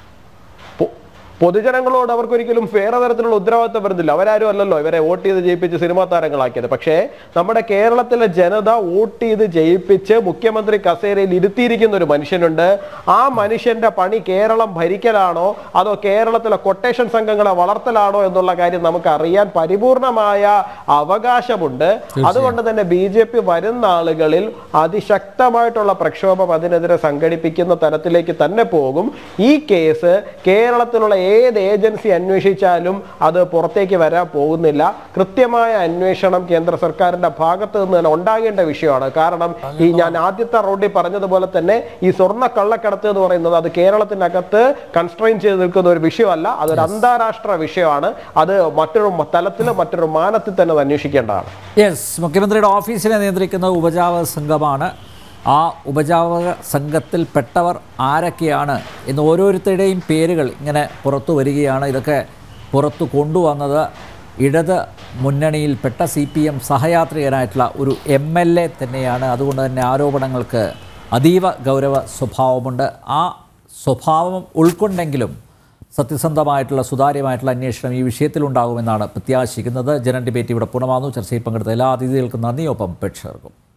പൊ- പൊതുജനങ്ങളോട് അവർക്ക് ഒരിക്കലും വേറെ തരത്തിലുള്ള ഉത്തരവാദിത്തം വരുന്നില്ല അവരാരും അല്ലല്ലോ ഇവരെ വോട്ട് ചെയ്ത് ജയിപ്പിച്ച് സിനിമാ താരങ്ങളാക്കിയത് പക്ഷേ നമ്മുടെ കേരളത്തിലെ ജനത വോട്ട് ചെയ്ത് ജയിപ്പിച്ച് മുഖ്യമന്ത്രി കസേരയിൽ ഇരുത്തിയിരിക്കുന്ന ഒരു മനുഷ്യനുണ്ട് ആ മനുഷ്യന്റെ പണി കേരളം ഭരിക്കലാണോ അതോ കേരളത്തിലെ കൊട്ടേഷൻ സംഘങ്ങളെ വളർത്തലാണോ എന്നുള്ള കാര്യം നമുക്ക് അറിയാൻ പരിപൂർണമായ അവകാശമുണ്ട് അതുകൊണ്ട് തന്നെ ബി ജെ പി വരുന്ന ആളുകളിൽ അതിശക്തമായിട്ടുള്ള പ്രക്ഷോഭം അതിനെതിരെ സംഘടിപ്പിക്കുന്ന തരത്തിലേക്ക് തന്നെ പോകും ഈ കേസ് കേരളത്തിലുള്ള ഏത് ഏജൻസി അന്വേഷിച്ചാലും അത് പുറത്തേക്ക് വരാൻ പോകുന്നില്ല കൃത്യമായ അന്വേഷണം കേന്ദ്ര സർക്കാരിന്റെ ഭാഗത്ത് നിന്ന് തന്നെ ഉണ്ടാകേണ്ട വിഷയമാണ് കാരണം ഈ ഞാൻ ആദ്യത്തെ റൗണ്ടിൽ പറഞ്ഞതുപോലെ തന്നെ ഈ സ്വർണ്ണ കള്ളക്കടത്ത് എന്ന് പറയുന്നത് അത് കേരളത്തിനകത്ത് കൺസ്ട്രെയിൻ ചെയ്ത് നിൽക്കുന്ന ഒരു വിഷയമല്ല അതൊരു അന്താരാഷ്ട്ര വിഷയമാണ് അത് മറ്റൊരു തലത്തിൽ മറ്റൊരു മാനത്തിൽ തന്നെ അത് അന്വേഷിക്കേണ്ടതാണ് യെസ് മുഖ്യമന്ത്രിയുടെ ഓഫീസിനെ നിയന്ത്രിക്കുന്ന ഉപജാപക സംഘമാണ് ആ ഉപജാപക സംഘത്തിൽപ്പെട്ടവർ ആരൊക്കെയാണ് എന്ന് ഓരോരുത്തരുടെയും പേരുകൾ ഇങ്ങനെ പുറത്തു വരികയാണ് ഇതൊക്കെ പുറത്തു കൊണ്ടുവന്നത് ഇടത് മുന്നണിയിൽപ്പെട്ട സി പി എം സഹയാത്രികനായിട്ടുള്ള ഒരു എം എൽ എ തന്നെയാണ് അതുകൊണ്ട് തന്നെ ആരോപണങ്ങൾക്ക് അതീവ ഗൗരവ സ്വഭാവമുണ്ട് ആ സ്വഭാവം ഉൾക്കൊണ്ടെങ്കിലും സത്യസന്ധമായിട്ടുള്ള സുതാര്യമായിട്ടുള്ള അന്വേഷണം ഈ വിഷയത്തിലുണ്ടാകുമെന്നാണ് പ്രത്യാശിക്കുന്നത് ജനൻ ഡിബേറ്റ് ഇവിടെ പൂർണ്ണമാകുന്നു ചർച്ചയിൽ പങ്കെടുത്ത എല്ലാ അതിഥികൾക്കും നന്ദിയൊപ്പം പ്രേക്ഷകർക്കും